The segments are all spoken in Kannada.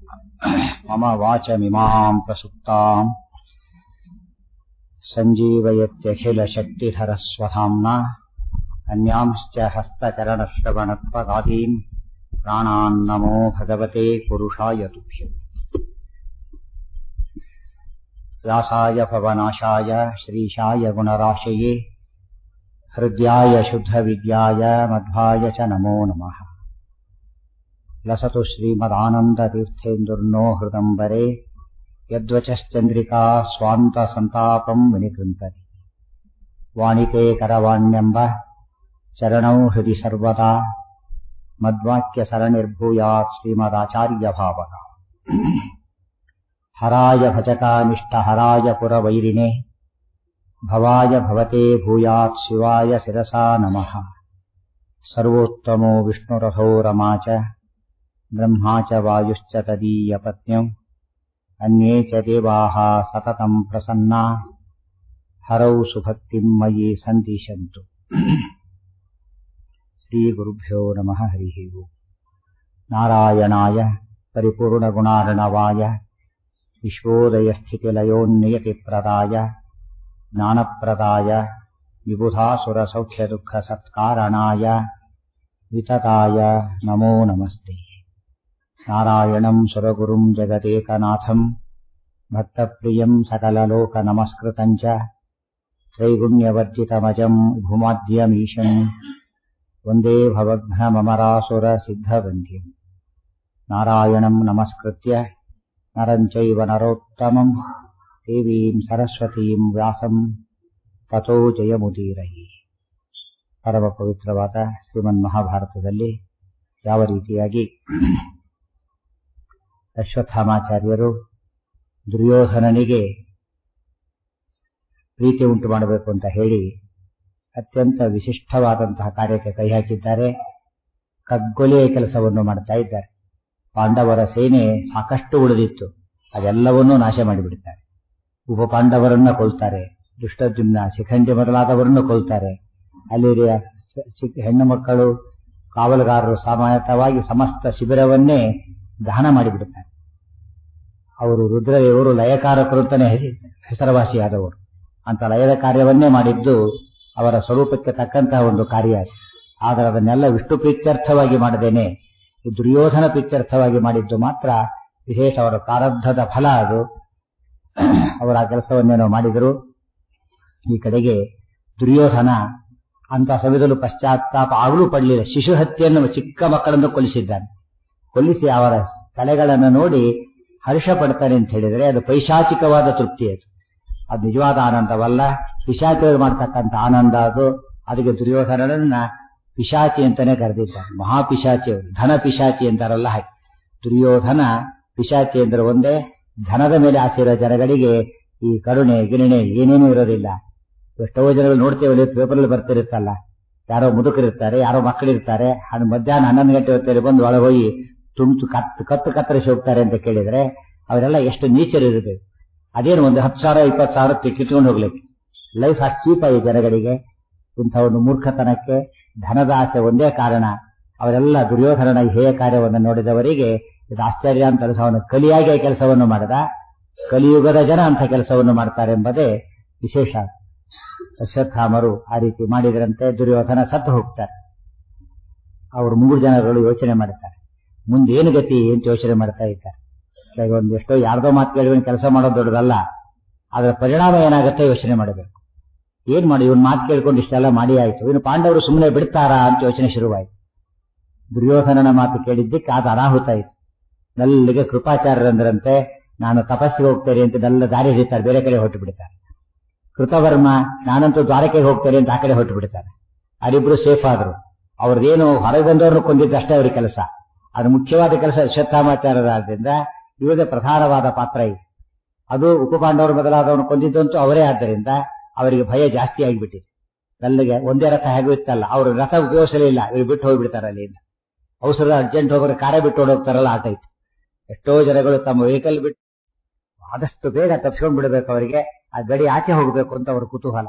मम वाचमिमाम् प्रसुप्ताम् सञ्जीवयत्यखिलशक्तिधरस्वधाम्ना अन्यांश्च हस्तकरणश्रवणत्वगादीन् प्राणान्नमो भगवते पुरुषाय तुभ्यम् व्यासाय भवनाशाय श्रीशाय गुणराशये हृद्याय शुद्धविद्याय मध्वाय च नमो नमः लसतु श्रीमदानन्दतीर्थेन्दुर्नो हृदम्बरे यद्वचश्चन्द्रिका स्वान्तसन्तापम् विनिकृन्तति वाणिते करवाण्यम्ब चरणौ हृदि सर्वदा मद्वाक्यसरणिर्भूयात् श्रीमदाचार्यभावः हराय भजकानिष्टहराय पुरवैरिणे भवाय भवते भूयात् शिवाय शिरसा नमः सर्वोत्तमो विष्णुरथो रमा च ब्रह्मा च वायुश्च तदीयपत्न्यौ अन्ये च देवाः सततम् प्रसन्ना हरौ सुभक्तिम् मयि सन्दिशन्तु श्रीगुरुभ्यो नमः हरिः ओम् नारायणाय परिपूर्णगुणार्णवाय विश्वोदयस्थितिलयोन्नियतिप्रदाय ज्ञानप्रदाय विबुधासुरसौख्यदुःखसत्कारणाय वितताय नमो नमस्ते नारायणम् सुरगुरुम् जगदेकनाथम् भक्तप्रियम् सकललोकनमस्कृतम् च त्रैगुण्यवर्जितमजम् भुमाद्यमीशम् वन्दे भवघ्नममरासुरसिद्धवन्द्यम् नारायणम् नमस्कृत्य नरम् चैव नरोत्तमम् ದೇವೀಂ ಸರಸ್ವತೀಂ ವ್ಯಾಸಂ ತಥೋ ಜಯಮುದೀರಯಿ ಪರಮ ಪವಿತ್ರವಾದ ಶ್ರೀಮನ್ ಮಹಾಭಾರತದಲ್ಲಿ ಯಾವ ರೀತಿಯಾಗಿ ಅಶ್ವತ್ಥಾಮಾಚಾರ್ಯರು ದುರ್ಯೋಧನನಿಗೆ ಪ್ರೀತಿ ಉಂಟು ಮಾಡಬೇಕು ಅಂತ ಹೇಳಿ ಅತ್ಯಂತ ವಿಶಿಷ್ಟವಾದಂತಹ ಕಾರ್ಯಕ್ಕೆ ಕೈ ಹಾಕಿದ್ದಾರೆ ಕಗ್ಗೊಲೆಯ ಕೆಲಸವನ್ನು ಮಾಡ್ತಾ ಇದ್ದಾರೆ ಪಾಂಡವರ ಸೇನೆ ಸಾಕಷ್ಟು ಉಳಿದಿತ್ತು ಅದೆಲ್ಲವನ್ನೂ ನಾಶ ಮಾಡಿಬಿಡ್ತಾರೆ ಉಪ ಪಾಂಡವರನ್ನ ಕೊಲ್ತಾರೆ ದುಷ್ಟದ್ಯುಮ್ನ ಶಿಖಂಡಿ ಮೊದಲಾದವರನ್ನು ಕೊಲ್ತಾರೆ ಅಲ್ಲಿ ಹೆಣ್ಣು ಮಕ್ಕಳು ಕಾವಲುಗಾರರು ಸಾಮಾನ್ಯತವಾಗಿ ಸಮಸ್ತ ಶಿಬಿರವನ್ನೇ ದಹನ ಮಾಡಿಬಿಡುತ್ತಾರೆ ಅವರು ರುದ್ರದೇವರು ಲಯಕಾರಕರು ಅಂತಾನೆ ಹೆಸರುವಾಸಿಯಾದವರು ಅಂತ ಲಯದ ಕಾರ್ಯವನ್ನೇ ಮಾಡಿದ್ದು ಅವರ ಸ್ವರೂಪಕ್ಕೆ ತಕ್ಕಂತಹ ಒಂದು ಕಾರ್ಯ ಆದರೆ ಅದನ್ನೆಲ್ಲ ವಿಷ್ಣು ಪ್ರೀತ್ಯರ್ಥವಾಗಿ ಮಾಡದೇನೆ ದುರ್ಯೋಧನ ಪ್ರೀತ್ಯರ್ಥವಾಗಿ ಮಾಡಿದ್ದು ಮಾತ್ರ ವಿಶೇಷ ಅವರ ಪ್ರಾರಬ್ಧದ ಫಲ ಅದು ಅವರ ಆ ಕೆಲಸವನ್ನೇನೋ ಮಾಡಿದರು ಈ ಕಡೆಗೆ ದುರ್ಯೋಧನ ಅಂತ ಸವಿದಲು ಪಶ್ಚಾತ್ತಾಪ ಆಗಲೂ ಪಡಲಿಲ್ಲ ಶಿಶು ಹತ್ಯೆಯನ್ನು ಚಿಕ್ಕ ಮಕ್ಕಳನ್ನು ಕೊಲ್ಲಿಸಿದ್ದಾನೆ ಕೊಲ್ಲಿಸಿ ಅವರ ತಲೆಗಳನ್ನು ನೋಡಿ ಹರ್ಷ ಪಡ್ತಾನೆ ಅಂತ ಹೇಳಿದರೆ ಅದು ಪೈಶಾಚಿಕವಾದ ತೃಪ್ತಿ ಅದು ಅದು ನಿಜವಾದ ಆನಂದವಲ್ಲ ಪಿಶಾಚಿಗಳು ಮಾಡ್ತಕ್ಕಂಥ ಆನಂದ ಅದು ಅದಕ್ಕೆ ದುರ್ಯೋಧನನನ್ನ ಪಿಶಾಚಿ ಅಂತಾನೆ ಕರೆದಿದ್ದಾರೆ ಮಹಾಪಿಶಾಚಿ ಅವರು ಧನ ಪಿಶಾಚಿ ಅಂತಾರಲ್ಲ ಹಾಗೆ ದುರ್ಯೋಧನ ಪಿಶಾಚಿ ಅಂದ್ರೆ ಒಂದೇ ಧನದ ಮೇಲೆ ಆಸೆ ಇರೋ ಜನಗಳಿಗೆ ಈ ಕರುಣೆ ಗಿರಣೆ ಏನೇನೂ ಇರೋದಿಲ್ಲ ಎಷ್ಟೋ ಜನಗಳು ನೋಡ್ತೇವೆ ಪೇಪರಲ್ಲಿ ಬರ್ತಿರುತ್ತಲ್ಲ ಯಾರೋ ಮುದುಕರಿರ್ತಾರೆ ಯಾರೋ ಮಕ್ಕಳಿರ್ತಾರೆ ಅದು ಮಧ್ಯಾಹ್ನ ಹನ್ನೊಂದು ಗಂಟೆ ಹೊತ್ತಲ್ಲಿ ಬಂದು ಒಳಗೆ ಹೋಗಿ ತುಂಬ್ತು ಕತ್ತು ಕತ್ತು ಕತ್ತರಿಸಿ ಹೋಗ್ತಾರೆ ಅಂತ ಕೇಳಿದ್ರೆ ಅವರೆಲ್ಲ ಎಷ್ಟು ನೀಚರು ಇರಬೇಕು ಅದೇನು ಒಂದು ಹತ್ತು ಸಾವಿರ ಇಪ್ಪತ್ತು ಸಾವಿರ ಕಿತ್ಕೊಂಡು ಹೋಗ್ಲಿಕ್ಕೆ ಲೈಫ್ ಅಷ್ಟು ಚೀಪ್ ಆಗಿ ಜನಗಳಿಗೆ ಇಂಥ ಒಂದು ಮೂರ್ಖತನಕ್ಕೆ ಧನದ ಆಸೆ ಒಂದೇ ಕಾರಣ ಅವರೆಲ್ಲ ದುರ್ಯೋಧನನ ಹೇಯ ಕಾರ್ಯವನ್ನು ನೋಡಿದವರಿಗೆ ಇದು ಆಶ್ಚರ್ಯ ಅಂತ ಅವನು ಕಲಿಯಾಗಿ ಕೆಲಸವನ್ನು ಮಾಡಿದ ಕಲಿಯುಗದ ಜನ ಅಂತ ಕೆಲಸವನ್ನು ಮಾಡ್ತಾರೆ ಎಂಬುದೇ ವಿಶೇಷ ಅಶ್ವತ್ಥಾಮರು ಆ ರೀತಿ ಮಾಡಿದ್ರಂತೆ ದುರ್ಯೋಧನ ಸತ್ತು ಹೋಗ್ತಾರೆ ಅವರು ಮೂರು ಜನಗಳು ಯೋಚನೆ ಮಾಡ್ತಾರೆ ಮುಂದೆ ಏನು ಗತಿ ಅಂತ ಯೋಚನೆ ಮಾಡ್ತಾ ಇದ್ದಾರೆ ಒಂದು ಎಷ್ಟೋ ಯಾರ್ದೋ ಮಾತು ಕೇಳಿ ಕೆಲಸ ಮಾಡೋದು ದೊಡ್ಡದಲ್ಲ ಅದರ ಪರಿಣಾಮ ಏನಾಗುತ್ತೆ ಯೋಚನೆ ಮಾಡಬೇಕು ಏನ್ ಮಾಡಿ ಇವನ್ ಮಾತು ಕೇಳ್ಕೊಂಡು ಇಷ್ಟೆಲ್ಲ ಮಾಡಿ ಆಯ್ತು ಇನ್ನು ಪಾಂಡವರು ಸುಮ್ಮನೆ ಬಿಡ್ತಾರಾ ಅಂತ ಯೋಚನೆ ಶುರುವಾಯಿತು ದುರ್ಯೋಧನನ ಮಾತು ಕೇಳಿದ್ದಕ್ಕೆ ಅದು ಅನಾಹುತ ಆಯಿತು ನಲ್ಲಿಗೆ ಕೃಪಾಚಾರ್ಯರಂದ್ರಂತೆ ನಾನು ತಪಸ್ಸಿಗೆ ಹೋಗ್ತೇನೆ ಅಂತ ಎಲ್ಲ ದಾರಿ ಹಿಡಿತಾರೆ ಬೇರೆ ಕಡೆ ಹೊಟ್ಟು ಬಿಡ್ತಾರೆ ಕೃತವರ್ಮ ನಾನಂತೂ ದ್ವಾರಕೆಗೆ ಹೋಗ್ತೇನೆ ಅಂತ ಆ ಕಡೆ ಹೊಟ್ಟು ಬಿಡ್ತಾರೆ ಅವರಿಬ್ರು ಸೇಫ್ ಆದ್ರು ಅವ್ರದ್ದೇನು ಹೊರಗೆ ಬಂದವ್ರನ್ನು ಕೊಂದಿದ್ದಷ್ಟೇ ಅವ್ರಿಗೆ ಕೆಲಸ ಅದು ಮುಖ್ಯವಾದ ಕೆಲಸ ಅಶ್ವತ್ಥಾಮಾಚಾರ್ಯರಾದ್ರಿಂದ ಇವುದೇ ಪ್ರಧಾನವಾದ ಪಾತ್ರ ಇದೆ ಅದು ಉಪಪಾಂಡವರು ಮೊದಲಾದವನು ಕೊಂದಿದ್ದಂತೂ ಅವರೇ ಆದ್ದರಿಂದ ಅವರಿಗೆ ಭಯ ಜಾಸ್ತಿ ಆಗಿಬಿಟ್ಟಿದೆ ನಲ್ಲಿಗೆ ಒಂದೇ ರಥ ಹೇಗೂ ಇತ್ತಲ್ಲ ಅವರು ರಥ ಉಪಯೋಗಿಸಲಿಲ್ಲ ಇವ್ರು ಬಿಟ್ಟು ಹೋಗ್ಬಿಡ್ತಾರೆ ಅಲ್ಲಿಂದ ಅವಸರ ಅರ್ಜೆಂಟ್ ಹೋಗೋರು ಕಾರೇ ಬಿಟ್ಟು ಹೋಗ್ತಾರಲ್ಲ ಆಟ ಇತ್ತು ಎಷ್ಟೋ ಜನಗಳು ತಮ್ಮ ವೆಹಿಕಲ್ ಬಿಟ್ಟು ಆದಷ್ಟು ಬೇಗ ತಪ್ಸ್ಕೊಂಡ್ ಬಿಡಬೇಕು ಅವರಿಗೆ ಆ ಗಡಿ ಆಚೆ ಹೋಗಬೇಕು ಅಂತ ಅವ್ರ ಕುತೂಹಲ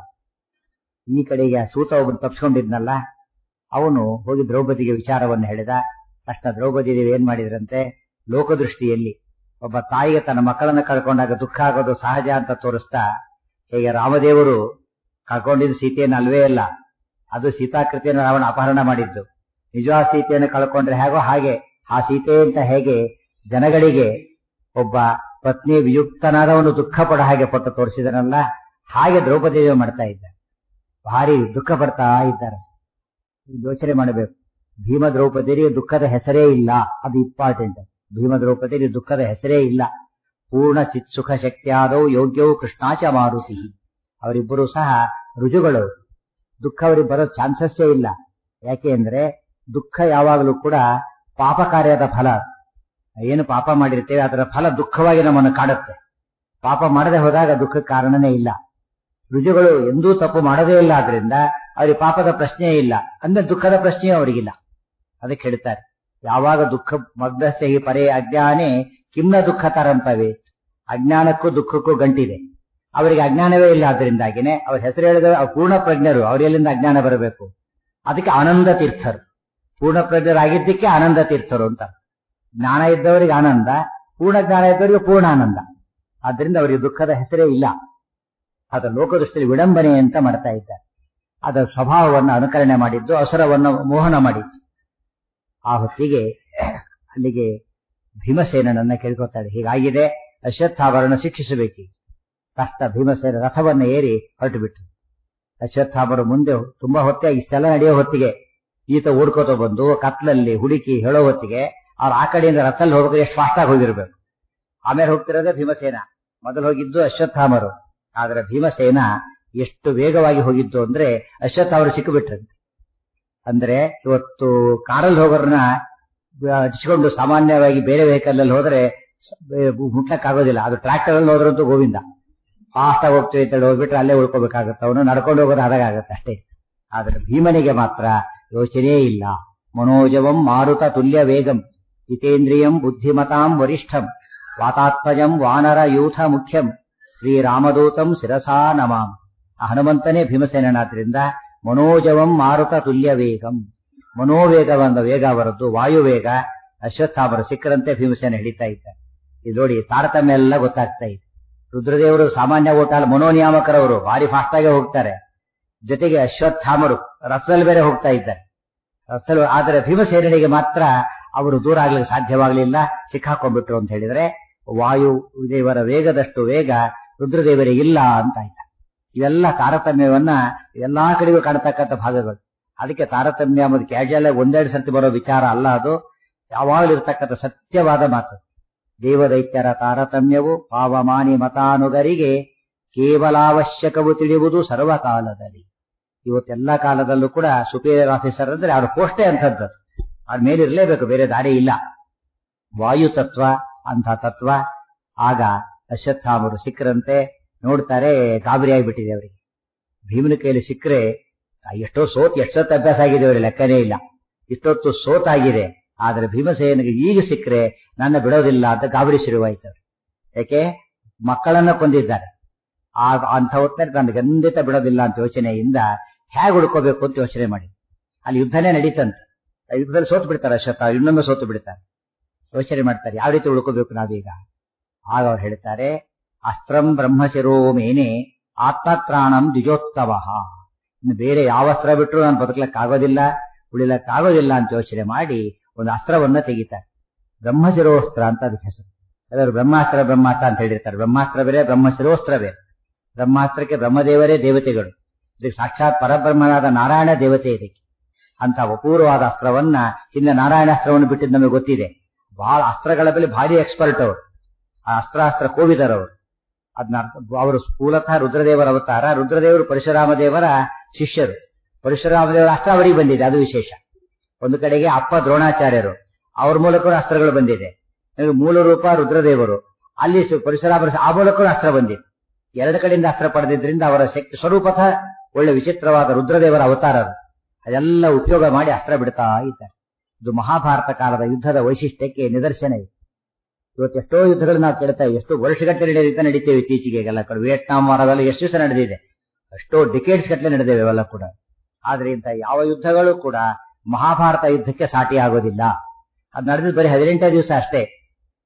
ಈ ಕಡೆಗೆ ಸೂತ ಒಬ್ಬನು ತಪ್ಸ್ಕೊಂಡಿದ್ನಲ್ಲ ಅವನು ಹೋಗಿ ದ್ರೌಪದಿಗೆ ವಿಚಾರವನ್ನು ಹೇಳಿದ ತಕ್ಷಣ ದ್ರೌಪದಿ ದೇವಿ ಏನ್ ಮಾಡಿದ್ರಂತೆ ಲೋಕದೃಷ್ಟಿಯಲ್ಲಿ ಒಬ್ಬ ತಾಯಿಗೆ ತನ್ನ ಮಕ್ಕಳನ್ನ ಕಳ್ಕೊಂಡಾಗ ದುಃಖ ಆಗೋದು ಸಹಜ ಅಂತ ತೋರಿಸ್ತಾ ಹೇಗೆ ರಾಮದೇವರು ಕಳ್ಕೊಂಡಿದ್ದು ಸೀತೆಯನ್ನು ಅಲ್ವೇ ಅಲ್ಲ ಅದು ಸೀತಾಕೃತಿಯನ್ನು ರಾವಣ ಅಪಹರಣ ಮಾಡಿದ್ದು ನಿಜವಾದ ಸೀತೆಯನ್ನು ಕಳ್ಕೊಂಡ್ರೆ ಹೇಗೋ ಹಾಗೆ ಆ ಸೀತೆ ಅಂತ ಹೇಗೆ ಜನಗಳಿಗೆ ಒಬ್ಬ ಪತ್ನಿ ವಿಯುಕ್ತನಾದವನು ದುಃಖ ಪಡ ಹಾಗೆ ಪಟ್ಟು ತೋರಿಸಿದನಲ್ಲ ಹಾಗೆ ದ್ರೌಪದಿ ದೇವಿ ಮಾಡ್ತಾ ಇದ್ದ ಭಾರಿ ದುಃಖ ಪಡ್ತಾ ಇದ್ದಾರೆ ಯೋಚನೆ ಮಾಡಬೇಕು ಭೀಮ ದ್ರೌಪದಿರಿಗೆ ದುಃಖದ ಹೆಸರೇ ಇಲ್ಲ ಅದು ಇಂಪಾರ್ಟೆಂಟ್ ಭೀಮ ದ್ರೌಪದಿಗೆ ದುಃಖದ ಹೆಸರೇ ಇಲ್ಲ ಪೂರ್ಣ ಚಿತ್ ಸುಖ ಶಕ್ತಿಯಾದವು ಯೋಗ್ಯವು ಕೃಷ್ಣಾಚ ಮಾರುತಿ ಅವರಿಬ್ಬರು ಸಹ ರುಜುಗಳು ದುಃಖ ಅವರಿಗೆ ಬರೋ ಚಾನ್ಸಸ್ಸೇ ಇಲ್ಲ ಯಾಕೆ ಅಂದ್ರೆ ದುಃಖ ಯಾವಾಗಲೂ ಕೂಡ ಪಾಪ ಕಾರ್ಯದ ಫಲ ಏನು ಪಾಪ ಮಾಡಿರ್ತೇವೆ ಅದರ ಫಲ ದುಃಖವಾಗಿ ನಮ್ಮನ್ನು ಕಾಡುತ್ತೆ ಪಾಪ ಮಾಡದೆ ಹೋದಾಗ ದುಃಖಕ್ಕೆ ಕಾರಣನೇ ಇಲ್ಲ ರುಜುಗಳು ಎಂದೂ ತಪ್ಪು ಮಾಡೋದೇ ಇಲ್ಲ ಆದ್ರಿಂದ ಅವರಿಗೆ ಪಾಪದ ಪ್ರಶ್ನೆಯೇ ಇಲ್ಲ ಅಂದ್ರೆ ದುಃಖದ ಪ್ರಶ್ನೆಯೂ ಅವರಿಗಿಲ್ಲ ಅದಕ್ಕೆ ಹೇಳ್ತಾರೆ ಯಾವಾಗ ದುಃಖ ಮಗ್ಧಸ್ಯ ಹಿ ಪರೇ ಅಜ್ಞಾನೇ ಕಿಮ್ನ ದುಃಖ ತರಂಪವೆ ಅಜ್ಞಾನಕ್ಕೂ ದುಃಖಕ್ಕೂ ಗಂಟಿದೆ ಅವರಿಗೆ ಅಜ್ಞಾನವೇ ಇಲ್ಲ ಆದ್ರಿಂದಾಗಿನೇ ಅವ್ರ ಹೆಸರು ಹೇಳಿದ್ರೆ ಅವ್ರು ಪೂರ್ಣ ಪ್ರಜ್ಞರು ಅವರೆಲ್ಲಿಂದ ಅಜ್ಞಾನ ಬರಬೇಕು ಅದಕ್ಕೆ ಆನಂದ ತೀರ್ಥರು ಪೂರ್ಣ ಪ್ರಜ್ಞರಾಗಿದ್ದಕ್ಕೆ ಆನಂದ ತೀರ್ಥರು ಅಂತ ಜ್ಞಾನ ಇದ್ದವರಿಗೆ ಆನಂದ ಪೂರ್ಣ ಜ್ಞಾನ ಇದ್ದವರಿಗೆ ಪೂರ್ಣ ಆನಂದ ಆದ್ರಿಂದ ಅವರಿಗೆ ದುಃಖದ ಹೆಸರೇ ಇಲ್ಲ ಅದು ಲೋಕದೃಷ್ಟಿಯಲ್ಲಿ ವಿಡಂಬನೆ ಅಂತ ಮಾಡ್ತಾ ಇದ್ದಾರೆ ಅದರ ಸ್ವಭಾವವನ್ನು ಅನುಕರಣೆ ಮಾಡಿದ್ದು ಅಸುರವನ್ನು ಮೋಹನ ಮಾಡಿದ್ದು ಆ ಹೊತ್ತಿಗೆ ಅಲ್ಲಿಗೆ ಭೀಮಸೇನನನ್ನ ಕೇಳ್ಕೊತಾಳೆ ಹೀಗಾಗಿದೆ ಅಶ್ವತ್ಥಾವರನ್ನು ಶಿಕ್ಷಿಸಬೇಕು ಕಷ್ಟ ಭೀಮಸೇನ ರಥವನ್ನ ಏರಿ ಹೊರಟು ಬಿಟ್ರು ಅಶ್ವತ್ಥಾಮರು ಮುಂದೆ ತುಂಬಾ ಹೊತ್ತೆ ಇಷ್ಟೆಲ್ಲ ನಡೆಯೋ ಹೊತ್ತಿಗೆ ಈತ ಓಡ್ಕೋತ ಬಂದು ಕತ್ಲಲ್ಲಿ ಹುಡುಕಿ ಹೇಳೋ ಹೊತ್ತಿಗೆ ಅವ್ರು ಆ ಕಡೆಯಿಂದ ರಥಲ್ಲಿ ಹೋಗ್ಬೇಕು ಎಷ್ಟು ಫಾಸ್ಟ್ ಆಗಿ ಹೋಗಿರ್ಬೇಕು ಆಮೇಲೆ ಹೋಗ್ತಿರೋದೇ ಭೀಮಸೇನ ಮೊದಲು ಹೋಗಿದ್ದು ಅಶ್ವತ್ಥಾಮರು ಆದ್ರೆ ಭೀಮಸೇನ ಎಷ್ಟು ವೇಗವಾಗಿ ಹೋಗಿದ್ದು ಅಂದ್ರೆ ಅಶ್ವತ್ಥಾಮರು ಸಿಕ್ಕಿಬಿಟ್ರಂತೆ ಅಂದ್ರೆ ಇವತ್ತು ಕಾರಲ್ಲಿ ಹೋಗೋರ್ನ ಹಚ್ಕೊಂಡು ಸಾಮಾನ್ಯವಾಗಿ ಬೇರೆ ವೆಹಿಕಲ್ ಅಲ್ಲಿ ಹೋದ್ರೆ ಮುಟ್ಲಕ್ಕಾಗೋದಿಲ್ಲ ಅದು ಟ್ರಾಕ್ಟರ್ ಅಲ್ಲಿ ಹೋದ್ರಂತೂ ಗೋವಿಂದ ಫಾಸ್ಟ್ ಆಗಿ ಹೋಗ್ತೀವಿ ಅಂತ ಹೇಳಿ ಹೋಗ್ಬಿಟ್ರೆ ಅಲ್ಲೇ ಉಳ್ಕೋಬೇಕಾಗತ್ತೆ ಅವನು ನಡ್ಕೊಂಡು ಹೋಗೋದು ಆದಾಗತ್ತೆ ಅಷ್ಟೇ ಆದ್ರೆ ಭೀಮನಿಗೆ ಮಾತ್ರ ಯೋಚನೆ ಇಲ್ಲ ಮನೋಜವಂ ಮಾರುತ ತುಲ್ಯ ವೇಗಂ ಜಿತೇಂದ್ರಿಯಂ ಬುದ್ಧಿಮತಾಂ ವರಿಷ್ಠಂ ವಾತಾತ್ಮಜಂ ವಾನರ ಯೂಥ ಮುಖ್ಯಂ ಶ್ರೀರಾಮದೂತಂ ಶಿರಸಾ ನಮಾಂ ಆ ಹನುಮಂತನೇ ಭೀಮಸೇನಾದ್ರಿಂದ ಮನೋಜವಂ ಮಾರುತ ತುಲ್ಯ ವೇಗಂ ಮನೋವೇಗವಂದ ವೇಗ ಅವರದ್ದು ವಾಯುವೇಗ ಅಶ್ವತ್ಥಾಮರು ಸಿಕ್ಕರಂತೆ ಭೀಮಸೇನ ಹಿಡಿತಾ ಇದ್ದಾರೆ ಇದು ನೋಡಿ ತಾರತಮ್ಯ ಎಲ್ಲ ಗೊತ್ತಾಗ್ತಾ ಇದೆ ರುದ್ರದೇವರು ಸಾಮಾನ್ಯ ಓಟ ಅಲ್ಲ ಮನೋನಿಯಾಮಕರವರು ಭಾರಿ ಫಾಸ್ಟ್ ಆಗಿ ಹೋಗ್ತಾರೆ ಜೊತೆಗೆ ಅಶ್ವತ್ಥಾಮರು ರಥದಲ್ಲಿ ಬೇರೆ ಹೋಗ್ತಾ ಇದ್ದಾರೆ ರಥದಲ್ಲಿ ಆದರೆ ಭೀಮಸೇನಿಗೆ ಮಾತ್ರ ಅವರು ದೂರ ಆಗ್ಲಿಕ್ಕೆ ಸಾಧ್ಯವಾಗಲಿಲ್ಲ ಸಿಕ್ಕಾಕೊಂಡ್ಬಿಟ್ರು ಅಂತ ಹೇಳಿದ್ರೆ ವಾಯು ದೇವರ ವೇಗದಷ್ಟು ವೇಗ ರುದ್ರದೇವರಿಗೆ ಇಲ್ಲ ಅಂತ ಆಯ್ತಾ ಇವೆಲ್ಲ ತಾರತಮ್ಯವನ್ನ ಎಲ್ಲಾ ಕಡೆಗೂ ಕಾಣತಕ್ಕಂಥ ಭಾಗಗಳು ಅದಕ್ಕೆ ತಾರತಮ್ಯ ಮತ್ತು ಕ್ಯಾಶುಯಲ್ ಒಂದೆರಡು ಸರ್ತಿ ಬರೋ ವಿಚಾರ ಅಲ್ಲ ಅದು ಯಾವಾಗಲೂ ಇರ್ತಕ್ಕಂಥ ಸತ್ಯವಾದ ಮಾತು ದೇವದೈತ್ಯರ ತಾರತಮ್ಯವು ಪಾವಮಾನಿ ಮತಾನುಗರಿಗೆ ಕೇವಲಾವಶ್ಯಕವು ತಿಳಿಯುವುದು ಸರ್ವಕಾಲದಲ್ಲಿ ಇವತ್ತೆಲ್ಲ ಕಾಲದಲ್ಲೂ ಕೂಡ ಸುಪೀರಿಯರ್ ಆಫೀಸರ್ ಅಂದ್ರೆ ಅವ್ರ ಪೋಸ್ಟೇ ಅಂತದ್ದು ಅವ್ರ ಮೇಲೆ ಇರಲೇಬೇಕು ಬೇರೆ ದಾರಿ ಇಲ್ಲ ವಾಯು ತತ್ವ ಅಂತ ತತ್ವ ಆಗ ಅಶ್ವತ್ಥಾಮರು ಸಿಕ್ಕರಂತೆ ನೋಡ್ತಾರೆ ಗಾಬರಿ ಆಗಿಬಿಟ್ಟಿದೆ ಅವರಿಗೆ ಭೀಮನ ಕೈಯಲ್ಲಿ ಸಿಕ್ಕರೆ ಎಷ್ಟೋ ಸೋತ್ ಎಷ್ಟೊತ್ತು ಅಭ್ಯಾಸ ಆಗಿದೆ ಅವರಿಗೆ ಲೆಕ್ಕನೇ ಇಲ್ಲ ಇಷ್ಟೊತ್ತು ಸೋತಾಗಿದೆ ಆದ್ರೆ ಭೀಮಸೇನಿಗೆ ಈಗ ಸಿಕ್ಕರೆ ನನ್ನ ಬಿಡೋದಿಲ್ಲ ಅಂತ ಗಾಬರಿ ಶುರುವಾಯ್ತು ಯಾಕೆ ಮಕ್ಕಳನ್ನ ಕೊಂದಿದ್ದಾರೆ ಆ ಅಂತ ಹೊತ್ತಿನಲ್ಲಿ ನನ್ನ ಖಂಡಿತ ಬಿಡೋದಿಲ್ಲ ಅಂತ ಯೋಚನೆಯಿಂದ ಹೇಗೆ ಹುಡ್ಕೋಬೇಕು ಅಂತ ಯೋಚನೆ ಮಾಡಿ ಅಲ್ಲಿ ಯುದ್ಧನೇ ನಡೀತಂತೆ ಯುದ್ಧದಲ್ಲಿ ಸೋತು ಬಿಡ್ತಾರೆ ಅಶ್ವತ್ಥ ಇನ್ನೊಮ್ಮೆ ಸೋತು ಬಿಡ್ತಾರೆ ಯೋಚನೆ ಮಾಡ್ತಾರೆ ಯಾವ ರೀತಿ ಉಳ್ಕೋಬೇಕು ನಾವೀಗ ಆಗ ಅವ್ರು ಹೇಳ್ತಾರೆ ಅಸ್ತ್ರಂ ಬ್ರಹ್ಮಶಿರೋ ಮೇನೆ ಆತ್ಮತ್ರಾಣಂ ದ್ವಿಜೋತ್ತವ ಇನ್ನು ಬೇರೆ ಯಾವ ಅಸ್ತ್ರ ಬಿಟ್ಟರು ನಾನು ಬದುಕಲಕ್ಕಾಗೋದಿಲ್ಲ ಉಳಿಲಕ್ಕಾಗೋದಿಲ್ಲ ಅಂತ ಯೋಚನೆ ಮಾಡಿ ಒಂದು ಅಸ್ತ್ರವನ್ನ ತೆಗಿತಾರೆ ಬ್ರಹ್ಮಶಿರೋಸ್ತ್ರ ಅಂತ ಅದಕ್ಕೆ ಹೆಸರು ಎಲ್ಲರೂ ಬ್ರಹ್ಮಾಸ್ತ್ರ ಬ್ರಹ್ಮಾಸ್ತ್ರ ಅಂತ ಹೇಳಿರ್ತಾರೆ ಬ್ರಹ್ಮಾಸ್ತ್ರ ಬೇರೆ ಬ್ರಹ್ಮಶಿರೋಸ್ತ್ರ ಬೇರೆ ಬ್ರಹ್ಮಾಸ್ತ್ರಕ್ಕೆ ಬ್ರಹ್ಮದೇವರೇ ದೇವತೆಗಳು ಇದಕ್ಕೆ ಸಾಕ್ಷಾತ್ ಪರಬ್ರಹ್ಮನಾದ ನಾರಾಯಣ ದೇವತೆ ಇದಕ್ಕೆ ಅಂತ ಅಪೂರ್ವವಾದ ಅಸ್ತ್ರವನ್ನ ಹಿಂದೆ ನಾರಾಯಣಾಸ್ತ್ರವನ್ನು ಬಿಟ್ಟಿದ್ದು ನಮಗೆ ಗೊತ್ತಿದೆ ಬಹಳ ಅಸ್ತ್ರಗಳ ಮೇಲೆ ಭಾರಿ ಎಕ್ಸ್ಪರ್ಟ್ ಅವರು ಆ ಅಸ್ತ್ರಾಸ್ತ್ರ ಕೋವಿದರವರು ಅದನ್ನ ಅವರು ಮೂಲತಃ ರುದ್ರದೇವರ ಅವತಾರ ರುದ್ರದೇವರು ಪರಶುರಾಮ ದೇವರ ಶಿಷ್ಯರು ಪರಶುರಾಮ ದೇವರ ಅಸ್ತ್ರ ಅವರಿಗೆ ಬಂದಿದೆ ಅದು ವಿಶೇಷ ಒಂದು ಕಡೆಗೆ ಅಪ್ಪ ದ್ರೋಣಾಚಾರ್ಯರು ಅವ್ರ ಮೂಲಕ ಅಸ್ತ್ರಗಳು ಬಂದಿದೆ ಮೂಲ ರೂಪ ರುದ್ರದೇವರು ಅಲ್ಲಿ ಪರಶುರಾಮರ ಆ ಮೂಲಕ ಅಸ್ತ್ರ ಬಂದಿದೆ ಎರಡು ಕಡೆಯಿಂದ ಅಸ್ತ್ರ ಪಡೆದಿದ್ರಿಂದ ಅವರ ಶಕ್ತಿ ಸ್ವರೂಪತಃ ಒಳ್ಳೆ ವಿಚಿತ್ರವಾದ ರುದ್ರದೇವರ ಅವತಾರರು ಅದೆಲ್ಲ ಉಪಯೋಗ ಮಾಡಿ ಅಸ್ತ್ರ ಬಿಡ್ತಾ ಇದ್ದಾರೆ ಇದು ಮಹಾಭಾರತ ಕಾಲದ ಯುದ್ಧದ ವೈಶಿಷ್ಟ್ಯಕ್ಕೆ ನಿದರ್ಶನ ಇದೆ ಇವತ್ತು ಎಷ್ಟೋ ಯುದ್ಧಗಳು ನಾವು ಕೇಳ್ತಾ ಎಷ್ಟು ವರ್ಷಗಟ್ಟಲೆ ನಡೆಯುತ್ತಾ ನಡೀತೇವೆ ಇತ್ತೀಚೆಗೆ ಎಲ್ಲ ಕಡೆ ವಿಯೆಟ್ನಾಂ ವಾರದಲ್ಲಿ ಎಷ್ಟು ದಿವಸ ನಡೆದಿದೆ ಎಷ್ಟೋ ಡಿಕೇಡ್ಸ್ ಗಟ್ಟಲೆ ನಡೆದೇವೆ ಇವೆಲ್ಲ ಕೂಡ ಆದ್ರೆ ಇಂಥ ಯಾವ ಯುದ್ಧಗಳು ಕೂಡ ಮಹಾಭಾರತ ಯುದ್ಧಕ್ಕೆ ಸಾಟಿ ಆಗೋದಿಲ್ಲ ಅದು ನಡೆದಿದ್ದು ಬರೀ ಹದಿನೆಂಟೇ ದಿವಸ ಅಷ್ಟೇ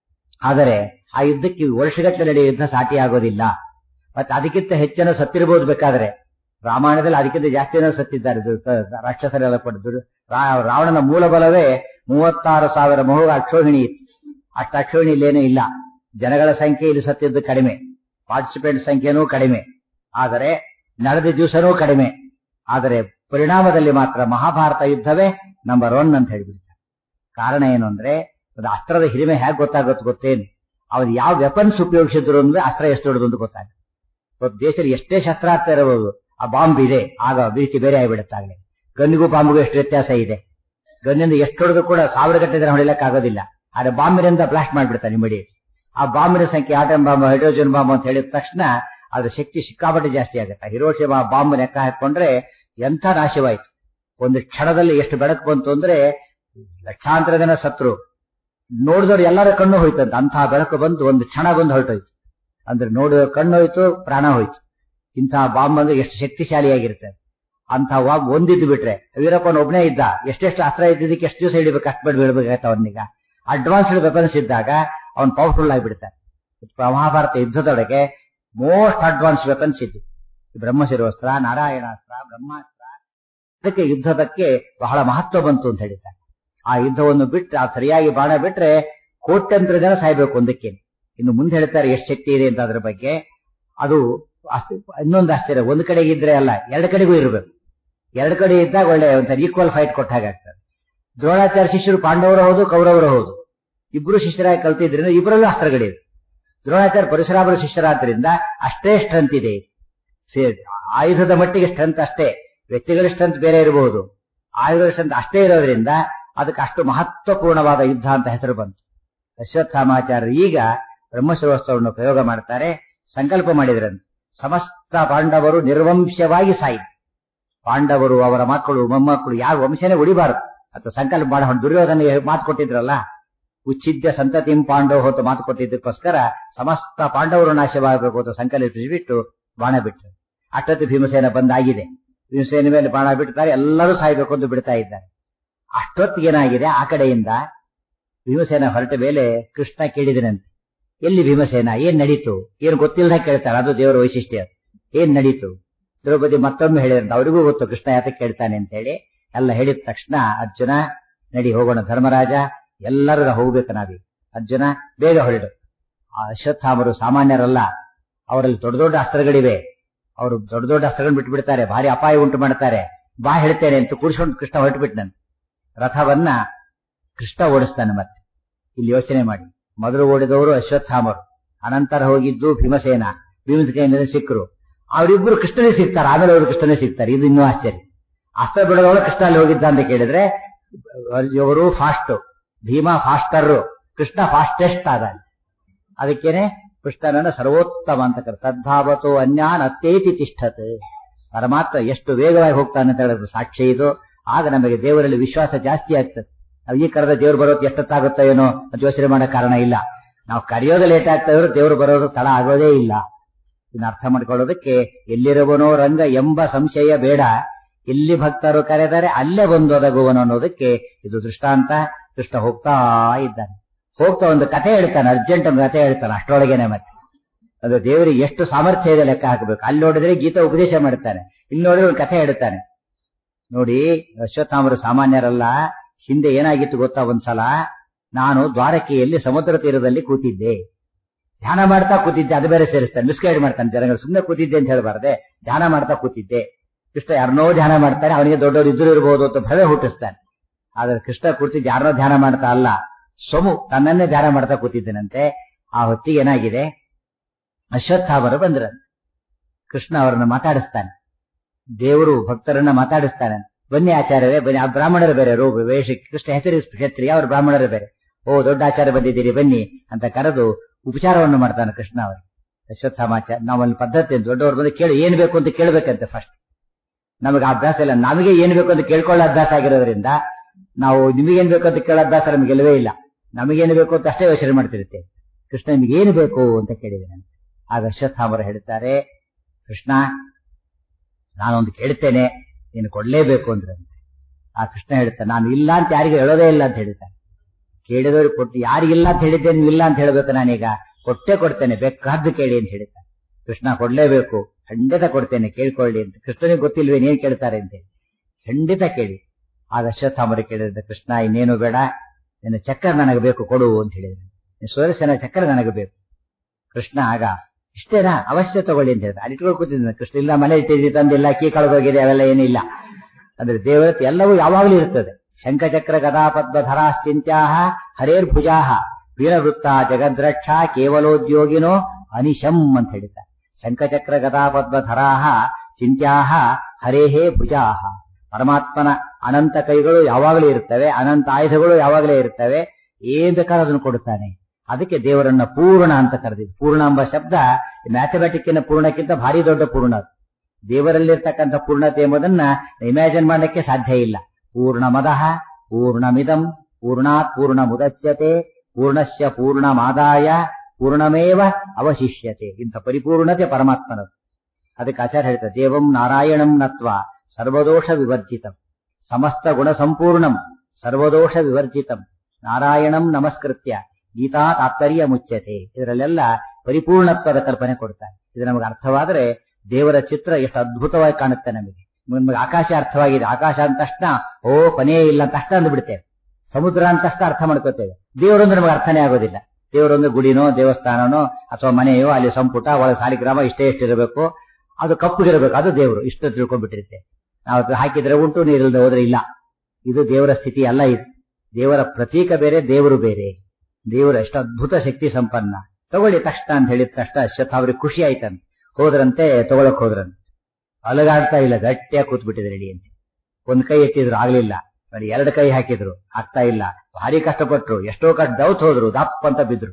ಆದರೆ ಆ ಯುದ್ಧಕ್ಕೆ ವರ್ಷಗಟ್ಟಲೆ ನಡೆಯುವ ಯುದ್ಧ ಸಾಟಿ ಆಗೋದಿಲ್ಲ ಮತ್ತೆ ಅದಕ್ಕಿಂತ ಹೆಚ್ಚಿನ ಸತ್ತಿರಬಹುದು ಬೇಕಾದ್ರೆ ರಾಮಾಯಣದಲ್ಲಿ ಅದಕ್ಕಿಂತ ಜಾಸ್ತಿ ಜನ ಸತ್ತಿದ್ದಾರೆ ಇದು ತ- ರಾಕ್ಷಸರೆಲ್ಲ ಕೊಟ್ಟು ರಾವಣನ ಮೂಲ ಬಲವೇ ಮೂವತ್ತಾರು ಸಾವಿರ ಮಹು ಅಕ್ಷೋಹಿಣಿ ಇತ್ತು ಅಷ್ಟು ಅಕ್ಷೋಹಿಣಿ ಇಲ್ಲೇನೂ ಇಲ್ಲ ಜನಗಳ ಸಂಖ್ಯೆ ಇಲ್ಲಿ ಸತ್ತಿದ್ದು ಕಡಿಮೆ ಪಾರ್ಟಿಸಿಪೆಂಟ್ ಸಂಖ್ಯೆನೂ ಕಡಿಮೆ ಆದರೆ ನಡೆದ ದಿವಸನೂ ಕಡಿಮೆ ಆದರೆ ಪರಿಣಾಮದಲ್ಲಿ ಮಾತ್ರ ಮಹಾಭಾರತ ಯುದ್ಧವೇ ನಂಬರ್ ಒನ್ ಅಂತ ಹೇಳಿಬಿಡ್ತಾರೆ ಕಾರಣ ಏನು ಅಂದ್ರೆ ಅದು ಅಸ್ತ್ರದ ಹಿರಿಮೆ ಹೇಗೆ ಗೊತ್ತಾಗುತ್ತೆ ಗೊತ್ತೇನು ಅವ್ರು ಯಾವ ವೆಪನ್ಸ್ ಉಪಯೋಗಿಸಿದ್ರು ಅಂದ್ರೆ ಅಸ್ತ್ರ ಎಷ್ಟು ದೊಡ್ಡದು ಅಂತ ಗೊತ್ತಾಗುತ್ತೆ ಇವತ್ತು ದೇಶದಲ್ಲಿ ಎಷ್ಟೇ ಶಸ್ತ್ರಾಸ್ತ್ರ ಇರಬಹುದು ಆ ಬಾಂಬ್ ಇದೆ ಆಗ ರೀತಿ ಬೇರೆ ಆಗಿಬಿಡುತ್ತಾಗಲೇ ಗನ್ನಿಗೂ ಬಾಂಬ್ಗೂ ಎಷ್ಟು ವ್ಯತ್ಯಾಸ ಇದೆ ಗನ್ನಿಂದ ಎಷ್ಟು ಹೊಡೆದು ಕೂಡ ಸಾವಿರ ಗಟ್ಟಲೆ ಜನ ಹೊಡಿಲಕ್ಕೆ ಆಗೋದಿಲ್ಲ ಆದ್ರೆ ಬಾಂಬಿನಿಂದ ಬ್ಲಾಸ್ಟ್ ಮಾಡ್ಬಿಡ್ತಾನೆ ಇಮಿಡಿಯೇಟ್ ಆ ಬಾಂಬಿನ ಸಂಖ್ಯೆ ಆಟಮ್ ಬಾಂಬ್ ಹೈಡ್ರೋಜನ್ ಬಾಂಬ್ ಅಂತ ಹೇಳಿದ ತಕ್ಷಣ ಅದ್ರ ಶಕ್ತಿ ಸಿಕ್ಕಾಪಟ್ಟೆ ಜಾಸ್ತಿ ಆಗುತ್ತೆ ಹಿರೋಶಿಮಾ ಬಾಂಬ್ ಲೆಕ್ಕ ಹಾಕೊಂಡ್ರೆ ಎಂಥ ನಾಶವಾಯ್ತು ಒಂದು ಕ್ಷಣದಲ್ಲಿ ಎಷ್ಟು ಬೆಳಕು ಬಂತು ಅಂದ್ರೆ ಲಕ್ಷಾಂತರ ಜನ ಸತ್ರು ನೋಡಿದವ್ರು ಎಲ್ಲರ ಕಣ್ಣು ಹೋಯ್ತಂತ ಅಂತಹ ಬೆಳಕು ಬಂದು ಒಂದು ಕ್ಷಣ ಬಂದು ಹೊರಟೋಯ್ತು ಅಂದ್ರೆ ನೋಡಿದವ್ರ ಕಣ್ಣು ಹೋಯ್ತು ಪ್ರಾಣ ಹೋಯ್ತು ಇಂತಹ ಬಾಂಬ್ ಅಂದ್ರೆ ಎಷ್ಟು ಶಕ್ತಿಶಾಲಿಯಾಗಿರುತ್ತೆ ಅಂತ ಬಾಂಬ್ ಒಂದಿದ್ದು ಬಿಟ್ರೆ ವೀರಪ್ಪನ ಒಬ್ಬನೇ ಇದ್ದ ಎಷ್ಟೆಷ್ಟು ಅಸ್ತ್ರ ಇದ್ದಿದ್ದಕ್ಕೆ ಎಷ್ಟು ದಿವಸ ಹಿಡಿಬೇಕು ಅಷ್ಟು ಬೇಡ ಬೀಳ್ಬೇಕಾಯ್ತು ಅವನಿಗ ಅಡ್ವಾನ್ಸ್ಡ್ ವೆಪನ್ಸ್ ಇದ್ದಾಗ ಅವನ್ ಪವರ್ಫುಲ್ ಆಗಿಬಿಡ್ತಾನೆ ಮಹಾಭಾರತ ಯುದ್ಧದೊಳಗೆ ಮೋಸ್ಟ್ ಅಡ್ವಾನ್ಸ್ ವೆಪನ್ಸ್ ಇದ್ದು ಬ್ರಹ್ಮಶಿರೋಸ್ತ್ರ ನಾರಾಯಣಾಸ್ತ್ರ ಬ್ರಹ್ಮಾಸ್ತ್ರ ಅದಕ್ಕೆ ಯುದ್ಧದಕ್ಕೆ ಬಹಳ ಮಹತ್ವ ಬಂತು ಅಂತ ಹೇಳಿದ್ದಾರೆ ಆ ಯುದ್ಧವನ್ನು ಬಿಟ್ಟು ಆ ಸರಿಯಾಗಿ ಬಾಣ ಬಿಟ್ರೆ ಕೋಟ್ಯಂತರ ಜನ ಸಾಯ್ಬೇಕು ಒಂದಕ್ಕೆ ಇನ್ನು ಮುಂದೆ ಹೇಳ್ತಾರೆ ಎಷ್ಟು ಶಕ್ತಿ ಇದೆ ಅಂತ ಅದ್ರ ಬಗ್ಗೆ ಅದು ಅಸ್ತಿ- ಇನ್ನೊಂದು ಆಶ್ಚರ್ಯ ಒಂದ್ ಕಡೆಗೆ ಇದ್ರೆ ಅಲ್ಲ ಎರಡು ಕಡೆಗೂ ಇರಬೇಕು ಎರಡು ಕಡೆ ಇದ್ದಾಗ ಒಳ್ಳೆ ಒಂಥರ ಈಕ್ವಲ್ ಫೈಟ್ ಕೊಟ್ಟ ಹಾಗಾಗ್ತದೆ ದ್ರೋಣಾಚಾರ್ಯ ಶಿಷ್ಯರು ಪಾಂಡವರು ಹೌದು ಕೌರವರು ಹೌದು ಇಬ್ರು ಶಿಷ್ಯರಾಗಿ ಕಲ್ತಿದ್ರಿಂದ ಇಬ್ಬರಲ್ಲೂ ಅಸ್ತ್ರಗಳಿವೆ ದ್ರೋಣಾಚಾರ್ಯ ಪರಶುರಾಮರ ಶಿಷ್ಯರಾದ್ರಿಂದ ಅಷ್ಟೇ ಸ್ಟ್ರೆಂತ್ ಇದೆ ಸೇ- ಆಯುಧದ ಮಟ್ಟಿಗೆ ಸ್ಟ್ರೆಂತ್ ಅಷ್ಟೇ ವ್ಯಕ್ತಿಗಳ ಸ್ಟ್ರೆಂತ್ ಬೇರೆ ಇರಬಹುದು ಆಯುಧದ ಸ್ಟ್ರೆಂತ್ ಅಷ್ಟೇ ಇರೋದ್ರಿಂದ ಅದಕ್ಕೆ ಅಷ್ಟು ಮಹತ್ವಪೂರ್ಣವಾದ ಯುದ್ಧ ಅಂತ ಹೆಸರು ಬಂತು ಅಶ್ವತ್ಥಾಮಾಚಾರ್ಯರು ಈಗ ಬ್ರಹ್ಮಶಿರೋತ್ಸವವನ್ನು ಪ್ರಯೋಗ ಮಾಡ್ತಾರೆ ಸಂಕಲ್ಪ ಮಾಡಿದ್ರಂತೆ ಸಮಸ್ತ ಪಾಂಡವರು ನಿರ್ವಂಶವಾಗಿ ಸಾಯಿ ಪಾಂಡವರು ಅವರ ಮಕ್ಕಳು ಮೊಮ್ಮಕ್ಕಳು ಯಾರು ವಂಶನೇ ಉಳಿಬಾರದು ಅಥವಾ ಸಂಕಲ್ಪ ಮಾಡ ದುರ್ಯೋಧನಿಗೆ ಮಾತು ಕೊಟ್ಟಿದ್ರಲ್ಲ ಉಚ್ಚಿದ್ಯ ಸಂತತಿಂ ಪಾಂಡವ ಹೊತ್ತು ಮಾತು ಕೊಟ್ಟಿದ್ದಕ್ಕೋಸ್ಕರ ಸಮಸ್ತ ಪಾಂಡವರು ನಾಶವಾಗಬೇಕು ಅಂತ ಸಂಕಲ್ಪಿಸಿಬಿಟ್ಟು ಬಾಣ ಬಿಟ್ಟರು ಅಷ್ಟೊತ್ತು ಭೀಮಸೇನ ಬಂದಾಗಿದೆ ಭೀಮಸೇನ ಮೇಲೆ ಬಾಣ ಬಿಡ್ತಾರೆ ಎಲ್ಲರೂ ಸಾಯ್ಬೇಕು ಅಂತ ಬಿಡ್ತಾ ಇದ್ದಾರೆ ಅಷ್ಟೊತ್ತಿಗೆ ಏನಾಗಿದೆ ಆ ಕಡೆಯಿಂದ ಭೀಮಸೇನ ಹೊರಟ ಮೇಲೆ ಕೃಷ್ಣ ಕೇಳಿದನಂತೆ ಎಲ್ಲಿ ಭೀಮಸೇನ ಏನ್ ನಡೀತು ಏನ್ ಗೊತ್ತಿಲ್ಲದ ಕೇಳ್ತಾರೆ ಅದು ದೇವರ ವೈಶಿಷ್ಟ್ಯ ಏನ್ ನಡೀತು ದ್ರೌಪದಿ ಮತ್ತೊಮ್ಮೆ ಹೇಳಿದಂತ ಅವರಿಗೂ ಗೊತ್ತು ಕೃಷ್ಣ ಯಾತಕ್ಕೆ ಕೇಳ್ತಾನೆ ಅಂತ ಹೇಳಿ ಎಲ್ಲ ಹೇಳಿದ ತಕ್ಷಣ ಅರ್ಜುನ ನಡಿ ಹೋಗೋಣ ಧರ್ಮರಾಜ ಎಲ್ಲರೂ ಹೋಗ್ಬೇಕು ನಾವೀಗ ಅರ್ಜುನ ಬೇಗ ಹೊರಡು ಆ ಅಶ್ವತ್ಥಾಮರು ಸಾಮಾನ್ಯರಲ್ಲ ಅವರಲ್ಲಿ ದೊಡ್ಡ ದೊಡ್ಡ ಅಸ್ತ್ರಗಳಿವೆ ಅವರು ದೊಡ್ಡ ದೊಡ್ಡ ಅಸ್ತ್ರಗಳನ್ನು ಬಿಟ್ಬಿಡ್ತಾರೆ ಭಾರಿ ಅಪಾಯ ಉಂಟು ಮಾಡ್ತಾರೆ ಬಾ ಹೇಳ್ತೇನೆ ಅಂತ ಕೂಡಿಸ್ಕೊಂಡು ಕೃಷ್ಣ ಹೊರಟುಬಿಟ್ನನ್ ರಥವನ್ನ ಕೃಷ್ಣ ಓಡಿಸ್ತಾನೆ ಮತ್ತೆ ಇಲ್ಲಿ ಯೋಚನೆ ಮಾಡಿ ಮೊದಲು ಓಡಿದವರು ಅಶ್ವತ್ಥಾಮರು ಅನಂತರ ಹೋಗಿದ್ದು ಭೀಮಸೇನ ಭೀಮಸೇನ ಸಿಕ್ಕರು ಅವರಿಬ್ಬರು ಕೃಷ್ಣನೇ ಸಿಗ್ತಾರೆ ಆಮೇಲೆ ಅವರು ಕೃಷ್ಣನೇ ಸಿಗ್ತಾರೆ ಇದು ಇನ್ನೂ ಆಶ್ಚರ್ಯ ಅಸ್ತ್ರ ಬಿಡದವಳು ಕೃಷ್ಣ ಅಲ್ಲಿ ಹೋಗಿದ್ದ ಅಂತ ಕೇಳಿದ್ರೆ ಇವರು fast Bhima faster Krishna fastest ಆದ ಅದಕ್ಕೇನೆ ಕೃಷ್ಣನನ್ನ ಸರ್ವೋತ್ತಮ ಅಂತ ಕರೆ ತದ್ಧಾವತೋ ಅನ್ಯಾನ್ ಅತ್ತೇತಿ ತಿಷ್ಠತ್ ಪರಮಾತ್ಮ ಎಷ್ಟು ವೇಗವಾಗಿ ಹೋಗ್ತಾನೆ ಅಂತ ಹೇಳಿದ್ರೆ ಸಾಕ್ಷಿ ಇದು ಆಗ ನಮಗೆ ದೇವರಲ್ಲಿ ವಿಶ್ವಾಸ ಜಾಸ್ತಿ ಆಗ್ತದೆ ನಾವು ಈ ಕರೆದ ದೇವ್ರು ಬರೋದು ಎಷ್ಟೊತ್ತಾಗುತ್ತೋ ಏನೋ ಅಂತ ಯೋಚನೆ ಮಾಡೋ ಕಾರಣ ಇಲ್ಲ ನಾವು ಕರೆಯೋದು ಲೇಟ್ ಆಗ್ತಾ ಇದ್ರು ದೇವ್ರು ಬರೋದು ತಡ ಆಗೋದೇ ಇಲ್ಲ ಇದನ್ನ ಅರ್ಥ ಮಾಡ್ಕೊಳ್ಳೋದಕ್ಕೆ ಎಲ್ಲಿರುವನೋ ರಂಗ ಎಂಬ ಸಂಶಯ ಬೇಡ ಎಲ್ಲಿ ಭಕ್ತರು ಕರೆದರೆ ಅಲ್ಲೇ ಬಂದು ಒದಗುವನು ಅನ್ನೋದಕ್ಕೆ ಇದು ದೃಷ್ಟಾಂತ ಕೃಷ್ಣ ಹೋಗ್ತಾ ಇದ್ದಾನೆ ಹೋಗ್ತಾ ಒಂದು ಕಥೆ ಹೇಳ್ತಾನೆ ಅರ್ಜೆಂಟ್ ಒಂದು ಕಥೆ ಹೇಳ್ತಾನೆ ಅಷ್ಟರೊಳಗೇನೆ ಮತ್ತೆ ಅದು ದೇವರಿಗೆ ಎಷ್ಟು ಸಾಮರ್ಥ್ಯ ಇದೆ ಲೆಕ್ಕ ಹಾಕಬೇಕು ಅಲ್ಲಿ ನೋಡಿದ್ರೆ ಗೀತಾ ಉಪದೇಶ ಮಾಡ್ತಾನೆ ಇಲ್ಲಿ ನೋಡಿದ್ರೆ ಒಂದು ಕಥೆ ಹೇಳ್ತಾನೆ ನೋಡಿ ಅಶ್ವತ್ಥಾಮರು ಸಾಮಾನ್ಯರಲ್ಲ ಹಿಂದೆ ಏನಾಗಿತ್ತು ಗೊತ್ತಾ ಒಂದ್ಸಲ ನಾನು ದ್ವಾರಕೆಯಲ್ಲಿ ಸಮುದ್ರ ತೀರದಲ್ಲಿ ಕೂತಿದ್ದೆ ಧ್ಯಾನ ಮಾಡ್ತಾ ಕೂತಿದ್ದೆ ಅದು ಬೇರೆ ಸೇರಿಸ್ತಾನೆ ಮಿಸ್ಗೈಡ್ ಮಾಡ್ತಾನೆ ಜನಗಳು ಸುಮ್ಮನೆ ಕೂತಿದ್ದೆ ಅಂತ ಹೇಳ್ಬಾರ್ದೆ ಧ್ಯಾನ ಮಾಡ್ತಾ ಕೂತಿದ್ದೆ ಕೃಷ್ಣ ಯಾರನ್ನೋ ಧ್ಯಾನ ಮಾಡ್ತಾನೆ ಅವನಿಗೆ ದೊಡ್ಡವರು ಇದ್ರು ಇರಬಹುದು ಅಂತ ಭಯ ಹುಟ್ಟಿಸ್ತಾನೆ ಆದ್ರೆ ಕೃಷ್ಣ ಕೂತಿದ್ದು ಯಾರನ್ನೋ ಧ್ಯಾನ ಮಾಡ್ತಾ ಅಲ್ಲ ಸೊಮು ತನ್ನನ್ನೇ ಧ್ಯಾನ ಮಾಡ್ತಾ ಕೂತಿದ್ದೇನಂತೆ ಆ ಹೊತ್ತಿಗೆ ಏನಾಗಿದೆ ಅಶ್ವತ್ಥಾಮರು ಬಂದ್ರ ಕೃಷ್ಣ ಅವರನ್ನ ಮಾತಾಡಿಸ್ತಾನೆ ದೇವರು ಭಕ್ತರನ್ನ ಮಾತಾಡಿಸ್ತಾನೆ ಬನ್ನಿ ಆಚಾರ್ಯರೇ ಬನ್ನಿ ಆ ಬ್ರಾಹ್ಮಣರು ಬೇರೆ ರೋ ವೇಷ ಕೃಷ್ಣ ಹೆಸರು ಕ್ಷತ್ರಿಯ ಅವರು ಬ್ರಾಹ್ಮಣರು ಬೇರೆ ಓ ದೊಡ್ಡ ಆಚಾರ್ಯ ಬಂದಿದ್ದೀರಿ ಬನ್ನಿ ಅಂತ ಕರೆದು ಉಪಚಾರವನ್ನು ಮಾಡ್ತಾನೆ ಕೃಷ್ಣ ಅವರು ಅಶ್ವತ್ಥಾಮಾಚಾರ ನಾವಲ್ಲಿ ಪದ್ಧತಿ ದೊಡ್ಡವರು ಬಂದು ಕೇಳಿ ಏನ್ ಬೇಕು ಅಂತ ಕೇಳ್ಬೇಕಂತೆ ಫಸ್ಟ್ ನಮಗೆ ಅಭ್ಯಾಸ ಇಲ್ಲ ನಮಗೆ ಏನ್ ಬೇಕು ಅಂತ ಕೇಳ್ಕೊಳ್ಳೋ ಅಭ್ಯಾಸ ಆಗಿರೋದ್ರಿಂದ ನಾವು ನಿಮಗೇನ್ ಬೇಕು ಅಂತ ಕೇಳೋ ಅಭ್ಯಾಸ ನಮಗೆಲ್ಲವೇ ಇಲ್ಲ ನಮಗೇನು ಬೇಕು ಅಂತ ಅಷ್ಟೇ ಯೋಚನೆ ಮಾಡ್ತಿರುತ್ತೆ ಕೃಷ್ಣ ನಿಮಗೆ ಏನು ಬೇಕು ಅಂತ ಕೇಳಿದ್ದೇನೆ ಆಗ ಅಶ್ವತ್ಥಾಮರು ಹೇಳ್ತಾರೆ ಕೃಷ್ಣ ನಾನೊಂದು ಕೇಳ್ತೇನೆ ನೀನು ಕೊಡ್ಲೇಬೇಕು ಅಂದ್ರೆ ಆ ಕೃಷ್ಣ ಹೇಳ್ತಾನೆ ನಾನು ಇಲ್ಲ ಅಂತ ಯಾರಿಗೂ ಹೇಳೋದೇ ಇಲ್ಲ ಅಂತ ಹೇಳ್ತಾನೆ ಕೇಳಿದವ್ರಿಗೆ ಕೊಟ್ಟು ಯಾರಿಗಿಲ್ಲ ಅಂತ ಹೇಳಿದ್ದೆ ನೀವು ಇಲ್ಲ ಅಂತ ಹೇಳ್ಬೇಕು ನಾನೀಗ ಕೊಟ್ಟೆ ಕೊಡ್ತೇನೆ ಬೇಕಾದ್ದು ಕೇಳಿ ಅಂತ ಹೇಳಿದ್ದ ಕೃಷ್ಣ ಕೊಡ್ಲೇಬೇಕು ಖಂಡಿತ ಕೊಡ್ತೇನೆ ಕೇಳ್ಕೊಳ್ಳಿ ಅಂತ ಕೃಷ್ಣನಿಗೆ ಗೊತ್ತಿಲ್ವೇ ಏನ್ ಕೇಳ್ತಾರೆ ಅಂತ ಖಂಡಿತ ಕೇಳಿ ಆಗ ಅಶ್ವತ್ಥಾಮರು ಕೇಳಿದ್ರೆ ಕೃಷ್ಣ ಇನ್ನೇನು ಬೇಡ ನಿನ್ನ ಚಕ್ರ ನನಗೆ ಬೇಕು ಕೊಡು ಅಂತ ಹೇಳಿದ್ರೆ ಸೂರ್ಯಸೇನ ಚಕ್ರ ನನಗೆ ಬೇಕು ಕೃಷ್ಣ ಆಗ ಇಷ್ಟೇನಾ ಅವಶ್ಯ ತಗೊಳ್ಳಿ ಅಂತ ಹೇಳಿದ ಅಲ್ಲಿ ಇಟ್ಕೊಂಡು ಕೂತಿದ್ದ ಕೃಷ್ಣ ಇಲ್ಲ ಮನೆ ಇಟ್ಟಿದ್ದಿ ತಂದಿಲ್ಲ ಕೀ ಕಳೆದೋಗಿದೆ ಅವೆಲ್ಲ ಏನಿಲ್ಲ ಅಂದ್ರೆ ದೇವರತ್ವ ಎಲ್ಲವೂ ಯಾವಾಗಲೂ ಇರ್ತದೆ ಶಂಖಚಕ್ರ ಗದಾ ಪದ್ಮಧರಾಶ್ಚಿಂತ್ಯಾಹ ಹರೇರ್ಭುಜಾಹ ವೀರವೃತ್ತ ಜಗದ್ರಕ್ಷ ಕೇವಲೋದ್ಯೋಗಿನೋ ಅನಿಶಂ ಅಂತ ಹೇಳಿದ್ದಾರೆ ಶಂಖಚಕ್ರ ಗದಾ ಪದ್ಮಧರಾಹ ಚಿಂತ್ಯಾಹ ಹರೇಹೇ ಭುಜಾಹ ಪರಮಾತ್ಮನ ಅನಂತ ಕೈಗಳು ಯಾವಾಗಲೂ ಇರ್ತವೆ ಅನಂತ ಆಯುಧಗಳು ಯಾವಾಗಲೇ ಇರ್ತವೆ ಏನ್ ಬೇಕಾದ್ರೂ ಅದನ್ನು ಕೊಡುತ್ತಾನೆ ಅದಕ್ಕೆ ದೇವರನ್ನ ಪೂರ್ಣ ಅಂತ ಕರೆದಿದ್ದು ಪೂರ್ಣ ಎಂಬ ಶಬ್ದ ಮ್ಯಾಥಮೆಟಿಕ್ಕಿನ ಪೂರ್ಣಕ್ಕಿಂತ ಭಾರಿ ದೊಡ್ಡ ಪೂರ್ಣ ಅದು ದೇವರಲ್ಲಿರ್ತಕ್ಕಂಥ ಪೂರ್ಣತೆ ಎಂಬುದನ್ನ ಇಮ್ಯಾಜಿನ್ ಮಾಡಲಿಕ್ಕೆ ಸಾಧ್ಯ ಇಲ್ಲ ಪೂರ್ಣ ಮದಃ ಪೂರ್ಣಮಿದಂ ಪೂರ್ಣಾತ್ ಪೂರ್ಣ ಮುದಚ್ಯತೆ ಪೂರ್ಣಸ್ಯ ಪೂರ್ಣಮಾದಾಯ ಪೂರ್ಣಮೇವ ಅವಶಿಷ್ಯತೆ ಇಂಥ ಪರಿಪೂರ್ಣತೆ ಪರಮಾತ್ಮನದು ಅದಕ್ಕೆ ಆಚಾರ್ಯ ಹೇಳ್ತಾರೆ ದೇವಂ ನಾರಾಯಣಂ ನತ್ವ ಸರ್ವದೋಷ ವಿವರ್ಜಿತಂ ಸಮಸ್ತ ಗುಣ ಸಂಪೂರ್ಣಂ ಸರ್ವದೋಷ ವಿವರ್ಜಿತಂ ನಾರಾಯಣಂ ನಮಸ್ಕೃತ್ಯ ಗೀತಾ ತಾತ್ಪರ್ಯ ಮುಚ್ಚತೆ ಇದರಲ್ಲೆಲ್ಲ ಪರಿಪೂರ್ಣತ್ವದ ಕಲ್ಪನೆ ಕೊಡ್ತಾರೆ ಇದು ನಮಗೆ ಅರ್ಥವಾದರೆ ದೇವರ ಚಿತ್ರ ಎಷ್ಟು ಅದ್ಭುತವಾಗಿ ಕಾಣುತ್ತೆ ನಮಗೆ ನಮಗೆ ಆಕಾಶ ಅರ್ಥವಾಗಿದೆ ಆಕಾಶ ಅಂದ ತಕ್ಷಣ ಓ ಕೊನೆಯೇ ಇಲ್ಲ ಅಂತ ಅಷ್ಟ ಅಂದ್ಬಿಡ್ತೇವೆ ಸಮುದ್ರ ಅಂತ ತಕ್ಷಣ ಅರ್ಥ ಮಾಡ್ಕೋತೇವೆ ದೇವರೊಂದು ನಮಗೆ ಅರ್ಥನೇ ಆಗೋದಿಲ್ಲ ದೇವರೊಂದು ಗುಡಿನೋ ದೇವಸ್ಥಾನನೋ ಅಥವಾ ಮನೆಯೋ ಅಲ್ಲಿ ಸಂಪುಟ ಒಳ ಸಾಲಿಗ್ರಾಮ ಇಷ್ಟೇ ಇಷ್ಟಿರಬೇಕು ಅದು ಕಪ್ಪುಗಿರಬೇಕು ಅದು ದೇವರು ಇಷ್ಟು ತಿಳ್ಕೊಂಡ್ಬಿಟ್ಟಿರುತ್ತೆ ನಾವು ಅದು ಹಾಕಿದ್ರೆ ಉಂಟು ನೀರಿಲ್ಲದೆ ಹೋದ್ರೆ ಇಲ್ಲ ಇದು ದೇವರ ಸ್ಥಿತಿ ಅಲ್ಲ ಇದು ದೇವರ ಪ್ರತೀಕ ಬೇರೆ ದೇವರು ಬೇರೆ ದೇವರು ಎಷ್ಟು ಅದ್ಭುತ ಶಕ್ತಿ ಸಂಪನ್ನ ತಗೊಳ್ಳಿ ತಕ್ಷಣ ಅಂತ ಹೇಳಿದ ತಕ್ಷಣ ಅಶ್ವತ್ಥ ಅವ್ರಿಗೆ ಖುಷಿ ಆಯ್ತಂತೆ ಹೋದ್ರಂತೆ ತಗೊಳಕ್ ಹೋದ್ರಂತೆ ಅಲಗಾಡ್ತಾ ಇಲ್ಲ ಗಟ್ಟಿಯಾಗಿ ಕೂತ್ಬಿಟ್ಟಿದ್ರು ರೆಡಿ ಅಂತ ಒಂದ್ ಕೈ ಎತ್ತಿದ್ರು ಆಗ್ಲಿಲ್ಲ ಬರೀ ಎರಡು ಕೈ ಹಾಕಿದ್ರು ಆಗ್ತಾ ಇಲ್ಲ ಭಾರಿ ಕಷ್ಟಪಟ್ರು ಎಷ್ಟೋ ಕಷ್ಟ ದೌತ್ ಹೋದ್ರು ದಪ್ಪ ಅಂತ ಬಿದ್ರು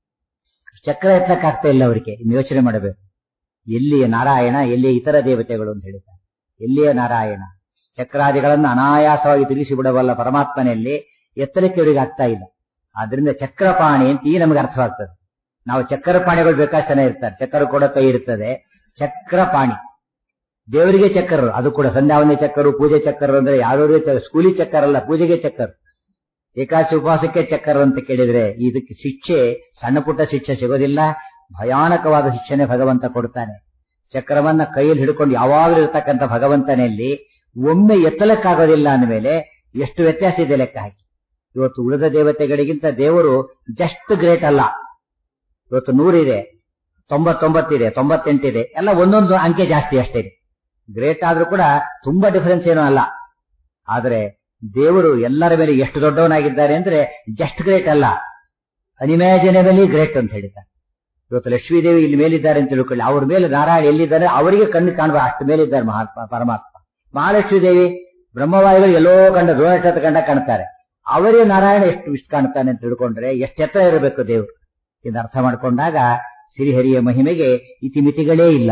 ಚಕ್ರ ಎತ್ತಕ್ ಆಗ್ತಾ ಇಲ್ಲ ಅವರಿಗೆ ಇನ್ನು ಯೋಚನೆ ಮಾಡಬೇಕು ಎಲ್ಲಿಯ ನಾರಾಯಣ ಎಲ್ಲಿಯ ಇತರ ದೇವತೆಗಳು ಅಂತ ಹೇಳಿದ್ದಾರೆ ಎಲ್ಲಿಯ ನಾರಾಯಣ ಚಕ್ರಾದಿಗಳನ್ನು ಅನಾಯಾಸವಾಗಿ ತಿರುಗಿಸಿ ಬಿಡಬಲ್ಲ ಪರಮಾತ್ಮನಲ್ಲಿ ಎತ್ತರಕ್ಕೆ ಇವರಿಗೆ ಆಗ್ತಾ ಇಲ್ಲ ಆದ್ರಿಂದ ಚಕ್ರಪಾಣಿ ಅಂತ ಈ ನಮಗೆ ಅರ್ಥವಾಗ್ತದೆ ನಾವು ಚಕ್ರಪಾಣಿಗಳು ಬೇಕಾಷ್ಟು ಜನ ಇರ್ತಾರೆ ಚಕ್ರ ಕೂಡ ಕೈ ಇರ್ತದೆ ಚಕ್ರಪಾಣಿ ದೇವರಿಗೆ ಚಕ್ಕರು ಅದು ಕೂಡ ಸಂಧ್ಯಾವನೆ ಚಕ್ಕರು ಪೂಜೆ ಚಕ್ಕರು ಅಂದ್ರೆ ಯಾವ್ಯಾವ ಸ್ಕೂಲಿ ಚಕ್ಕರ್ ಅಲ್ಲ ಪೂಜೆಗೆ ಚಕ್ಕರ್ ಏಕಾಶಿ ಉಪವಾಸಕ್ಕೆ ಚಕ್ಕರ್ ಅಂತ ಕೇಳಿದ್ರೆ ಇದಕ್ಕೆ ಶಿಕ್ಷೆ ಸಣ್ಣ ಪುಟ್ಟ ಶಿಕ್ಷೆ ಸಿಗೋದಿಲ್ಲ ಭಯಾನಕವಾದ ಶಿಕ್ಷೆನೆ ಭಗವಂತ ಕೊಡ್ತಾನೆ ಚಕ್ರವನ್ನ ಕೈಯಲ್ಲಿ ಹಿಡ್ಕೊಂಡು ಯಾವಾಗಲೂ ಇರತಕ್ಕಂಥ ಭಗವಂತನಲ್ಲಿ ಒಮ್ಮೆ ಎತ್ತಲಕ್ಕಾಗೋದಿಲ್ಲ ಅಂದಮೇಲೆ ಎಷ್ಟು ವ್ಯತ್ಯಾಸ ಇದೆ ಲೆಕ್ಕ ಹಾಕಿ ಇವತ್ತು ಉಳಿದ ದೇವತೆಗಳಿಗಿಂತ ದೇವರು ಜಸ್ಟ್ ಗ್ರೇಟ್ ಅಲ್ಲ ಇವತ್ತು ನೂರಿದೆ ತೊಂಬತ್ತೊಂಬತ್ತಿದೆ ತೊಂಬತ್ತೆಂಟಿದೆ ಎಲ್ಲ ಒಂದೊಂದು ಅಂಕೆ ಜಾಸ್ತಿ ಅಷ್ಟೇ ಗ್ರೇಟ್ ಆದ್ರೂ ಕೂಡ ತುಂಬಾ ಡಿಫರೆನ್ಸ್ ಏನೂ ಅಲ್ಲ ಆದ್ರೆ ದೇವರು ಎಲ್ಲರ ಮೇಲೆ ಎಷ್ಟು ದೊಡ್ಡವನಾಗಿದ್ದಾರೆ ಅಂದ್ರೆ ಜಸ್ಟ್ ಗ್ರೇಟ್ ಅಲ್ಲ ಅನಿಮ್ಯಾಜಿನೇಬಲಿ ಗ್ರೇಟ್ ಅಂತ ಹೇಳಿದ್ದಾರೆ ಇವತ್ತು ಲಕ್ಷ್ಮೀದೇವಿ ಇಲ್ಲಿ ಮೇಲಿದ್ದಾರೆ ಅಂತ ತಿಳ್ಕೊಳ್ಳಿ ಅವ್ರ ಮೇಲೆ ನಾರಾಯಣ ಎಲ್ಲಿದ್ದಾರೆ ಅವರಿಗೆ ಕಣ್ಣು ಕಾಣುವ ಅಷ್ಟು ಮೇಲಿದ್ದಾರೆ ಮಹಾತ್ಮ ಪರಮಾತ್ಮ ಮಹಾಲಕ್ಷ್ಮೀ ದೇವಿ ಬ್ರಹ್ಮವಾಯುಗಳು ಎಲ್ಲೋ ಕಂಡ ರೋಹಿತ ಕಂಡ ಕಾಣ್ತಾರೆ ಅವರೇ ನಾರಾಯಣ ಎಷ್ಟು ಇಷ್ಟು ಕಾಣ್ತಾನೆ ಅಂತ ತಿಳ್ಕೊಂಡ್ರೆ ಎಷ್ಟು ಎತ್ತರ ಇರಬೇಕು ದೇವರು ಇದನ್ನ ಅರ್ಥ ಮಾಡ್ಕೊಂಡಾಗ ಶ್ರೀಹರಿಯ ಮಹಿಮೆಗೆ ಇತಿಮಿತಿಗಳೇ ಇಲ್ಲ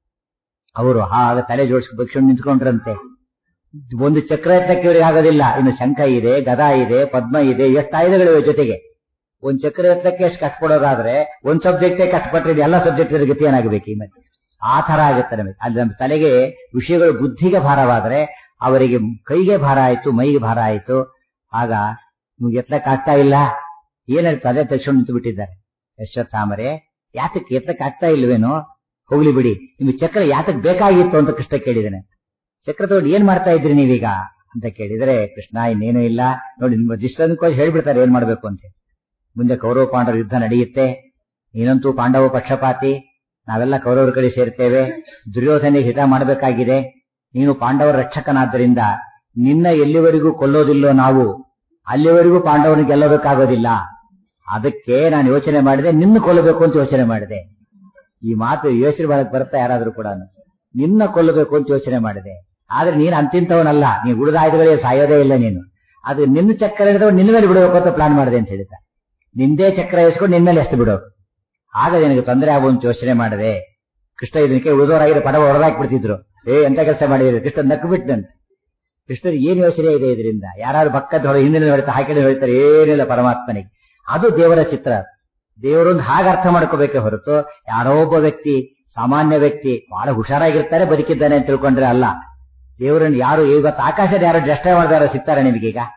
ಅವರು ಆಗ ತಲೆ ಜೋಡಿಸಿ ಬಕ್ಷಣ್ ನಿಂತ್ಕೊಂಡ್ರಂತೆ ಒಂದು ಚಕ್ರ ಎತ್ತಕ್ಕೆ ಇವರಿಗೆ ಆಗೋದಿಲ್ಲ ಇನ್ನು ಶಂಖ ಇದೆ ಗದಾ ಇದೆ ಪದ್ಮ ಇದೆ ಎಷ್ಟು ಆಯುಧಗಳಿವೆ ಜೊತೆಗೆ ಒಂದ್ ಚಕ್ರ ಎತ್ತಕ್ಕೆ ಎಷ್ಟು ಕಷ್ಟಪಡೋದಾದ್ರೆ ಒಂದ್ ಸಬ್ಜೆಕ್ಟೇ ಕಷ್ಟಪಟ್ಟರೆ ಎಲ್ಲ ಸಬ್ಜೆಕ್ಟ್ ಗತಿ ಏನಾಗಬೇಕು ಈ ಮತ್ತೆ ಆ ತರ ಆಗುತ್ತೆ ನಮಗೆ ಅಲ್ಲಿ ನಮ್ಮ ತಲೆಗೆ ವಿಷಯಗಳು ಬುದ್ಧಿಗೆ ಭಾರವಾದ್ರೆ ಅವರಿಗೆ ಕೈಗೆ ಭಾರ ಆಯ್ತು ಮೈಗೆ ಭಾರ ಆಯ್ತು ಆಗ ನಿಮ್ಗೆ ಎತ್ತಕ್ ಆಗ್ತಾ ಇಲ್ಲ ಏನಾಯ್ತು ತಲೆ ತಕ್ಷಣ ನಿಂತು ಬಿಟ್ಟಿದ್ದಾರೆ ಯಶ್ವತ್ಥಾಮರೆ ಯಾತಕ್ಕೆ ಎತ್ತಕ್ ಆಗ್ತಾ ಇಲ್ವೇನೋ ಹೋಗ್ಲಿ ಬಿಡಿ ನಿಮ್ಗೆ ಚಕ್ರ ಯಾತಕ್ ಬೇಕಾಗಿತ್ತು ಅಂತ ಕೃಷ್ಣ ಕೇಳಿದಾನೆ ಚಕ್ರ ತಗೊಂಡು ಏನ್ ಮಾಡ್ತಾ ಇದ್ರಿ ನೀವೀಗ ಅಂತ ಕೇಳಿದ್ರೆ ಕೃಷ್ಣ ಇನ್ನೇನು ಇಲ್ಲ ನೋಡಿ ನಿಮ್ಮ ದಿಷ್ಟಂಕೋಸ್ ಹೇಳ್ಬಿಡ್ತಾರೆ ಏನ್ ಮಾಡ್ಬೇಕು ಅಂತ ಮುಂದೆ ಕೌರವ ಪಾಂಡವರ ಯುದ್ಧ ನಡೆಯುತ್ತೆ ನೀನಂತೂ ಪಾಂಡವ ಪಕ್ಷಪಾತಿ ನಾವೆಲ್ಲ ಕೌರವರ ಕಡೆ ಸೇರ್ತೇವೆ ದುರ್ಯೋಧನಿಗೆ ಹಿತ ಮಾಡಬೇಕಾಗಿದೆ ನೀನು ಪಾಂಡವರ ರಕ್ಷಕನಾದ್ದರಿಂದ ನಿನ್ನ ಎಲ್ಲಿವರೆಗೂ ಕೊಲ್ಲೋದಿಲ್ಲೋ ನಾವು ಅಲ್ಲಿವರೆಗೂ ಪಾಂಡವನಿಗೆ ಗೆಲ್ಲೋದಕ್ಕಾಗೋದಿಲ್ಲ ಅದಕ್ಕೆ ನಾನು ಯೋಚನೆ ಮಾಡಿದೆ ನಿನ್ನ ಕೊಲ್ಲಬೇಕು ಅಂತ ಯೋಚನೆ ಮಾಡಿದೆ ಈ ಮಾತು ಯೋಚನೆ ಮಾಡಕ್ ಬರ್ತಾ ಯಾರಾದ್ರೂ ಕೂಡ ನಿನ್ನ ಕೊಲ್ಲಬೇಕು ಅಂತ ಯೋಚನೆ ಮಾಡಿದೆ ಆದ್ರೆ ನೀನು ಅಂತಿಂತವನಲ್ಲ ನೀನು ಉಳಿದ ಆಯುಧಗಳಿಗೆ ಸಾಯೋದೇ ಇಲ್ಲ ನೀನು ಅದು ನಿನ್ನ ಚಕ್ರ ಹಿಡಿದವ ನಿನ್ನ ಮೇಲೆ ಬಿಡಬೇಕು ಅಂತ ಪ್ಲಾನ್ ಮಾಡಿದೆ ಅಂತ ಹೇಳಿದ್ದ ನಿಂದೇ ಚಕ್ರ ಇಸ್ಕೊಂಡು ನಿನ್ನ ಮೇಲೆ ಎಷ್ಟು ಬಿಡೋದು ಆಗ ನಿನಗೆ ತೊಂದರೆ ಆಗುವಂತ ಯೋಚನೆ ಮಾಡಿದೆ ಕೃಷ್ಣ ಇದಕ್ಕೆ ಉಳಿದವರಾಗಿರೋ ಪಡವ ಹೊಡೆದಾಕ್ ಬಿಡ್ತಿದ್ರು ಏ ಎಂತ ಕೆಲಸ ಮಾಡಿದ್ರು ಕೃಷ್ಣ ನಕ್ಕು ಬಿಟ್ಟಂತೆ ಕೃಷ್ಣನಿಗೆ ಏನ್ ಯೋಚನೆ ಇದೆ ಇದರಿಂದ ಯಾರು ಪಕ್ಕದ ಹೊರ ಹಿಂದಿನ ಹೊಡಿತಾ ಹಾಕಿದ ಹೇಳ್ತಾರೆ ಏನಿಲ್ಲ ಪರಮಾತ್ಮನಿಗೆ ಅದು ದೇವರ ಚಿತ್ರ ದೇವರೊಂದು ಹಾಗೆ ಅರ್ಥ ಮಾಡ್ಕೋಬೇಕೆ ಹೊರತು ಯಾರೋ ಒಬ್ಬ ವ್ಯಕ್ತಿ ಸಾಮಾನ್ಯ ವ್ಯಕ್ತಿ ಬಹಳ ಹುಷಾರಾಗಿರ್ತಾರೆ ಬದುಕಿದ್ದಾನೆ ಅಂತ ತಿಳ್ಕೊಂಡ್ರೆ ಅಲ್ಲ ದೇವರನ್ನು ಯಾರು ಇವತ್ತು ಆಕಾಶದ ಯಾರು ಡ್ರೆಸ್ಟೇ ಮಾಡಿದಾರೋ ಸಿಗ್ತಾರೆ ನಿಮಗೀಗ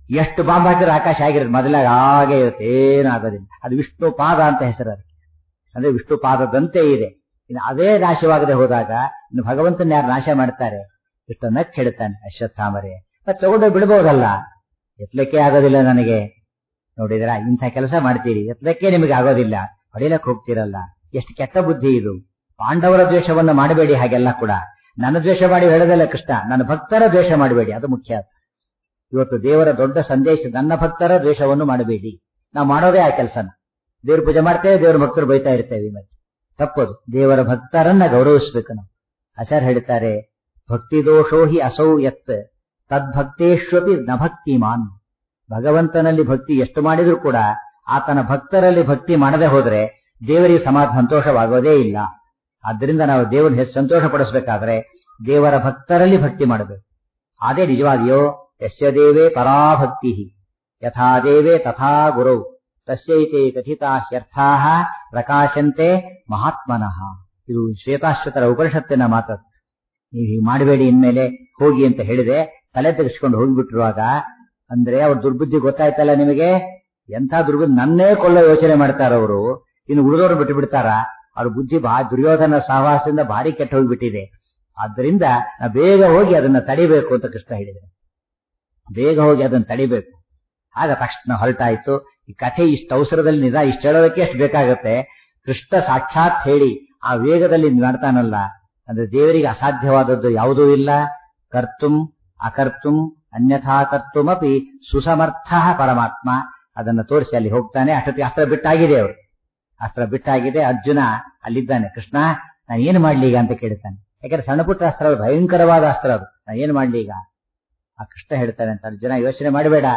ಎಷ್ಟು ಬಾಂಬ್ ಹಾಕಿದ್ರೆ ಆಕಾಶ ಆಗಿರುತ್ತೆ ಮೊದಲಾಗ ಹಾಗೆ ಇರುತ್ತೆ ಏನಾಗೋದಿಲ್ಲ ಅದು ವಿಷ್ಣು ಪಾದ ಅಂತ ಹೆಸರು ಅದು ಅಂದ್ರೆ ವಿಷ್ಣು ಪಾದದಂತೆ ಇದೆ ಇನ್ನು ಅದೇ ನಾಶವಾಗದೆ ಹೋದಾಗ ಇನ್ನು ಭಗವಂತನ ಯಾರು ನಾಶ ಮಾಡ್ತಾರೆ ಇಷ್ಟು ನಕ್ ಹೇಳ್ತಾನೆ ಅಶ್ವತ್ಥಾಮರೆ ಮತ್ತೆ ತಗೊಂಡು ಬಿಡ್ಬೋದಲ್ಲ ಎತ್ತಲಿಕ್ಕೆ ಆಗೋದಿಲ್ಲ ನನಗೆ ನೋಡಿದ್ರ ಇಂಥ ಕೆಲಸ ಮಾಡ್ತೀರಿ ಎತ್ತಲಿಕ್ಕೆ ನಿಮಗೆ ಆಗೋದಿಲ್ಲ ಹೊಡಿಲಕ್ ಹೋಗ್ತಿರಲ್ಲ ಎಷ್ಟು ಕೆಟ್ಟ ಬುದ್ಧಿ ಇದು ಪಾಂಡವರ ದ್ವೇಷವನ್ನು ಮಾಡಬೇಡಿ ಹಾಗೆಲ್ಲ ಕೂಡ ನನ್ನ ದ್ವೇಷ ಮಾಡಿ ಹೇಳೋದಲ್ಲ ಕೃಷ್ಣ ನನ್ನ ಭಕ್ತರ ದ್ವೇಷ ಮಾಡಬೇಡಿ ಅದು ಮುಖ್ಯ ಇವತ್ತು ದೇವರ ದೊಡ್ಡ ಸಂದೇಶ ನನ್ನ ಭಕ್ತರ ದ್ವೇಷವನ್ನು ಮಾಡಬೇಡಿ ನಾವು ಮಾಡೋದೇ ಆ ಕೆಲಸನ ದೇವ್ರ ಪೂಜೆ ಮಾಡ್ತೇವೆ ದೇವ್ರ ಭಕ್ತರು ಬೈತಾ ಇರ್ತೇವೆ ಮತ್ತೆ ತಪ್ಪದು ದೇವರ ಭಕ್ತರನ್ನ ಗೌರವಿಸ್ಬೇಕು ನಾವು ಆಚಾರ್ಯ ಹೇಳ್ತಾರೆ ಭಕ್ತಿ ದೋಷೋ ಹಿ ಅಸೌ ಯತ್ ತದ್ಭಕ್ತೇಶ್ವಪಿ ನ ಭಕ್ತಿಮಾನ್ ಭಗವಂತನಲ್ಲಿ ಭಕ್ತಿ ಎಷ್ಟು ಮಾಡಿದ್ರೂ ಕೂಡ ಆತನ ಭಕ್ತರಲ್ಲಿ ಭಕ್ತಿ ಮಾಡದೆ ಹೋದ್ರೆ ದೇವರಿಗೆ ಸಮಾಧ ಸಂತೋಷವಾಗೋದೇ ಇಲ್ಲ ಆದ್ದರಿಂದ ನಾವು ದೇವರನ್ನ ಹೆಚ್ಚು ಸಂತೋಷ ಪಡಿಸಬೇಕಾದ್ರೆ ದೇವರ ಭಕ್ತರಲ್ಲಿ ಭಕ್ತಿ ಮಾಡಬೇಕು ಅದೇ ನಿಜವಾಗಿಯೋ ಯಸ್ಯ ದೇವೇ ಪರಾಭಕ್ತಿ ಯಥಾ ದೇವೇ ತಥಾ ಗುರೌ ತಸ್ಯೈತೆ ಕಥಿತಾ ಹ್ಯರ್ಥಾ ಪ್ರಕಾಶಂತೆ ಮಹಾತ್ಮನಃ ಇದು ಶ್ವೇತಾಶ್ವತರ ಉಪನಿಷತ್ತಿನ ಮಾತು ನೀವು ಹೀಗೆ ಮಾಡಬೇಡಿ ಇನ್ಮೇಲೆ ಹೋಗಿ ಅಂತ ಹೇಳಿದೆ ತಲೆ ತೆಗೆಸ್ಕೊಂಡು ಹೋಗ್ಬಿಟ್ಟಿರುವಾಗ ಅಂದ್ರೆ ಅವ್ರ ದುರ್ಬುದ್ಧಿ ಗೊತ್ತಾಯ್ತಲ್ಲ ನಿಮಗೆ ಎಂಥ ದುರ್ಬುದ್ಧಿ ನನ್ನೇ ಕೊಲ್ಲೋ ಯೋಚನೆ ಮಾಡ್ತಾರ ಅವರು ಇನ್ನು ಉಳಿದವರು ಬಿಟ್ಟು ಬಿಡ್ತಾರ ಅವ್ರ ಬುದ್ಧಿ ಬಾ ದುರ್ಯೋಧನ ಸಹವಾಸದಿಂದ ಭಾರಿ ಕೆಟ್ಟ ಹೋಗ್ಬಿಟ್ಟಿದೆ ಆದ್ದರಿಂದ ನಾ ಬೇಗ ಹೋಗಿ ಅದನ್ನ ತಡಿಬೇಕು ಅಂತ ಕೃಷ್ಣ ಹೇಳಿದ್ರೆ ಬೇಗ ಹೋಗಿ ಅದನ್ನ ತಡಿಬೇಕು ಆಗ ತಕ್ಷಣ ಹೊರಟಾಯ್ತು ಈ ಕಥೆ ಇಷ್ಟು ಅವಸರದಲ್ಲಿ ನಿಜ ಇಷ್ಟು ಹೇಳೋದಕ್ಕೆ ಎಷ್ಟು ಬೇಕಾಗತ್ತೆ ಕೃಷ್ಣ ಸಾಕ್ಷಾತ್ ಹೇಳಿ ಆ ವೇಗದಲ್ಲಿ ಮಾಡ್ತಾನಲ್ಲ ಅಂದ್ರೆ ದೇವರಿಗೆ ಅಸಾಧ್ಯವಾದದ್ದು ಯಾವುದೂ ಇಲ್ಲ ಕರ್ತುಂ ಅಕರ್ತುಂ ಅನ್ಯಥಾ ಕರ್ತುಮಪಿ ಸುಸಮರ್ಥ ಪರಮಾತ್ಮ ಅದನ್ನ ತೋರಿಸಿ ಅಲ್ಲಿ ಹೋಗ್ತಾನೆ ಅಷ್ಟೊತ್ತಿಗೆ ಅಸ್ತ್ರ ಬಿಟ್ಟಾಗಿದೆ ಅವರು ಅಸ್ತ್ರ ಬಿಟ್ಟಾಗಿದೆ ಅರ್ಜುನ ಅಲ್ಲಿದ್ದಾನೆ ಕೃಷ್ಣ ನಾನು ಏನು ಮಾಡ್ಲಿ ಈಗ ಅಂತ ಕೇಳ್ತಾನೆ ಯಾಕಂದ್ರೆ ಸಣ್ಣ ಪುಟ್ಟ ಅಸ್ತ್ರ ಅದು ಭಯಂಕರವಾದ ಅಸ್ತ್ರ ಅದು ನಾನು ಏನು ಮಾಡ್ಲಿ ಈಗ ಆ ಕೃಷ್ಣ ಹೇಳ್ತಾನೆ ಅಂತ ಅರ್ಜುನ ಯೋಚನೆ ಮಾಡಬೇಡ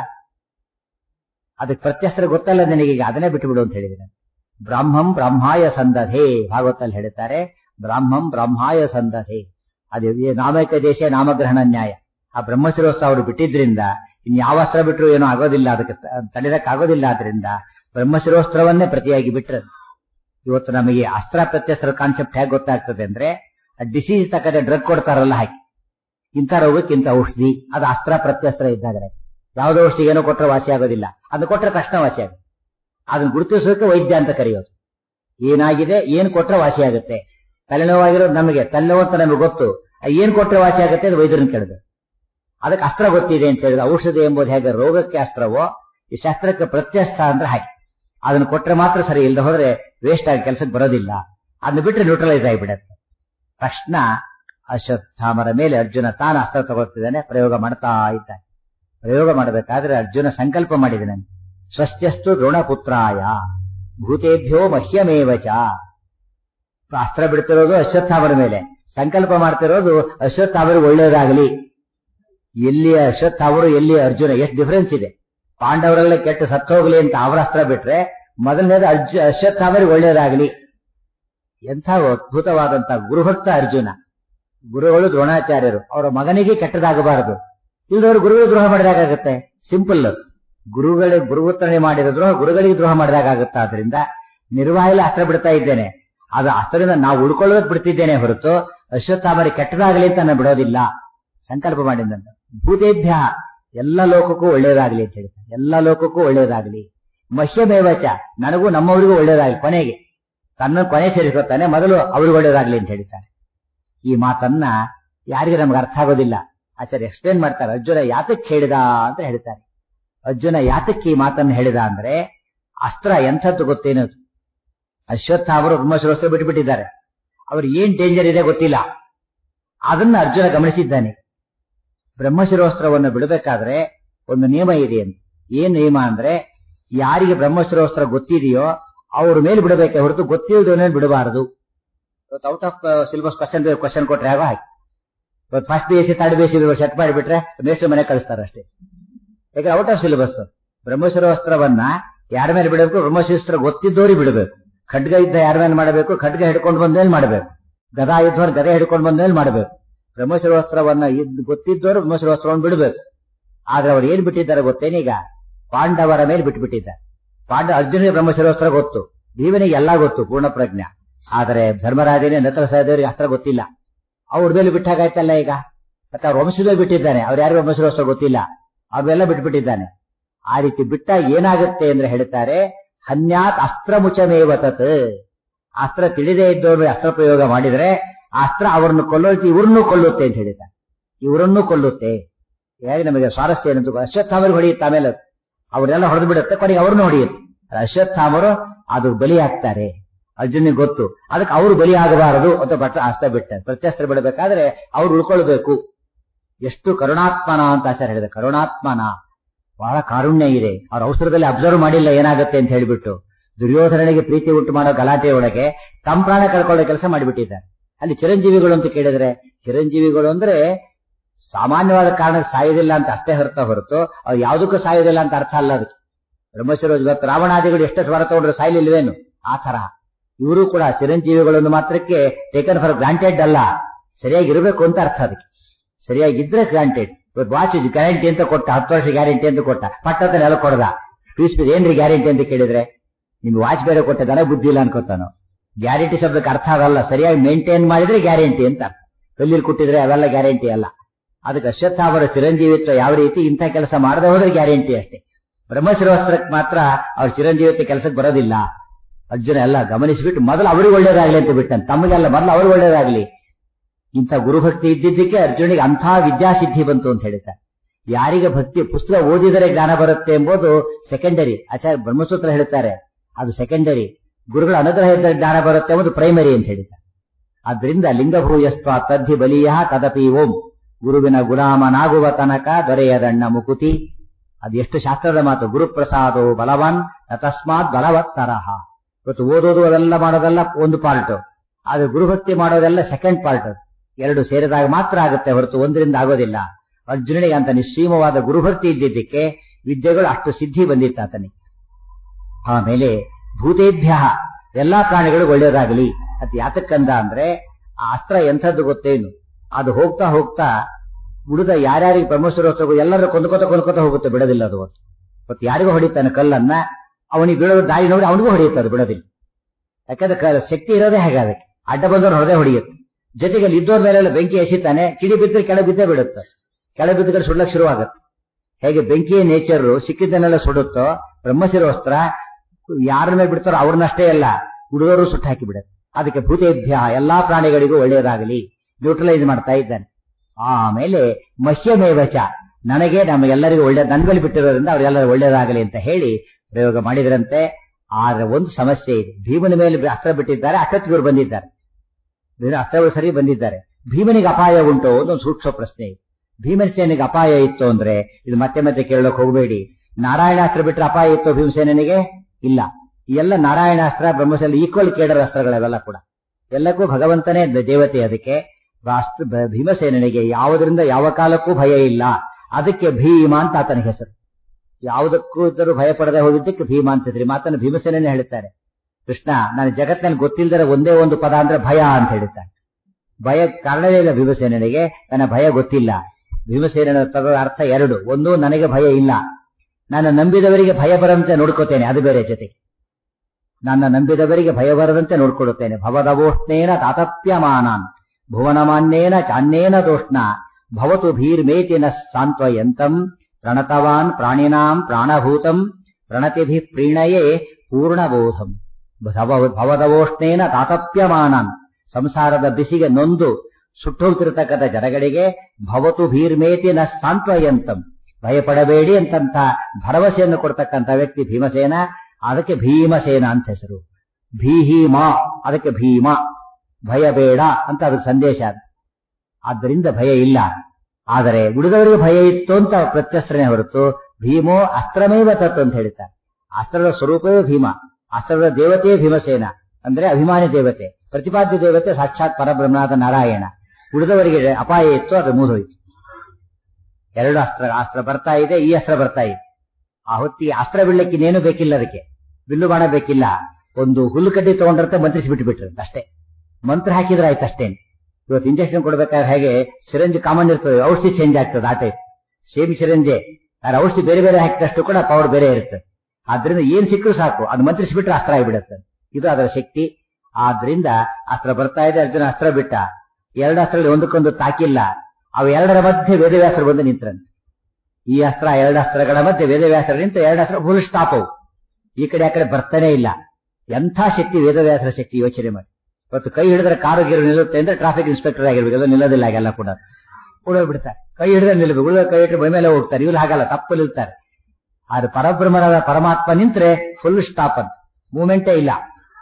ಅದಕ್ಕೆ ಪ್ರತ್ಯಸ್ತ್ರ ಗೊತ್ತಲ್ಲ ನಿನಗೀಗ ಅದನ್ನೇ ಬಿಟ್ಟುಬಿಡು ಅಂತ ಹೇಳಿದ್ರೆ ಬ್ರಾಹ್ಮಂ ಬ್ರಹ್ಮಾಯ ಸಂದಧೆ ಭಾಗವತಲ್ಲಿ ಹೇಳ್ತಾರೆ ಬ್ರಾಹ್ಮಂ ಬ್ರಹ್ಮಾಯ ಸಂದಧೆ ಅದು ಈ ನಾಮೈಕ ದೇಶ ನಾಮಗ್ರಹಣ ನ್ಯಾಯ ಆ ಬ್ರಹ್ಮಶಿರೋತ್ಸವ ಅವರು ಬಿಟ್ಟಿದ್ರಿಂದ ಇನ್ ಯಾವ ಅಸ್ತ್ರ ಬಿಟ್ಟರು ಏನೂ ಆಗೋದಿಲ್ಲ ಅದಕ್ಕೆ ತಡೆದಕ್ಕಾಗೋದಿಲ್ಲ ಆದ್ರಿಂದ ಬ್ರಹ್ಮಶಿರೋಸ್ತ್ರವನ್ನೇ ಪ್ರತಿಯಾಗಿ ಬಿಟ್ರೆ ಇವತ್ತು ನಮಗೆ ಅಸ್ತ್ರ ಪ್ರತ್ಯಸ್ತ್ರ ಕಾನ್ಸೆಪ್ಟ್ ಹೇಗೆ ಗೊತ್ತಾಗ್ತದೆ ಅಂದ್ರೆ ಡಿಸೀಸ್ ತಕ್ಕಂತೆ ಡ್ರಗ್ ಕೊಡ್ತಾರಲ್ಲ ಹಾಕಿ ಇಂಥ ರೋಗಕ್ಕೆ ಇಂಥ ಔಷಧಿ ಅದು ಅಸ್ತ್ರ ಪ್ರತ್ಯಸ್ತ್ರ ಇದ್ದಾಗಲೇ ಯಾವುದೋ ಔಷಧಿ ಏನೋ ಕೊಟ್ಟರೆ ವಾಸಿ ಆಗೋದಿಲ್ಲ ಅದು ಕೊಟ್ಟರೆ ತಕ್ಷಣ ವಾಸಿ ಆಗುತ್ತೆ ಅದನ್ನ ಗುರುತಿಸೋಕೆ ವೈದ್ಯ ಅಂತ ಕರೆಯೋದು ಏನಾಗಿದೆ ಏನ್ ಕೊಟ್ರೆ ವಾಸಿ ಆಗುತ್ತೆ ತಲೆನೋವಾಗಿರೋದು ನಮಗೆ ತಲೆನೋವು ಅಂತ ನಮಗೆ ಗೊತ್ತು ಏನ್ ಕೊಟ್ರೆ ವಾಸಿ ಆಗುತ್ತೆ ಅದು ವೈದ್ಯರನ್ನ ಕೇಳಬೇಕು ಅದಕ್ಕೆ ಅಸ್ತ್ರ ಗೊತ್ತಿದೆ ಅಂತ ಹೇಳಿದ್ರೆ ಔಷಧಿ ಎಂಬುದು ಹೇಗೆ ರೋಗಕ್ಕೆ ಅಸ್ತ್ರವೋ ಈ ಶಾಸ್ತ್ರಕ್ಕೆ ಪ್ರತ್ಯಸ್ಥ ಅಂದ್ರೆ ಹಾಗೆ ಅದನ್ನ ಕೊಟ್ರೆ ಮಾತ್ರ ಸರಿ ಇಲ್ಲದೆ ಹೋದ್ರೆ ವೇಸ್ಟ್ ಆಗಿ ಕೆಲಸಕ್ಕೆ ಬರೋದಿಲ್ಲ ಅದನ್ನ ಬಿಟ್ಟರೆ ನ್ಯೂಟ್ರಲೈಸ್ ಆಗಿಬಿಡತ್ತೆ ತಕ್ಷಣ ಅಶ್ವತ್ಥಾಮರ ಮೇಲೆ ಅರ್ಜುನ ತಾನು ಅಸ್ತ್ರ ತಗೊಳ್ತಿದ್ದಾನೆ ಪ್ರಯೋಗ ಮಾಡ್ತಾ ಇದ್ದಾನೆ ಪ್ರಯೋಗ ಮಾಡಬೇಕಾದ್ರೆ ಅರ್ಜುನ ಸಂಕಲ್ಪ ಮಾಡಿದ್ದಾನೆ ಸ್ವಸ್ತ್ಯಸ್ತು ದ್ರೋಣಪುತ್ರಾಯ ಭೂತೇಭ್ಯೋ ಮಹ್ಯಮೇವಚ ಅಸ್ತ್ರ ಬಿಡ್ತಿರೋದು ಅಶ್ವತ್ಥಾಮರ ಮೇಲೆ ಸಂಕಲ್ಪ ಮಾಡ್ತಿರೋದು ಅಶ್ವತ್ಥಾಮರಿಗೆ ಒಳ್ಳೇದಾಗಲಿ ಎಲ್ಲಿ ಅಶ್ವತ್ಥಾಮರು ಎಲ್ಲಿ ಅರ್ಜುನ ಎಷ್ಟು ಡಿಫರೆನ್ಸ್ ಇದೆ ಪಾಂಡವರೆಲ್ಲ ಕೆಟ್ಟು ಸತ್ತೋಗ್ಲಿ ಅಂತ ಅವರ ಅಸ್ತ್ರ ಬಿಟ್ರೆ ಮೊದಲನೇದು ಅರ್ಜು ಅಶ್ವತ್ಥಾಮರಿಗೆ ಒಳ್ಳೇದಾಗಲಿ ಎಂಥ ಅದ್ಭುತವಾದಂತಹ ಗುರುಭಕ್ತ ಅರ್ಜುನ ಗುರುಗಳು ದ್ರೋಣಾಚಾರ್ಯರು ಅವರ ಮಗನಿಗೆ ಕೆಟ್ಟದಾಗಬಾರದು ಇಲ್ಲದವರು ಗುರುಗಳು ದ್ರೋಹ ಮಾಡಿದಾಗತ್ತೆ ಸಿಂಪಲ್ ಗುರುಗಳಿಗೆ ಗುರುವತ್ತನೆ ಮಾಡಿರೋ ದ್ರೋಹ ಗುರುಗಳಿಗೆ ದ್ರೋಹ ಮಾಡಿದಾಗತ್ತ ಆದ್ರಿಂದ ನಿರ್ವಾಹಲಿ ಅಸ್ತ್ರ ಬಿಡ್ತಾ ಇದ್ದೇನೆ ಅದು ಅಸ್ತ್ರದಿಂದ ನಾವು ಉಳ್ಕೊಳ್ಳೋದಕ್ಕೆ ಬಿಡ್ತಿದ್ದೇನೆ ಹೊರತು ಅಶ್ವತ್ಥಾಮರಿ ಕೆಟ್ಟದಾಗಲಿ ಅಂತ ನಾನು ಬಿಡೋದಿಲ್ಲ ಸಂಕಲ್ಪ ಮಾಡಿದಂತ ಭೂತೇಭ್ಯ ಎಲ್ಲ ಲೋಕಕ್ಕೂ ಒಳ್ಳೇದಾಗ್ಲಿ ಅಂತ ಹೇಳ್ತಾರೆ ಎಲ್ಲ ಲೋಕಕ್ಕೂ ಒಳ್ಳೇದಾಗ್ಲಿ ಮಹ್ಯಮೇವಚ ನನಗೂ ನಮ್ಮವರಿಗೂ ಒಳ್ಳೇದಾಗಲಿ ಕೊನೆಗೆ ತನ್ನ ಕೊನೆ ಸೇರಿಸ್ಕೊತಾನೆ ಮೊದಲು ಅವ್ರಿಗೆ ಒಳ್ಳೇದಾಗ್ಲಿ ಅಂತ ಹೇಳ್ತಾರೆ ಈ ಮಾತನ್ನ ಯಾರಿಗೆ ನಮ್ಗೆ ಅರ್ಥ ಆಗೋದಿಲ್ಲ ಆಚಾರ್ಯ ಎಕ್ಸ್ಪ್ಲೇನ್ ಮಾಡ್ತಾರೆ ಅರ್ಜುನ ಯಾತಕ್ಕೆ ಹೇಳಿದ ಅಂತ ಹೇಳ್ತಾರೆ ಅರ್ಜುನ ಯಾತಕ್ಕೆ ಈ ಮಾತನ್ನು ಹೇಳಿದ ಅಂದ್ರೆ ಅಸ್ತ್ರ ಎಂಥದ್ದು ಗೊತ್ತೇನದು ಅಶ್ವತ್ಥ ಅವರು ಬ್ರಹ್ಮಶಿರೋಸ್ತ್ರ ಬಿಟ್ಟುಬಿಟ್ಟಿದ್ದಾರೆ ಅವ್ರು ಏನ್ ಡೇಂಜರ್ ಇದೆ ಗೊತ್ತಿಲ್ಲ ಅದನ್ನ ಅರ್ಜುನ ಗಮನಿಸಿದ್ದಾನೆ ಬ್ರಹ್ಮಶಿರೋಸ್ತ್ರವನ್ನು ಬಿಡಬೇಕಾದ್ರೆ ಒಂದು ನಿಯಮ ಇದೆ ಅಂತ ಏನ್ ನಿಯಮ ಅಂದ್ರೆ ಯಾರಿಗೆ ಬ್ರಹ್ಮಶಿರೋಸ್ತ್ರ ಗೊತ್ತಿದೆಯೋ ಅವ್ರ ಮೇಲೆ ಬಿಡಬೇಕೆ ಹೊರತು ಗೊತ್ತಿಲ್ಲದವನೇ ಬಿಡಬಾರದು ಇವತ್ತು out of syllabus question question ಕೊಟ್ರೆ ಆಗೋ ಹಾಕಿ ಇವತ್ತು first B S C third B S C set ಮಾಡಿಬಿಟ್ರೆ ಮೇಷ್ಟ್ರ ಮನೆ ಕಳಿಸ್ತಾರೆ ಅಷ್ಟೇ ಯಾಕೆ ಔಟ್ ಆಫ್ ಸಿಲೆಬಸ್ ಬ್ರಹ್ಮಶಿರೋಸ್ತ್ರವನ್ನ ಯಾರ ಮೇಲೆ ಬಿಡಬೇಕು ಬ್ರಹ್ಮಶಿಸ್ತ್ರ ಗೊತ್ತಿದ್ದವ್ರಿಗೆ ಬಿಡಬೇಕು ಖಡ್ಗ ಯುದ್ಧ ಯಾರ ಮೇಲೆ ಮಾಡಬೇಕು ಖಡ್ಗ ಹಿಡ್ಕೊಂಡು ಬಂದ್ಮೇಲೆ ಮಾಡಬೇಕು ಗದಾ ಯುದ್ಧವನ್ನು ಗದೆ ಹಿಡ್ಕೊಂಡು ಬಂದ್ಮೇಲೆ ಮಾಡಬೇಕು ಬ್ರಹ್ಮಶಿರೋಸ್ತ್ರವನ್ನ ಇದ್ ಗೊತ್ತಿದ್ದವರು ಬ್ರಹ್ಮಶಿರೋಸ್ತ್ರವನ್ನು ಬಿಡಬೇಕು ಆದ್ರೆ ಅವ್ರು ಏನ್ ಬಿಟ್ಟಿದ್ದಾರೆ ಗೊತ್ತೇನೀಗ ಪಾಂಡವರ ಮೇಲೆ ಬಿಟ್ಟುಬಿಟ್ಟಿದ್ದಾರೆ ಪಾಂಡ ಅರ್ಜುನಿಗೆ ಬ್ರಹ್ಮಶಿರೋಸ್ತ್ರ ಗೊತ್ತು ಭೀಮನಿಗೆ ಎಲ್ಲಾ ಗೊತ್ತು ಪೂರ್ಣ ಪ್ರಜ್ಞ ಆದರೆ ಧರ್ಮರಾಜನೇ ನತರ ಸಹದೇವರಿಗೆ ಅಸ್ತ್ರ ಗೊತ್ತಿಲ್ಲ ಅವ್ರ ಮೇಲೆ ಬಿಟ್ಟಾಗಾಯ್ತಲ್ಲ ಈಗ ಮತ್ತೆ ಅವ್ರ ವಂಶದಲ್ಲಿ ಬಿಟ್ಟಿದ್ದಾನೆ ಅವ್ರು ಯಾರು ಬ್ರಹ್ಮಶಿರೋಸ್ತ್ರ ಗೊತ್ತಿಲ್ಲ ಅವ್ರೆಲ್ಲ ಬಿಟ್ಬಿಟ್ಟಿದ್ದಾನೆ ಆ ರೀತಿ ಬಿಟ್ಟಾಗ ಏನಾಗುತ್ತೆ ಅಂದ್ರೆ ಹೇಳ್ತಾರೆ ಹನ್ಯಾತ್ ಅಸ್ತ್ರ ಮುಚಮೇವ ತತ್ ಅಸ್ತ್ರ ತಿಳಿದೇ ಇದ್ದವರು ಅಸ್ತ್ರ ಪ್ರಯೋಗ ಮಾಡಿದ್ರೆ ಆ ಅಸ್ತ್ರ ಅವರನ್ನು ಕೊಲ್ಲೋಕೆ ಇವ್ರನ್ನೂ ಕೊಲ್ಲುತ್ತೆ ಅಂತ ಹೇಳಿದ್ದಾರೆ ಇವರನ್ನೂ ಕೊಲ್ಲುತ್ತೆ ಹೇಗೆ ನಮಗೆ ಸ್ವಾರಸ್ಯ ಏನಂತ ಅಶ್ವತ್ಥಾಮರು ಹೊಡೆಯುತ್ತೆ ಆಮೇಲೆ ಅದು. ಅವರೆಲ್ಲ ಹೊಡೆದು ಬಿಡುತ್ತೆ ಕೊನೆಗೆ ಅವ್ರನ್ನೂ ಹೊಡೆಯುತ್ತೆ ಅಶ್ವತ್ಥಾಮರು ಅದು ಬಲಿ ಆಗ್ತಾರೆ ಅರ್ಜುನಿಗೆ ಗೊತ್ತು ಅದಕ್ಕೆ ಅವರು ಬಲಿ ಆಗಬಾರದು ಅಂತ ಭಟ್ಟ ಅಸ್ತ್ರ ಬಿಟ್ಟ ಪ್ರತ್ಯಸ್ತ್ರ ಬಿಡಬೇಕಾದ್ರೆ ಅವ್ರು ಉಳ್ಕೊಳ್ಬೇಕು ಎಷ್ಟು ಕರುಣಾತ್ಮನ ಅಂತ ಆಚಾರ್ಯ ಹೇಳಿದೆ ಕರುಣಾತ್ಮನ ಬಹಳ ಕಾರುಣ್ಯ ಇದೆ ಅವ್ರ ಅವಸರದಲ್ಲಿ ಅಬ್ಸರ್ವ್ ಮಾಡಿಲ್ಲ ಏನಾಗುತ್ತೆ ಅಂತ ಹೇಳಿಬಿಟ್ಟು ದುರ್ಯೋಧನನಿಗೆ ಪ್ರೀತಿ ಉಂಟು ಮಾಡೋ ಗಲಾಟೆ ಒಳಗೆ ತಮ್ಮ ಪ್ರಾಣ ಕಳ್ಕೊಳ್ಳೋ ಕೆಲಸ ಮಾಡಿಬಿಟ್ಟಿದ್ದಾರೆ ಅಲ್ಲಿ ಚಿರಂಜೀವಿಗಳು ಅಂತ ಕೇಳಿದ್ರೆ ಚಿರಂಜೀವಿಗಳು ಅಂದ್ರೆ ಸಾಮಾನ್ಯವಾದ ಕಾರಣಕ್ಕೆ ಸಾಯುವುದಿಲ್ಲ ಅಂತ ಅಷ್ಟೇ ಹೊರತ ಹೊರತು ಅವ್ರು ಯಾವುದಕ್ಕೂ ಸಾಯುವುದಿಲ್ಲ ಅಂತ ಅರ್ಥ ಅಲ್ಲ ಅದಕ್ಕೆ ಬ್ರಹ್ಮಶ್ವರ ಇವತ್ತು ರಾವಣಾದಿಗಳು ಎಷ್ಟು ಸ್ವರ ತಗೊಂಡ್ರೆ ಸಾಯ್ಲಿಲ್ವೇನು ಆ ತರ ಇವರು ಕೂಡ ಚಿರಂಜೀವಿಗಳನ್ನು ಮಾತ್ರಕ್ಕೆ ಟೇಕನ್ ಫಾರ್ ಗ್ರಾಂಟೆಡ್ ಅಲ್ಲ ಸರಿಯಾಗಿರ್ಬೇಕು ಅಂತ ಅರ್ಥ ಅದಕ್ಕೆ ಸರಿಯಾಗಿದ್ರೆ ಗ್ರಾಂಟೆಡ್ ಇವತ್ತು ವಾಚ್ ಗ್ಯಾರಂಟಿ ಅಂತ ಕೊಟ್ಟ ಹತ್ತು ವರ್ಷ ಗ್ಯಾರಂಟಿ ಅಂತ ಕೊಟ್ಟ ಪಟ್ಟದ ನೆಲ ಕೊಡದ ಪೀಸ್ ಪೀಸ್ ಏನ್ರಿ ಗ್ಯಾರಂಟಿ ಅಂತ ಕೇಳಿದ್ರೆ ನಿಮ್ಗೆ ವಾಚ್ ಬೇರೆ ಕೊಟ್ಟ ದನ ಬುದ್ಧಿ ಇಲ್ಲ ಅನ್ಕೋತಾನು ಗ್ಯಾರಂಟಿ ಶಬ್ದಕ್ಕೆ ಅರ್ಥ ಆಗಲ್ಲ ಸರಿಯಾಗಿ ಮೇಂಟೈನ್ ಮಾಡಿದ್ರೆ ಗ್ಯಾರಂಟಿ ಅಂತ ಅರ್ಥ ಕಲ್ಲೀರು ಕೊಟ್ಟಿದ್ರೆ ಅವೆಲ್ಲ ಗ್ಯಾರಂಟಿ ಅಲ್ಲ ಅದಕ್ಕೆ ಅಶ್ವತ್ಥಾಮರ ಚಿರಂಜೀವಿತ್ವ ಯಾವ ರೀತಿ ಇಂಥ ಕೆಲಸ ಮಾಡದೆ ಹೋದ್ರೆ ಗ್ಯಾರಂಟಿ ಅಷ್ಟೇ ಬ್ರಹ್ಮಶಿರೋಸ್ತ್ರಕ್ಕೆ ಮಾತ್ರ ಅವ್ರ ಚಿರಂಜೀವಿತ್ವ ಕೆಲಸಕ್ಕೆ ಬರೋದಿಲ್ಲ ಅರ್ಜುನ ಎಲ್ಲ ಗಮನಿಸಿಬಿಟ್ಟು ಮೊದಲು ಅವ್ರಿಗೆ ಒಳ್ಳೇದಾಗ್ಲಿ ಅಂತ ಬಿಟ್ಟಂತ ತಮಗೆಲ್ಲ ಮೊದಲು ಅವ್ರಿಗೆ ಒಳ್ಳೇದಾಗ್ಲಿ ಇಂಥ ಗುರುಭಕ್ತಿ ಇದ್ದಿದ್ದಕ್ಕೆ ಅರ್ಜುನಿಗೆ ಅಂಥ ವಿದ್ಯಾಸಿದ್ಧಿ ಬಂತು ಅಂತ ಹೇಳ್ತಾರೆ ಯಾರಿಗೆ ಭಕ್ತಿ ಪುಸ್ತಕ ಓದಿದರೆ ಜ್ಞಾನ ಬರುತ್ತೆ ಎಂಬುದು ಸೆಕೆಂಡರಿ ಆಚಾರ್ಯ ಬ್ರಹ್ಮಸೂತ್ರ ಹೇಳ್ತಾರೆ ಅದು ಸೆಕೆಂಡರಿ ಗುರುಗಳ ಅನುಗ್ರಹ ಇದ್ದರೆ ಜ್ಞಾನ ಬರುತ್ತೆ ಎಂಬುದು ಪ್ರೈಮರಿ ಅಂತ ಹೇಳಿದ್ದಾರೆ ಆದ್ರಿಂದ ಲಿಂಗಭೂಯಸ್ವ ತದ್ಧಿ ಬಲಿಯ ತದಪಿ ಓಂ ಗುರುವಿನ ಗುಲಾಮನಾಗುವ ತನಕ ದೊರೆಯದಣ್ಣ ಮುಕುತಿ ಅದು ಎಷ್ಟು ಶಾಸ್ತ್ರದ ಮಾತು ಗುರುಪ್ರಸಾದೋ ಬಲವಾನ್ ತಸ್ಮಾತ್ ಬಲವತ್ತರಹ ಇವತ್ತು ಓದೋದು ಅದೆಲ್ಲ ಮಾಡೋದೆಲ್ಲ ಒಂದು ಪಾರ್ಟ್ ಆದ್ರೆ ಗುರುಭಕ್ತಿ ಮಾಡೋದೆಲ್ಲ ಸೆಕೆಂಡ್ ಪಾರ್ಟ್ ಎರಡು ಸೇರಿದಾಗ ಮಾತ್ರ ಆಗುತ್ತೆ ಹೊರತು ಒಂದರಿಂದ ಆಗೋದಿಲ್ಲ ಅರ್ಜುನನಿಗೆ ಅಂತ ನಿಶ್ಚೀಮವಾದ ಗುರುಭಕ್ತಿ ಇದ್ದಿದ್ದಕ್ಕೆ ವಿದ್ಯೆಗಳು ಅಷ್ಟು ಸಿದ್ಧಿ ಬಂದಿತ್ತು ಆತನಿಗೆ ಆಮೇಲೆ ಭೂತೇಭ್ಯ ಎಲ್ಲಾ ಪ್ರಾಣಿಗಳು ಒಳ್ಳೆಯದಾಗಲಿ ಅದು ಯಾತಕ್ಕಂದ ಅಂದ್ರೆ ಆ ಅಸ್ತ್ರ ಎಂಥದ್ದು ಗೊತ್ತೇನು ಅದು ಹೋಗ್ತಾ ಹೋಗ್ತಾ ಉಳಿದ ಯಾರ್ಯಾರಿಗೆ ಬ್ರಹ್ಮಶ್ವರೋತ್ಸವ ಎಲ್ಲರೂ ಕೊಂದ್ಕೋತ ಕೊಂದ್ಕೋತ ಹೋಗುತ್ತೆ ಬಿಡೋದಿಲ್ಲ ಅದು ಹೊತ್ತು ಮತ್ತೆ ಯಾರಿಗೂ ಹೊಡಿತಾನೆ ಕಲ್ಲನ್ನ ಅವನಿಗೆ ಬೀಳೋದು ದಾರಿ ನೋಡಿ ಅವನಿಗೂ ಹೊಡೆಯುತ್ತೆ ಅದು ಬಿಡೋದಿಲ್ಲ ಯಾಕಂದ್ರೆ ಕ- ಶಕ್ತಿ ಇರೋದೇ ಹಾಗೆ ಅದಕ್ಕೆ ಅಡ್ಡ ಬಂದವ್ರು ಹೊರದೇ ಹೊಡೆಯುತ್ತೆ ಜೊತೆಗೆ ಅಲ್ಲಿ ಇದ್ದವ್ರ ಮೇಲೆಲ್ಲ ಬೆಂಕಿ ಎಸಿತಾನೆ ಕಿಡಿ ಬಿದ್ದರೆ ಕೆಳ ಬಿದ್ದೇ ಬಿಡುತ್ತೆ ಕೆಳ ಬಿದ್ದ ಕಡೆ ಸುಡ್ಲಕ್ಕೆ ಶುರುವಾಗುತ್ತೆ ಹೇಗೆ ಬೆಂಕಿಯ ನೇಚರ್ ಸಿಕ್ಕಿದ್ದನ್ನೆಲ್ಲ ಸುಡುತ್ತೋ ಬ್ರಹ್ಮಶಿರೋಸ್ತ್ರ ಯಾರ ಮೇಲೆ ಬಿಡ್ತಾರೋ ಅವ್ರನ್ನಷ್ಟೇ ಅಲ್ಲ ಹುಡುಗರು ಸುಟ್ಟು ಹಾಕಿ ಬಿಡುತ್ತೆ ಅದಕ್ಕೆ ಭೂತೇಭ್ಯ ಎಲ್ಲಾ ಪ್ರಾಣಿಗಳಿಗೂ ಒಳ್ಳೆಯದಾಗಲಿ ನ್ಯೂಟ್ರಲೈಸ್ ಮಾಡ್ತಾ ಇದ್ದಾನೆ ಆಮೇಲೆ ಮಹ್ಯಮೇವಚ ನನಗೆ ನಮಗೆಲ್ಲರಿಗೂ ಒಳ್ಳೆ ನನ್ನಲ್ಲಿ ಬಿಟ್ಟಿರೋದ್ರಿಂದ ಅವರೆಲ್ಲರೂ ಒಳ್ಳೆಯದಾಗಲಿ ಅಂತ ಹೇಳಿ ಪ್ರಯೋಗ ಮಾಡಿದ್ರಂತೆ ಆದ್ರೆ ಒಂದು ಸಮಸ್ಯೆ ಇದೆ ಭೀಮನ ಮೇಲೆ ಅಸ್ತ್ರ ಬಿಟ್ಟಿದ್ದಾರೆ ಅಷ್ಟೊತ್ತಿಗೆ ಬಂದಿದ್ದಾರೆ ಬೇರೆ ಅಸ್ತ್ರಗಳು ಸರಿ ಬಂದಿದ್ದಾರೆ ಭೀಮನಿಗೆ ಅಪಾಯ ಉಂಟು ಒಂದು ಸೂಕ್ಷ್ಮ ಪ್ರಶ್ನೆ ಇದೆ ಭೀಮಸೇನಿಗೆ ಅಪಾಯ ಇತ್ತು ಅಂದ್ರೆ ಇದು ಮತ್ತೆ ಮತ್ತೆ ಕೇಳೋಕೆ ಹೋಗಬೇಡಿ ನಾರಾಯಣಾಸ್ತ್ರ ಬಿಟ್ಟರೆ ಅಪಾಯ ಇತ್ತು ಭೀಮಸೇನಿಗೆ ಇಲ್ಲ ಈ ಎಲ್ಲ ನಾರಾಯಣಾಸ್ತ್ರ ಬ್ರಹ್ಮಸೇನ ಈಕ್ವಲ್ ಕೇಡರ್ ಅಸ್ತ್ರಗಳೆಲ್ಲ ಕೂಡ ಎಲ್ಲಕ್ಕೂ ಭಗವಂತನೇ ದ- ದೇವತೆ ಅದಕ್ಕೆ ರಾಷ್ಟ್ರ ಭ- ಭೀಮಸೇನಿಗೆ ಯಾವುದರಿಂದ ಯಾವ ಕಾಲಕ್ಕೂ ಭಯ ಇಲ್ಲ ಅದಕ್ಕೆ ಭೀಮ ಅಂತ ಆತನ ಹೆಸರು ಯಾವುದಕ್ಕೂ ಇದ್ದರೂ ಭಯ ಪಡದೆ ಹೋಗಿದ್ದಕ್ಕೆ ಭೀಮ ಅಂತಿದ್ರಿ ಮಾತನ್ನು ಭೀಮಸೇನೇ ಹೇಳ್ತಾರೆ ಕೃಷ್ಣ ನಾನು ಜಗತ್ತಿನಲ್ಲಿ ಗೊತ್ತಿಲ್ಲದರೆ ಒಂದೇ ಒಂದು ಪದ ಅಂದ್ರೆ ಭಯ ಅಂತ ಹೇಳ್ತಾನೆ ಭಯ ಕಾರಣವೇ ಇಲ್ಲ ಭೀಮಸೇನಿಗೆ ತನ್ನ ಭಯ ಗೊತ್ತಿಲ್ಲ ಭೀಮಸೇನ ತರದ ಅರ್ಥ ಎರಡು ಒಂದು ನನಗೆ ಭಯ ಇಲ್ಲ ನನ್ನ ನಂಬಿದವರಿಗೆ ಭಯ ಬರಂತೆ ನೋಡ್ಕೋತೇನೆ ಅದು ಬೇರೆ ಜೊತೆಗೆ ನನ್ನ ನಂಬಿದವರಿಗೆ ಭಯ ಬರದಂತೆ ನೋಡ್ಕೊಳ್ಳುತ್ತೇನೆ ಭವದವೋಷ್ಣೇನ ತಾತಪ್ಯಮಾನಾನ್ ಭುವನಮಾನ್ಯೇನ ಚಾನ್ಯೇನ ದೋಷ್ಣ ಭವತು ಭೀರ್ಮೇತಿನ ಸಾಂತ್ವಯಂತಂ ಪ್ರಣತವಾನ್ ಪ್ರಾಣಿನಾಂ ಪ್ರಾಣಭೂತಂ ಪ್ರಣತಿಭಿ ಪ್ರೀಣಯೇ ಪೂರ್ಣಬೋಧಂ ಭವ- ಭವದವೋಷ್ಣೇನ ತಾತಪ್ಯಮಾನಾನ್ ಸಂಸಾರದ ಬಿಸಿಗೆ ನೊಂದು ಸುಟ್ಟೋಗ್ತಿರತಕ್ಕಂಥ ಜನಗಳಿಗೆ ಭವತು ಭೀರ್ಮೇತಿ ನ ಸಾಂತ್ವಯಂತಂ ಭಯಪಡಬೇಡಿ ಅಂತಂತ ಭರವಸೆಯನ್ನು ಕೊಡ್ತಕ್ಕಂಥ ವ್ಯಕ್ತಿ ಭೀಮಸೇನ ಅದಕ್ಕೆ ಭೀಮಸೇನ ಅಂತ ಹೆಸರು ಭೀಹೀಮ ಅದಕ್ಕೆ ಭೀಮ ಭಯ ಬೇಡ ಅಂತ ಅದಕ್ಕೆ ಸಂದೇಶ ಅದು. ಆದ್ದರಿಂದ ಭಯ ಇಲ್ಲ ಆದರೆ ಉಳಿದವರಿಗೆ ಭಯ ಇತ್ತು ಅಂತ ಪ್ರತ್ಯಸ್ತ್ರನೇ ಹೊರತು ಭೀಮೋ ಅಸ್ತ್ರಮೇವ ತತ್ ಅಂತ ಹೇಳ್ತಾರೆ ಅಸ್ತ್ರದ ಸ್ವರೂಪವೇ ಭೀಮ ಅಸ್ತ್ರದ ದೇವತೆಯೇ ಭೀಮಸೇನ ಅಂದ್ರೆ ಅಭಿಮಾನಿ ದೇವತೆ ಪ್ರತಿಪಾದ್ಯ ದೇವತೆ ಸಾಕ್ಷಾತ್ ಪರಬ್ರಹ್ಮನಾಥ ನಾರಾಯಣ ಉಳಿದವರಿಗೆ ಅಪಾಯ ಇತ್ತು ಅದು ಮುಗಿದೋಯ್ತು ಎರಡು ಅಸ್ತ್ರ ಅಸ್ತ್ರ ಬರ್ತಾ ಇದೆ ಈ ಅಸ್ತ್ರ ಬರ್ತಾ ಇದೆ ಆ ಹೊತ್ತಿಗೆ ಅಸ್ತ್ರ ಬಿಡ್ಲಿಕ್ಕೆ ಇನ್ನೇನು ಬೇಕಿಲ್ಲ ಅದಕ್ಕೆ ಬಿಲ್ಲು ಬಾಣ ಬೇಕಿಲ್ಲ ಒಂದು ಹುಲ್ಲು ಕಡ್ಡಿ ತಗೊಂಡಿರುತ್ತೆ ಮಂತ್ರಿಸಿ ಬಿಟ್ಟು ಬಿಟ್ಟಿರುತ್ತೆ ಅಷ್ಟೇ ಮಂತ್ರ ಹಾಕಿದ್ರೆ ಆಯ್ತು ಅಷ್ಟೇನು ಇವತ್ತು ಇಂಜೆಕ್ಷನ್ ಕೊಡ್ಬೇಕಾದ್ರೆ ಹೇಗೆ ಸಿರಂಜ್ ಕಾಮನ್ ಇರ್ತದೆ ಔಷಧಿ ಚೇಂಜ್ ಆಗ್ತದೆ ಆ ಟೈಪ್ ಸೇಮ್ ಸಿರಂಜೆ ಆದ್ರೆ ಔಷಧಿ ಬೇರೆ ಬೇರೆ ಹಾಕಿದಷ್ಟು ಕೂಡ ಪವರ್ ಬೇರೆ ಇರುತ್ತೆ ಆದ್ರಿಂದ ಏನ್ ಸಿಕ್ಕರೂ ಸಾಕು ಅದು ಮಂತ್ರಿಸಿಬಿಟ್ರೆ ಅಸ್ತ್ರ ಆಗಿಬಿಡುತ್ತೆ ಇದು ಅದರ ಶಕ್ತಿ ಆದ್ರಿಂದ ಅಸ್ತ್ರ ಬರ್ತಾ ಇದೆ ಅರ್ಜುನ ಅಸ್ತ್ರ ಬಿಟ್ಟ ಎರಡು ಅಸ್ತ್ರಗಳಲ್ಲಿ ಒಂದಕ್ಕೊಂದು ತಾಕಿಲ್ಲ ಅವು ಎರಡರ ಮಧ್ಯೆ ವೇದವ್ಯಾಸರು ಬಂದು ನಿಂತ್ರಂತೆ ಈ ಅಸ್ತ್ರ ಎರಡು ಅಸ್ತ್ರಗಳ ಮಧ್ಯೆ ವೇದವ್ಯಾಸರ ನಿಂತು ಎರಡು ಅಸ್ತ್ರ ಫುಲ್ ಸ್ಟಾಪ್ ಅವು ಈ ಕಡೆ ಆ ಕಡೆ ಬರ್ತಾನೆ ಇಲ್ಲ ಎಂಥ ಶಕ್ತಿ ವೇದವ್ಯಾಸರ ಶಕ್ತಿ ಯೋಚನೆ ಮಾಡಿ ಇವತ್ತು ಕೈ ಹಿಡಿದ್ರೆ ಕಾರು ಗೀರು ನಿಲ್ಲುತ್ತೆ ಅಂದ್ರೆ ಟ್ರಾಫಿಕ್ ಇನ್ಸ್ಪೆಕ್ಟರ್ ಆಗಿರ್ಬೇಕು ಅದು ನಿಲ್ಲೋದಿಲ್ಲ ಹಾಗೆಲ್ಲ ಕೂಡ ಬಿಡ್ತಾರೆ ಕೈ ಹಿಡಿದ್ರೆ ನಿಲ್ಲಬೇಕು ಉಳಿದ ಕೈ ಇಟ್ಟರೆ ಮೈ ಮೇಲೆ ಹೋಗ್ತಾರೆ ಇವ್ರು ಹಾಗಲ್ಲ ತಪ್ಪು ನಿಲ್ತಾರೆ ಆದ್ರೆ ಪರಬ್ರಹ್ಮನಾದ ಪರಮಾತ್ಮ ನಿಂತ್ರೆ ಫುಲ್ ಸ್ಟಾಪ್ ಅಂತ ಮೂಮೆಂಟೇ ಇಲ್ಲ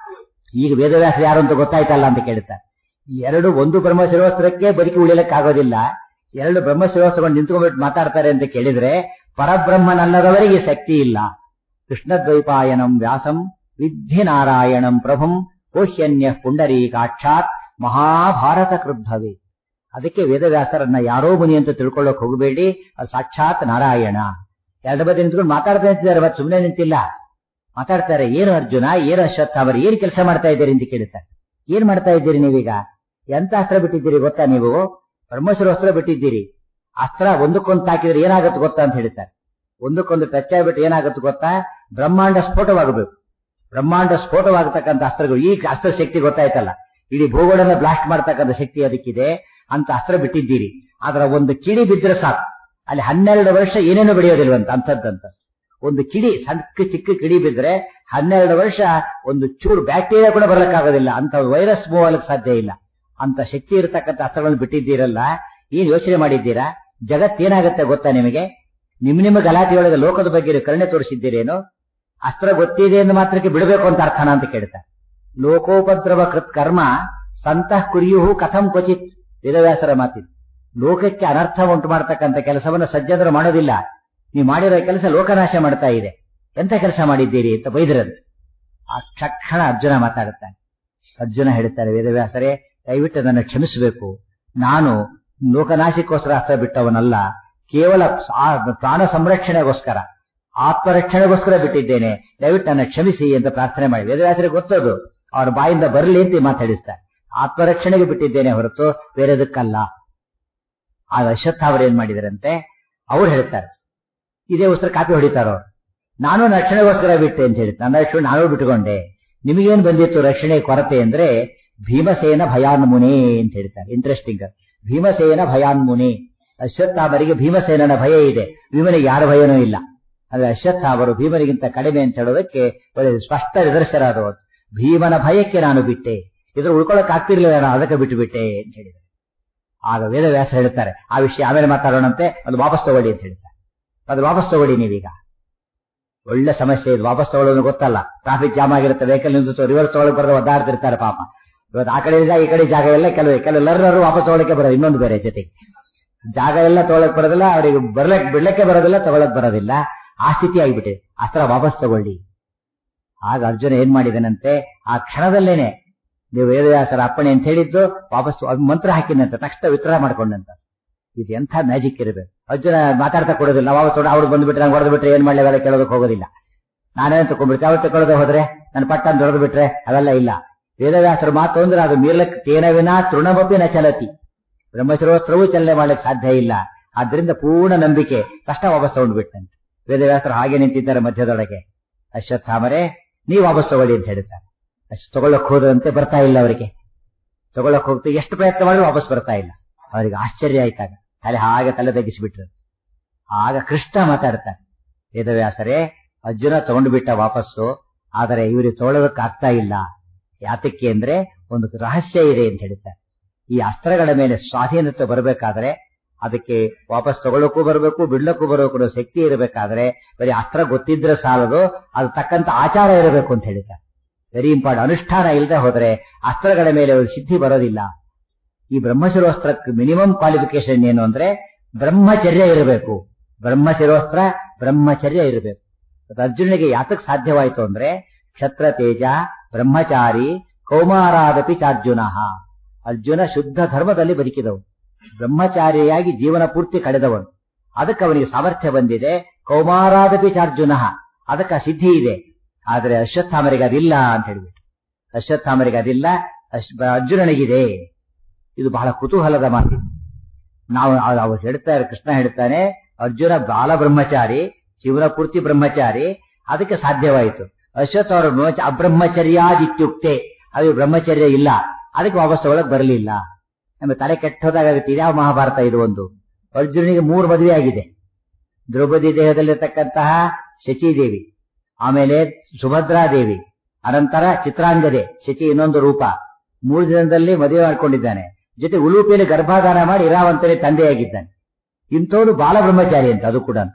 ಈಗ ವೇದವ್ಯಾಸ ಯಾರು ಅಂತ ಗೊತ್ತಾಯ್ತಲ್ಲ ಅಂತ ಕೇಳ್ತಾರೆ ಈ ಎರಡು ಒಂದು ಬ್ರಹ್ಮ ಶಿರೋಸ್ತ್ರಕ್ಕೆ ಬದುಕಿ ಉಳಿಯಲಿಕ್ಕೆ ಆಗೋದಿಲ್ಲ ಎರಡು ಬ್ರಹ್ಮ ಶಿರೋಸ್ತ್ರಗಳು ನಿಂತ್ಕೊಂಡ್ಬಿಟ್ಟು ಮಾತಾಡ್ತಾರೆ ಅಂತ ಕೇಳಿದ್ರೆ ಪರಬ್ರಹ್ಮನಲ್ಲದವರಿಗೆ ಶಕ್ತಿ ಇಲ್ಲ ಕೃಷ್ಣದ್ವೈಪಾಯನಂ ವ್ಯಾಸಂ ವಿದ್ಧಿ ನಾರಾಯಣಂ ಪ್ರಭುಂ ಕೋಶ್ಯನ್ಯ ಪುಂಡರೀಕಾಕ್ಷಾತ್ ಮಹಾಭಾರತ ಕೃದ್ಭವೆ ಅದಕ್ಕೆ ವೇದವ್ಯಾಸರನ್ನ ಯಾರೋ ಮುನಿ ಅಂತ ತಿಳ್ಕೊಳ್ಳೋಕೆ ಹೋಗಬೇಡಿ ಅದು ಸಾಕ್ಷಾತ್ ನಾರಾಯಣ ಎರಡು ಬದಿ ನಿಂತ್ಕೊಂಡು ಮಾತಾಡ್ತಾ ನಿಂತಿದ್ದಾರೆ ಮತ್ತೆ ಸುಮ್ಮನೆ ನಿಂತಿಲ್ಲ ಮಾತಾಡ್ತಾರೆ ಏನು ಅರ್ಜುನ ಏನು ಅಶ್ವತ್ಥಾಮರ ಏನ್ ಕೆಲಸ ಮಾಡ್ತಾ ಇದ್ದೀರಿ ಅಂತ ಕೇಳ್ತಾರೆ ಏನ್ ಮಾಡ್ತಾ ಇದ್ದೀರಿ ನೀವೀಗ ಎಂತ ಅಸ್ತ್ರ ಬಿಟ್ಟಿದ್ದೀರಿ ಗೊತ್ತಾ ನೀವು ಬ್ರಹ್ಮಶ್ವರ ಅಸ್ತ್ರ ಬಿಟ್ಟಿದ್ದೀರಿ ಅಸ್ತ್ರ ಒಂದಕ್ಕೊಂದು ತಾಕಿದ್ರೆ ಏನಾಗುತ್ತೆ ಗೊತ್ತಾ ಅಂತ ಹೇಳ್ತಾರೆ ಒಂದಕ್ಕೊಂದು ಟಚ್ ಆಗ್ಬಿಟ್ಟು ಏನಾಗುತ್ತೆ ಗೊತ್ತಾ ಬ್ರಹ್ಮಾಂಡ ಸ್ಫೋಟವಾಗಬೇಕು ಬ್ರಹ್ಮಾಂಡ ಸ್ಫೋಟವಾಗತಕ್ಕಂಥ ಅಸ್ತ್ರಗಳು ಈ ಅಸ್ತ್ರ ಶಕ್ತಿ ಗೊತ್ತಾಯ್ತಲ್ಲ ಇಡೀ ಭೂಗೋಳನ ಬ್ಲಾಸ್ಟ್ ಮಾಡ್ತಕ್ಕಂಥ ಶಕ್ತಿ ಅದಕ್ಕಿದೆ ಅಂತ ಅಸ್ತ್ರ ಬಿಟ್ಟಿದ್ದೀರಿ ಅದರ ಒಂದು ಕಿಡಿ ಬಿದ್ದರೆ ಸಾಕು ಅಲ್ಲಿ ಹನ್ನೆರಡು ವರ್ಷ ಏನೇನು ಬೆಳೆಯೋದಿಲ್ವಂತ ಅಂಥದ್ದಂತ ಒಂದು ಕಿಡಿ ಸಣ್ಣ ಚಿಕ್ಕ ಕಿಡಿ ಬಿದ್ರೆ ಹನ್ನೆರಡು ವರ್ಷ ಒಂದು ಚೂರು ಬ್ಯಾಕ್ಟೀರಿಯಾ ಕೂಡ ಬರಲಿಕ್ಕಾಗೋದಿಲ್ಲ ಅಂತ ವೈರಸ್ ಮೂವ್ ಆಗಲಿಕ್ಕೆ ಸಾಧ್ಯ ಇಲ್ಲ ಅಂತ ಶಕ್ತಿ ಇರತಕ್ಕಂಥ ಅಸ್ತ್ರಗಳನ್ನು ಬಿಟ್ಟಿದ್ದೀರಲ್ಲ ಏನ್ ಯೋಚನೆ ಮಾಡಿದ್ದೀರಾ ಜಗತ್ತೇನಾಗತ್ತೆ ಗೊತ್ತಾ ನಿಮಗೆ ನಿಮ್ ನಿಮ್ಮ ಗಲಾಟೆಯೊಳಗೆ ಲೋಕದ ಬಗ್ಗೆ ಕರುಣೆ ತೋರಿಸಿದ್ದೀರೇನು ಅಸ್ತ್ರ ಗೊತ್ತಿದೆ ಎಂದು ಮಾತ್ರಕ್ಕೆ ಬಿಡಬೇಕು ಅಂತ ಅರ್ಥನ ಅಂತ ಕೇಳ್ತಾರೆ ಲೋಕೋಪದ್ರವ ಕೃತ್ ಕರ್ಮ ಸಂತಃ ಕುರಿಯುಹು ಕಥಂ ಕ್ವಚಿತ್ ವೇದವ್ಯಾಸರ ಮಾತಿದೆ ಲೋಕಕ್ಕೆ ಅನರ್ಥ ಉಂಟು ಮಾಡತಕ್ಕಂಥ ಕೆಲಸವನ್ನು ಸಜ್ಜನರು ಮಾಡೋದಿಲ್ಲ ನೀವು ಮಾಡಿರೋ ಕೆಲಸ ಲೋಕನಾಶ ಮಾಡ್ತಾ ಇದೆ ಎಂತ ಕೆಲಸ ಮಾಡಿದ್ದೀರಿ ಅಂತ ಬೈದ್ರಂತೆ ಆ ತಕ್ಷಣ ಅರ್ಜುನ ಮಾತಾಡುತ್ತಾನೆ ಅರ್ಜುನ ಹೇಳ್ತಾರೆ ವೇದವ್ಯಾಸರೇ ದಯವಿಟ್ಟು ನನ್ನ ಕ್ಷಮಿಸಬೇಕು ನಾನು ಲೋಕನಾಶಕ್ಕೋಸ್ಕರ ಅಸ್ತ್ರ ಬಿಟ್ಟವನಲ್ಲ ಕೇವಲ ಪ್ರಾಣ ಸಂರಕ್ಷಣೆಗೋಸ್ಕರ ಆತ್ಮರಕ್ಷಣೆಗೋಸ್ಕರ ಬಿಟ್ಟಿದ್ದೇನೆ ದಯವಿಟ್ಟು ನನ್ನ ಕ್ಷಮಿಸಿ ಅಂತ ಪ್ರಾರ್ಥನೆ ಮಾಡಿ ವೇದವ್ಯಾಸರಿಗೆ ಗೊತ್ತದು ಅವ್ರ ಬಾಯಿಂದ ಬರಲಿ ಅಂತ ಮಾತಾಡಿಸ್ತಾರೆ ಆತ್ಮರಕ್ಷಣೆಗೆ ಬಿಟ್ಟಿದ್ದೇನೆ ಹೊರತು ಬೇರೆದಕ್ಕಲ್ಲ ಆಗ ಅಶ್ವತ್ಥ ಅವರು ಏನ್ ಮಾಡಿದರಂತೆ ಅವ್ರು ಹೇಳ್ತಾರೆ ಇದೇ ಉತ್ತರ ಕಾಪಿ ಹೊಡಿತಾರೋ ನಾನು ರಕ್ಷಣೆಗೋಸ್ಕರ ಬಿಟ್ಟೆ ಅಂತ ಹೇಳಿ ನನ್ನ ರಕ್ಷಣೆ ನಾನು ಬಿಟ್ಟುಕೊಂಡೆ ನಿಮಗೇನ್ ಬಂದಿತ್ತು ರಕ್ಷಣೆ ಕೊರತೆ ಅಂದ್ರೆ ಭೀಮಸೇನ ಭಯಾನ್ಮುನೆ ಅಂತ ಹೇಳ್ತಾರೆ ಇಂಟ್ರೆಸ್ಟಿಂಗ್ ಭೀಮಸೇನ ಭಯಾನ್ಮುನೆ ಅಶ್ವತ್ಥಾಮರಿಗೆ ಭೀಮಸೇನನ ಭಯ ಇದೆ ಭೀಮನಿಗೆ ಯಾರ ಭಯನೂ ಇಲ್ಲ ಅಂದ್ರೆ ಅಶ್ವತ್ಥಾಮರು ಭೀಮನಿಗಿಂತ ಕಡಿಮೆ ಅಂತ ಹೇಳೋದಕ್ಕೆ ಒಳ್ಳೆ ಸ್ಪಷ್ಟ ನಿದರ್ಶನ ಅದು ಭೀಮನ ಭಯಕ್ಕೆ ನಾನು ಬಿಟ್ಟೆ ಇದ್ರ ಉಳ್ಕೊಳಕ್ ಆಗ್ತಿರ್ಲಿಲ್ಲ ನಾನು ಅದಕ್ಕೆ ಬಿಟ್ಟು ಬಿಟ್ಟೆ ಅಂತ ಹೇಳಿದ್ದಾರೆ ಆಗ ವೇದವ್ಯಾಸ ಹೇಳ್ತಾರೆ ಆ ವಿಷಯ ಆಮೇಲೆ ಮಾತಾಡೋಣಂತೆ ಅದು ವಾಪಸ್ ತಗೊಳ್ಳಿ ಅಂತ ಹೇಳ್ತಾರೆ ಅದು ವಾಪಸ್ ತಗೊಳ್ಳಿ ನೀವೀಗ ಒಳ್ಳೆ ಸಮಸ್ಯೆ ಇದು ವಾಪಸ್ ತಗೊಳ್ಳೋದು ಗೊತ್ತಲ್ಲ ಟ್ರಾಫಿಕ್ ಜಾಮ್ ಆಗಿರುತ್ತೆ ವೆಹಿಕಲ್ ನಿಂತು ರಿವರ್ಸ್ ತಗೊಳಕ್ ಬರೋದು ಒದ್ದಾಡ್ತಿರ್ತಾರೆ ಪಾಪ ಇವತ್ತು ಆ ಕಡೆ ಜಾಗ ಈ ಕಡೆ ಜಾಗ ಎಲ್ಲ ಕೆಲವು ಕೆಲವೆಲ್ಲರೂ ವಾಪಸ್ ತಗೊಳಕ್ಕೆ ಬರೋದು ಇನ್ನೊಂದು ಬೇರೆ ಜೊತೆಗೆ ಜಾಗ ಎಲ್ಲ ತಗೊಳಕ್ ಬರೋದಿಲ್ಲ ಅವರಿಗೆ ಬರ್ಲಕ್ ಬಿಡ್ಲಕ್ಕೆ ಬರೋದಿಲ್ಲ ತಗೊಳಕ್ ಬರೋದಿಲ್ಲ ಆ ಸ್ಥಿತಿ ಆಗಿಬಿಟ್ಟಿದೆ ಅಸ್ತ್ರ ವಾಪಸ್ ತಗೊಳ್ಳಿ ಆಗ ಅರ್ಜುನ ಏನ್ ಮಾಡಿದನಂತೆ ಆ ಕ್ಷಣದಲ್ಲೇನೆ ನೀವು ವೇದವ್ಯಾಸರ ಅಪ್ಪಣೆ ಅಂತ ಹೇಳಿದ್ದು ವಾಪಸ್ ಮಂತ್ರ ಹಾಕಿದಂತೆ ತಕ್ಷಣ ವಿತರ ಮಾಡ್ಕೊಂಡಂತ ಇದು ಎಂಥ ಮ್ಯಾಜಿಕ್ ಇರಬೇಕು ಅರ್ಜುನ ಮಾತಾಡ್ತಾ ಕೊಡೋದಿಲ್ಲ ನಾವು ತೊಡ ಅವ್ರು ಬಂದ್ಬಿಟ್ರೆ ನಂಗೆ ಹೊಡೆದು ಬಿಟ್ರೆ ಏನ್ ಮಾಡ್ಲಿ ಅವೆಲ್ಲ ಕೇಳೋದಕ್ಕೆ ಹೋಗೋದಿಲ್ಲ ನಾನೇನು ತಗೊಂಡ್ಬಿಡ್ತೆ ಅವ್ರು ತಗೊಳ್ಳದೆ ಹೋದ್ರೆ ನನ್ನ ಪಟ್ಟನ್ ದೊಡ್ದು ಬಿಟ್ರೆ ಅವೆಲ್ಲ ಇಲ್ಲ ವೇದವ್ಯಾಸರ ಮಾತು ಅಂದ್ರೆ ಅದು ಮೀರ್ಲಕ್ ತೇನವಿನ ತೃಣಮಪಿ ನ ಚಲತಿ ಬ್ರಹ್ಮಶಿರೋಸ್ತ್ರವೂ ಚಲನೆ ಮಾಡ್ಲಿಕ್ಕೆ ಸಾಧ್ಯ ಇಲ್ಲ ಆದ್ರಿಂದ ಪೂರ್ಣ ನಂಬಿಕೆ ಕಷ್ಟ ವಾಪಸ್ ತಗೊಂಡ್ಬಿಟ್ಟಂತೆ ವೇದವ್ಯಾಸರು ಹಾಗೆ ನಿಂತಿದ್ದಾರೆ ಮಧ್ಯದೊಳಗೆ ಅಶ್ವತ್ಥಾಮರೇ ನೀವು ವಾಪಸ್ ತಗೊಳ್ಳಿ ಅಂತ ಹೇಳ್ತಾರೆ ಅಷ್ಟು ತಗೊಳ್ಳಕ್ ಹೋದಂತೆ ಬರ್ತಾ ಇಲ್ಲ ಅವರಿಗೆ ತಗೊಳ್ಳಕ್ ಹೋಗ್ತಾ ಎಷ್ಟು ಪ್ರಯತ್ನ ಮಾಡಿದ್ರು ವಾಪಸ್ ಬರ್ತಾ ಇಲ್ಲ ಅವರಿಗೆ ಆಶ್ಚರ್ಯ ಆಯ್ತಾಗ ತಲೆ ಹಾಗೆ ತಲೆ ತಗ್ಗಿಸಿಬಿಟ್ರು ಆಗ ಕೃಷ್ಣ ಮಾತಾಡ್ತಾನೆ ವೇದವ್ಯಾಸರೇ ಅರ್ಜುನ ತಗೊಂಡು ಬಿಟ್ಟ ವಾಪಸ್ಸು ಆದರೆ ಇವ್ರಿಗೆ ತಗೊಳ್ಳೋದಕ್ಕೆ ಆಗ್ತಾ ಇಲ್ಲ ಯಾತಕ್ಕೆ ಅಂದ್ರೆ ಒಂದು ರಹಸ್ಯ ಇದೆ ಅಂತ ಹೇಳ್ತಾರೆ ಈ ಅಸ್ತ್ರಗಳ ಮೇಲೆ ಸ್ವಾಧೀನತೆ ಬರಬೇಕಾದ್ರೆ ಅದಕ್ಕೆ ವಾಪಸ್ ತಗೊಳ್ಳಕ್ಕೂ ಬರಬೇಕು ಬಿಡ್ಲಕ್ಕೂ ಬರಬೇಕು ಅನ್ನೋ ಶಕ್ತಿ ಇರಬೇಕಾದ್ರೆ ಬರೀ ಅಸ್ತ್ರ ಗೊತ್ತಿದ್ರೆ ಸಾಲದು ಅದು ತಕ್ಕಂತ ಆಚಾರ ಇರಬೇಕು ಅಂತ ಹೇಳಿದ್ದಾರೆ ವೆರಿ ಇಂಪಾರ್ಟೆಂಟ್ ಅನುಷ್ಠಾನ ಇಲ್ಲದೆ ಹೋದ್ರೆ ಅಸ್ತ್ರಗಳ ಮೇಲೆ ಒಂದು ಸಿದ್ಧಿ ಬರೋದಿಲ್ಲ ಈ ಬ್ರಹ್ಮಶಿರೋಸ್ತ್ರಕ್ಕೆ ಮಿನಿಮಮ್ ಕ್ವಾಲಿಫಿಕೇಶನ್ ಏನು ಅಂದ್ರೆ ಬ್ರಹ್ಮಚರ್ಯ ಇರಬೇಕು ಬ್ರಹ್ಮಶಿರೋಸ್ತ್ರ ಬ್ರಹ್ಮಚರ್ಯ ಇರಬೇಕು ಅರ್ಜುನಿಗೆ ಯಾತಕ್ ಸಾಧ್ಯವಾಯಿತು ಅಂದ್ರೆ ಕ್ಷತ್ರ ತೇಜ ಬ್ರಹ್ಮಚಾರಿ ಕೌಮಾರಾದಪಿ ಚಾರ್ಜುನ ಅರ್ಜುನ ಶುದ್ಧ ಧರ್ಮದಲ್ಲಿ ಬದುಕಿದವನು ಬ್ರಹ್ಮಚಾರಿಯಾಗಿ ಜೀವನ ಪೂರ್ತಿ ಕಳೆದವನು ಅದಕ್ಕೆ ಅವನಿಗೆ ಸಾಮರ್ಥ್ಯ ಬಂದಿದೆ ಕೌಮಾರಾದಪಿ ಚಾರ್ಜುನ ಅದಕ್ಕೆ ಆ ಸಿದ್ಧಿ ಇದೆ ಆದರೆ ಅಶ್ವತ್ಥಾಮರಿಗೆ ಅದಿಲ್ಲ ಅಂತ ಹೇಳ್ಬಿಟ್ಟು ಅಶ್ವತ್ಥಾಮರಿಗೆ ಅದಿಲ್ಲ ಅರ್ಜುನನಿಗಿದೆ ಇದು ಬಹಳ ಕುತೂಹಲದ ಮಾತು ನಾವು ಅವ್ರು ಹೇಳ್ತಾರೆ ಕೃಷ್ಣ ಹೇಳ್ತಾನೆ ಅರ್ಜುನ ಬಾಲ ಬ್ರಹ್ಮಚಾರಿ ಜೀವನ ಪೂರ್ತಿ ಬ್ರಹ್ಮಚಾರಿ ಅದಕ್ಕೆ ಸಾಧ್ಯವಾಯಿತು ಅಶ್ವತ್ಥ ಅವರ ಅಬ್ರಹ್ಮಚರ್ಯಾದಿತ್ಯುಕ್ತೆ ಅದು ಬ್ರಹ್ಮಚರ್ಯ ಇಲ್ಲ ಅದಕ್ಕೆ ವಾಪಸ್ ತಗೊಳಕ್ ಬರಲಿಲ್ಲ ನಮ್ಮ ತಲೆ ಕೆಟ್ಟೋದಾಗುತ್ತೆ ಇದ್ಯಾವ ಮಹಾಭಾರತ ಇದು ಒಂದು ಅರ್ಜುನಿಗೆ ಮೂರು ಮದುವೆ ಆಗಿದೆ ದ್ರೌಪದಿ ದೇಹದಲ್ಲಿರ್ತಕ್ಕಂತಹ ಶಚಿದೇವಿ ಆಮೇಲೆ ಸುಭದ್ರಾದೇವಿ ಅನಂತರ ಚಿತ್ರಾಂಗದೆ ಶಚಿ ಇನ್ನೊಂದು ರೂಪ ಮೂರು ದಿನದಲ್ಲಿ ಮದುವೆ ಮಾಡ್ಕೊಂಡಿದ್ದಾನೆ ಜೊತೆ ಉಲೂಪಿಯಲ್ಲಿ ಗರ್ಭಾಧಾನ ಮಾಡಿ ಇರಾವಂತನೇ ತಂದೆಯಾಗಿದ್ದಾನೆ ಇಂಥವನು ಬಾಲ ಬ್ರಹ್ಮಚಾರಿ ಅಂತ ಅದು ಕೂಡ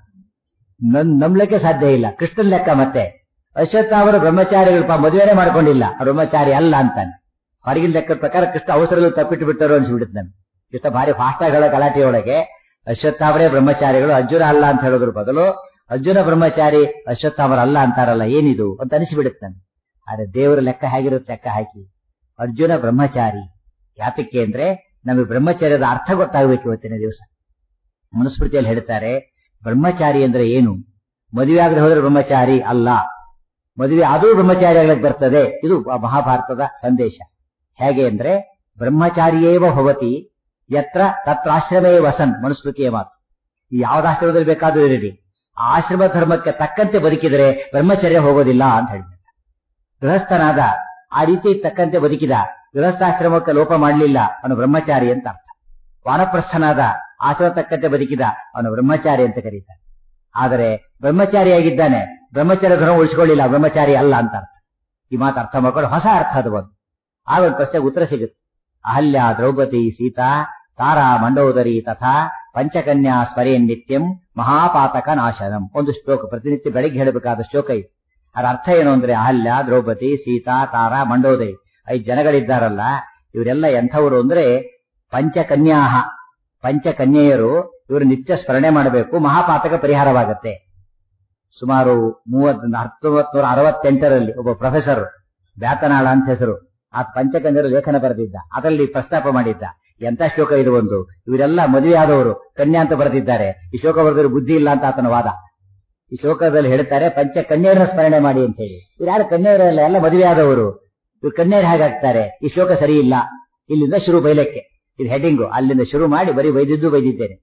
ನನ್ ನಂಬ್ಲಿಕ್ಕೆ ಸಾಧ್ಯ ಇಲ್ಲ ಕೃಷ್ಣನ್ ಲೆಕ್ಕ ಮತ್ತೆ ಅಶ್ವತ್ಥಾಮರು ಬ್ರಹ್ಮಚಾರಿಗಳು ಪಾ ಮದುವೆನೇ ಮಾಡ್ಕೊಂಡಿಲ್ಲ ಬ್ರಹ್ಮಚಾರಿ ಅಲ್ಲ ಅಂತಾನೆ ಹೊರಗಿನ ಲೆಕ್ಕದ ಪ್ರಕಾರ ಕೃಷ್ಣ ಅವಸರದಲ್ಲಿ ತಪ್ಪಿಟ್ಟು ಬಿಟ್ಟರು ಅನ್ಸ್ಬಿಡುತ್ತೆ ನಮ್ಗೆ ಕೃಷ್ಣ ಭಾರಿ ಫಾಸ್ಟಾಗಳ ಗಲಾಟೆಯೊಳಗೆ ಅಶ್ವತ್ಥಾಮರೇ ಬ್ರಹ್ಮಚಾರಿಗಳು ಅರ್ಜುನ ಅಲ್ಲ ಅಂತ ಹೇಳೋದ್ರ ಬದಲು ಅರ್ಜುನ ಬ್ರಹ್ಮಚಾರಿ ಅಶ್ವತ್ಥಾಮರ ಅಲ್ಲ ಅಂತಾರಲ್ಲ ಏನಿದು ಅಂತ ಅನಿಸಿಬಿಡುತ್ತೆ ನಮ್ಗೆ ಆದ್ರೆ ದೇವರ ಲೆಕ್ಕ ಹೇಗಿರುತ್ತೆ ಲೆಕ್ಕ ಹಾಕಿ ಅರ್ಜುನ ಬ್ರಹ್ಮಚಾರಿ ಯಾತಕ್ಕೆ ಅಂದ್ರೆ ನಮಗೆ ಬ್ರಹ್ಮಚಾರ್ಯದ ಅರ್ಥ ಗೊತ್ತಾಗಬೇಕು ಇವತ್ತಿನ ದಿವಸ ಮನುಸ್ಮೃತಿಯಲ್ಲಿ ಹೇಳ್ತಾರೆ ಬ್ರಹ್ಮಚಾರಿ ಅಂದ್ರೆ ಏನು ಮದುವೆ ಆಗದೆ ಹೋದ್ರೆ ಬ್ರಹ್ಮಚಾರಿ ಅಲ್ಲ ಮದುವೆ ಆದರೂ ಬ್ರಹ್ಮಚಾರಿ ಆಗ್ಲಿಕ್ಕೆ ಬರ್ತದೆ ಇದು ಮಹಾಭಾರತದ ಸಂದೇಶ ಹೇಗೆ ಅಂದ್ರೆ ಬ್ರಹ್ಮಚಾರಿಯೇವ ಭವತಿ ಯತ್ರ ತತ್ರಾಶ್ರಮೇ ವಸನ್ ಮನುಸ್ಮೃತಿಯ ಮಾತು ಯಾವ್ದು ಆಶ್ರಮದಲ್ಲಿ ಬೇಕಾದ್ರೂ ಇರಲಿ ಆ ಆಶ್ರಮ ಧರ್ಮಕ್ಕೆ ತಕ್ಕಂತೆ ಬದುಕಿದರೆ ಬ್ರಹ್ಮಚರ್ಯ ಹೋಗೋದಿಲ್ಲ ಅಂತ ಹೇಳಿದ ಗೃಹಸ್ಥನಾದ ಆ ರೀತಿ ತಕ್ಕಂತೆ ಬದುಕಿದ ಗೃಹಸ್ಥಾಶ್ರಮಕ್ಕೆ ಲೋಪ ಮಾಡಲಿಲ್ಲ ಅವನು ಬ್ರಹ್ಮಚಾರಿ ಅಂತ ಅರ್ಥ ವಾನಪ್ರಸ್ಥನಾದ ಆಶ್ರಮ ತಕ್ಕಂತೆ ಬದುಕಿದ ಅವನು ಬ್ರಹ್ಮಚಾರಿ ಅಂತ ಕರೀತಾರೆ ಆದರೆ ಬ್ರಹ್ಮಚಾರಿಯಾಗಿದ್ದಾನೆ ಬ್ರಹ್ಮಚಾರ್ಯ ಧರ್ಮ ಉಳಿಸ್ಕೊಳ್ಳಿಲ್ಲ ಬ್ರಹ್ಮಚಾರಿ ಅಲ್ಲ ಅಂತ ಅರ್ಥ ಈ ಮಾತು ಅರ್ಥ ಮಾಡ್ಕೊಂಡು ಹೊಸ ಅರ್ಥ ಅದು ಒಂದು ಆಗ ಒಂದು ಪ್ರಶ್ನೆಗೆ ಉತ್ತರ ಸಿಗುತ್ತೆ ಅಹಲ್ಯ ದ್ರೌಪದಿ ಸೀತಾ ತಾರಾ ಮಂಡೋದರಿ ತಥಾ ಪಂಚಕನ್ಯಾ ಸ್ಮರೇನ್ ನಿತ್ಯಂ ಮಹಾಪಾತಕ ನಾಶನಂ ಒಂದು ಶ್ಲೋಕ ಪ್ರತಿನಿತ್ಯ ಬೆಳಿಗ್ಗೆ ಹೇಳಬೇಕಾದ ಶ್ಲೋಕ ಇದು ಅದರ ಅರ್ಥ ಏನು ಅಂದ್ರೆ ಅಹಲ್ಯ ದ್ರೌಪದಿ ಸೀತಾ ತಾರಾ ಮಂಡೋದರಿ ಐದು ಜನಗಳಿದ್ದಾರಲ್ಲ ಇವರೆಲ್ಲ ಎಂಥವರು ಅಂದ್ರೆ ಪಂಚಕನ್ಯಾಹ ಪಂಚಕನ್ಯೆಯರು ಇವರು ನಿತ್ಯ ಸ್ಮರಣೆ ಮಾಡಬೇಕು ಮಹಾಪಾತಕ ಪರಿಹಾರವಾಗತ್ತೆ ಸುಮಾರು ಮೂವತ್ ಹತ್ತೊಂಬತ್ ನೂರ ಅರವತ್ತೆಂಟರಲ್ಲಿ ಒಬ್ಬ ಪ್ರೊಫೆಸರ್ ಬ್ಯಾತನಾಳ ಅಂತ ಹೆಸರು ಆ ಪಂಚಕನ್ಯರು ಲೇಖನ ಬರೆದಿದ್ದ ಅದರಲ್ಲಿ ಪ್ರಸ್ತಾಪ ಮಾಡಿದ್ದ ಎಂತ ಶ್ಲೋಕ ಇದು ಒಂದು ಇವರೆಲ್ಲ ಮದುವೆಯಾದವರು ಕನ್ಯಾ ಅಂತ ಬರೆದಿದ್ದಾರೆ ಈ ಶ್ಲೋಕ ಬರೆದವರು ಬುದ್ಧಿ ಇಲ್ಲ ಅಂತ ಆತನ ವಾದ ಈ ಶ್ಲೋಕದಲ್ಲಿ ಹೇಳ್ತಾರೆ ಪಂಚ ಕನ್ಯೆಯರನ್ನ ಸ್ಮರಣೆ ಮಾಡಿ ಅಂತ ಹೇಳಿ ಇವ್ರು ಯಾರು ಕನ್ಯೆಯರಲ್ಲ ಎಲ್ಲ ಮದುವೆಯಾದವರು ಇವ್ರು ಕನ್ಯೆಯರು ಹೇಗಾಗ್ತಾರೆ ಈ ಶ್ಲೋಕ ಸರಿ ಇಲ್ಲ ಇಲ್ಲಿಂದ ಶುರು ಬೈಲಕ್ಕೆ ಇದು ಹೆಡಿಂಗು ಅಲ್ಲಿಂದ ಶುರು ಮಾಡಿ ಬರೀ ಬೈದಿದ್ದು ಬೈದಿದ್ದೇನೆ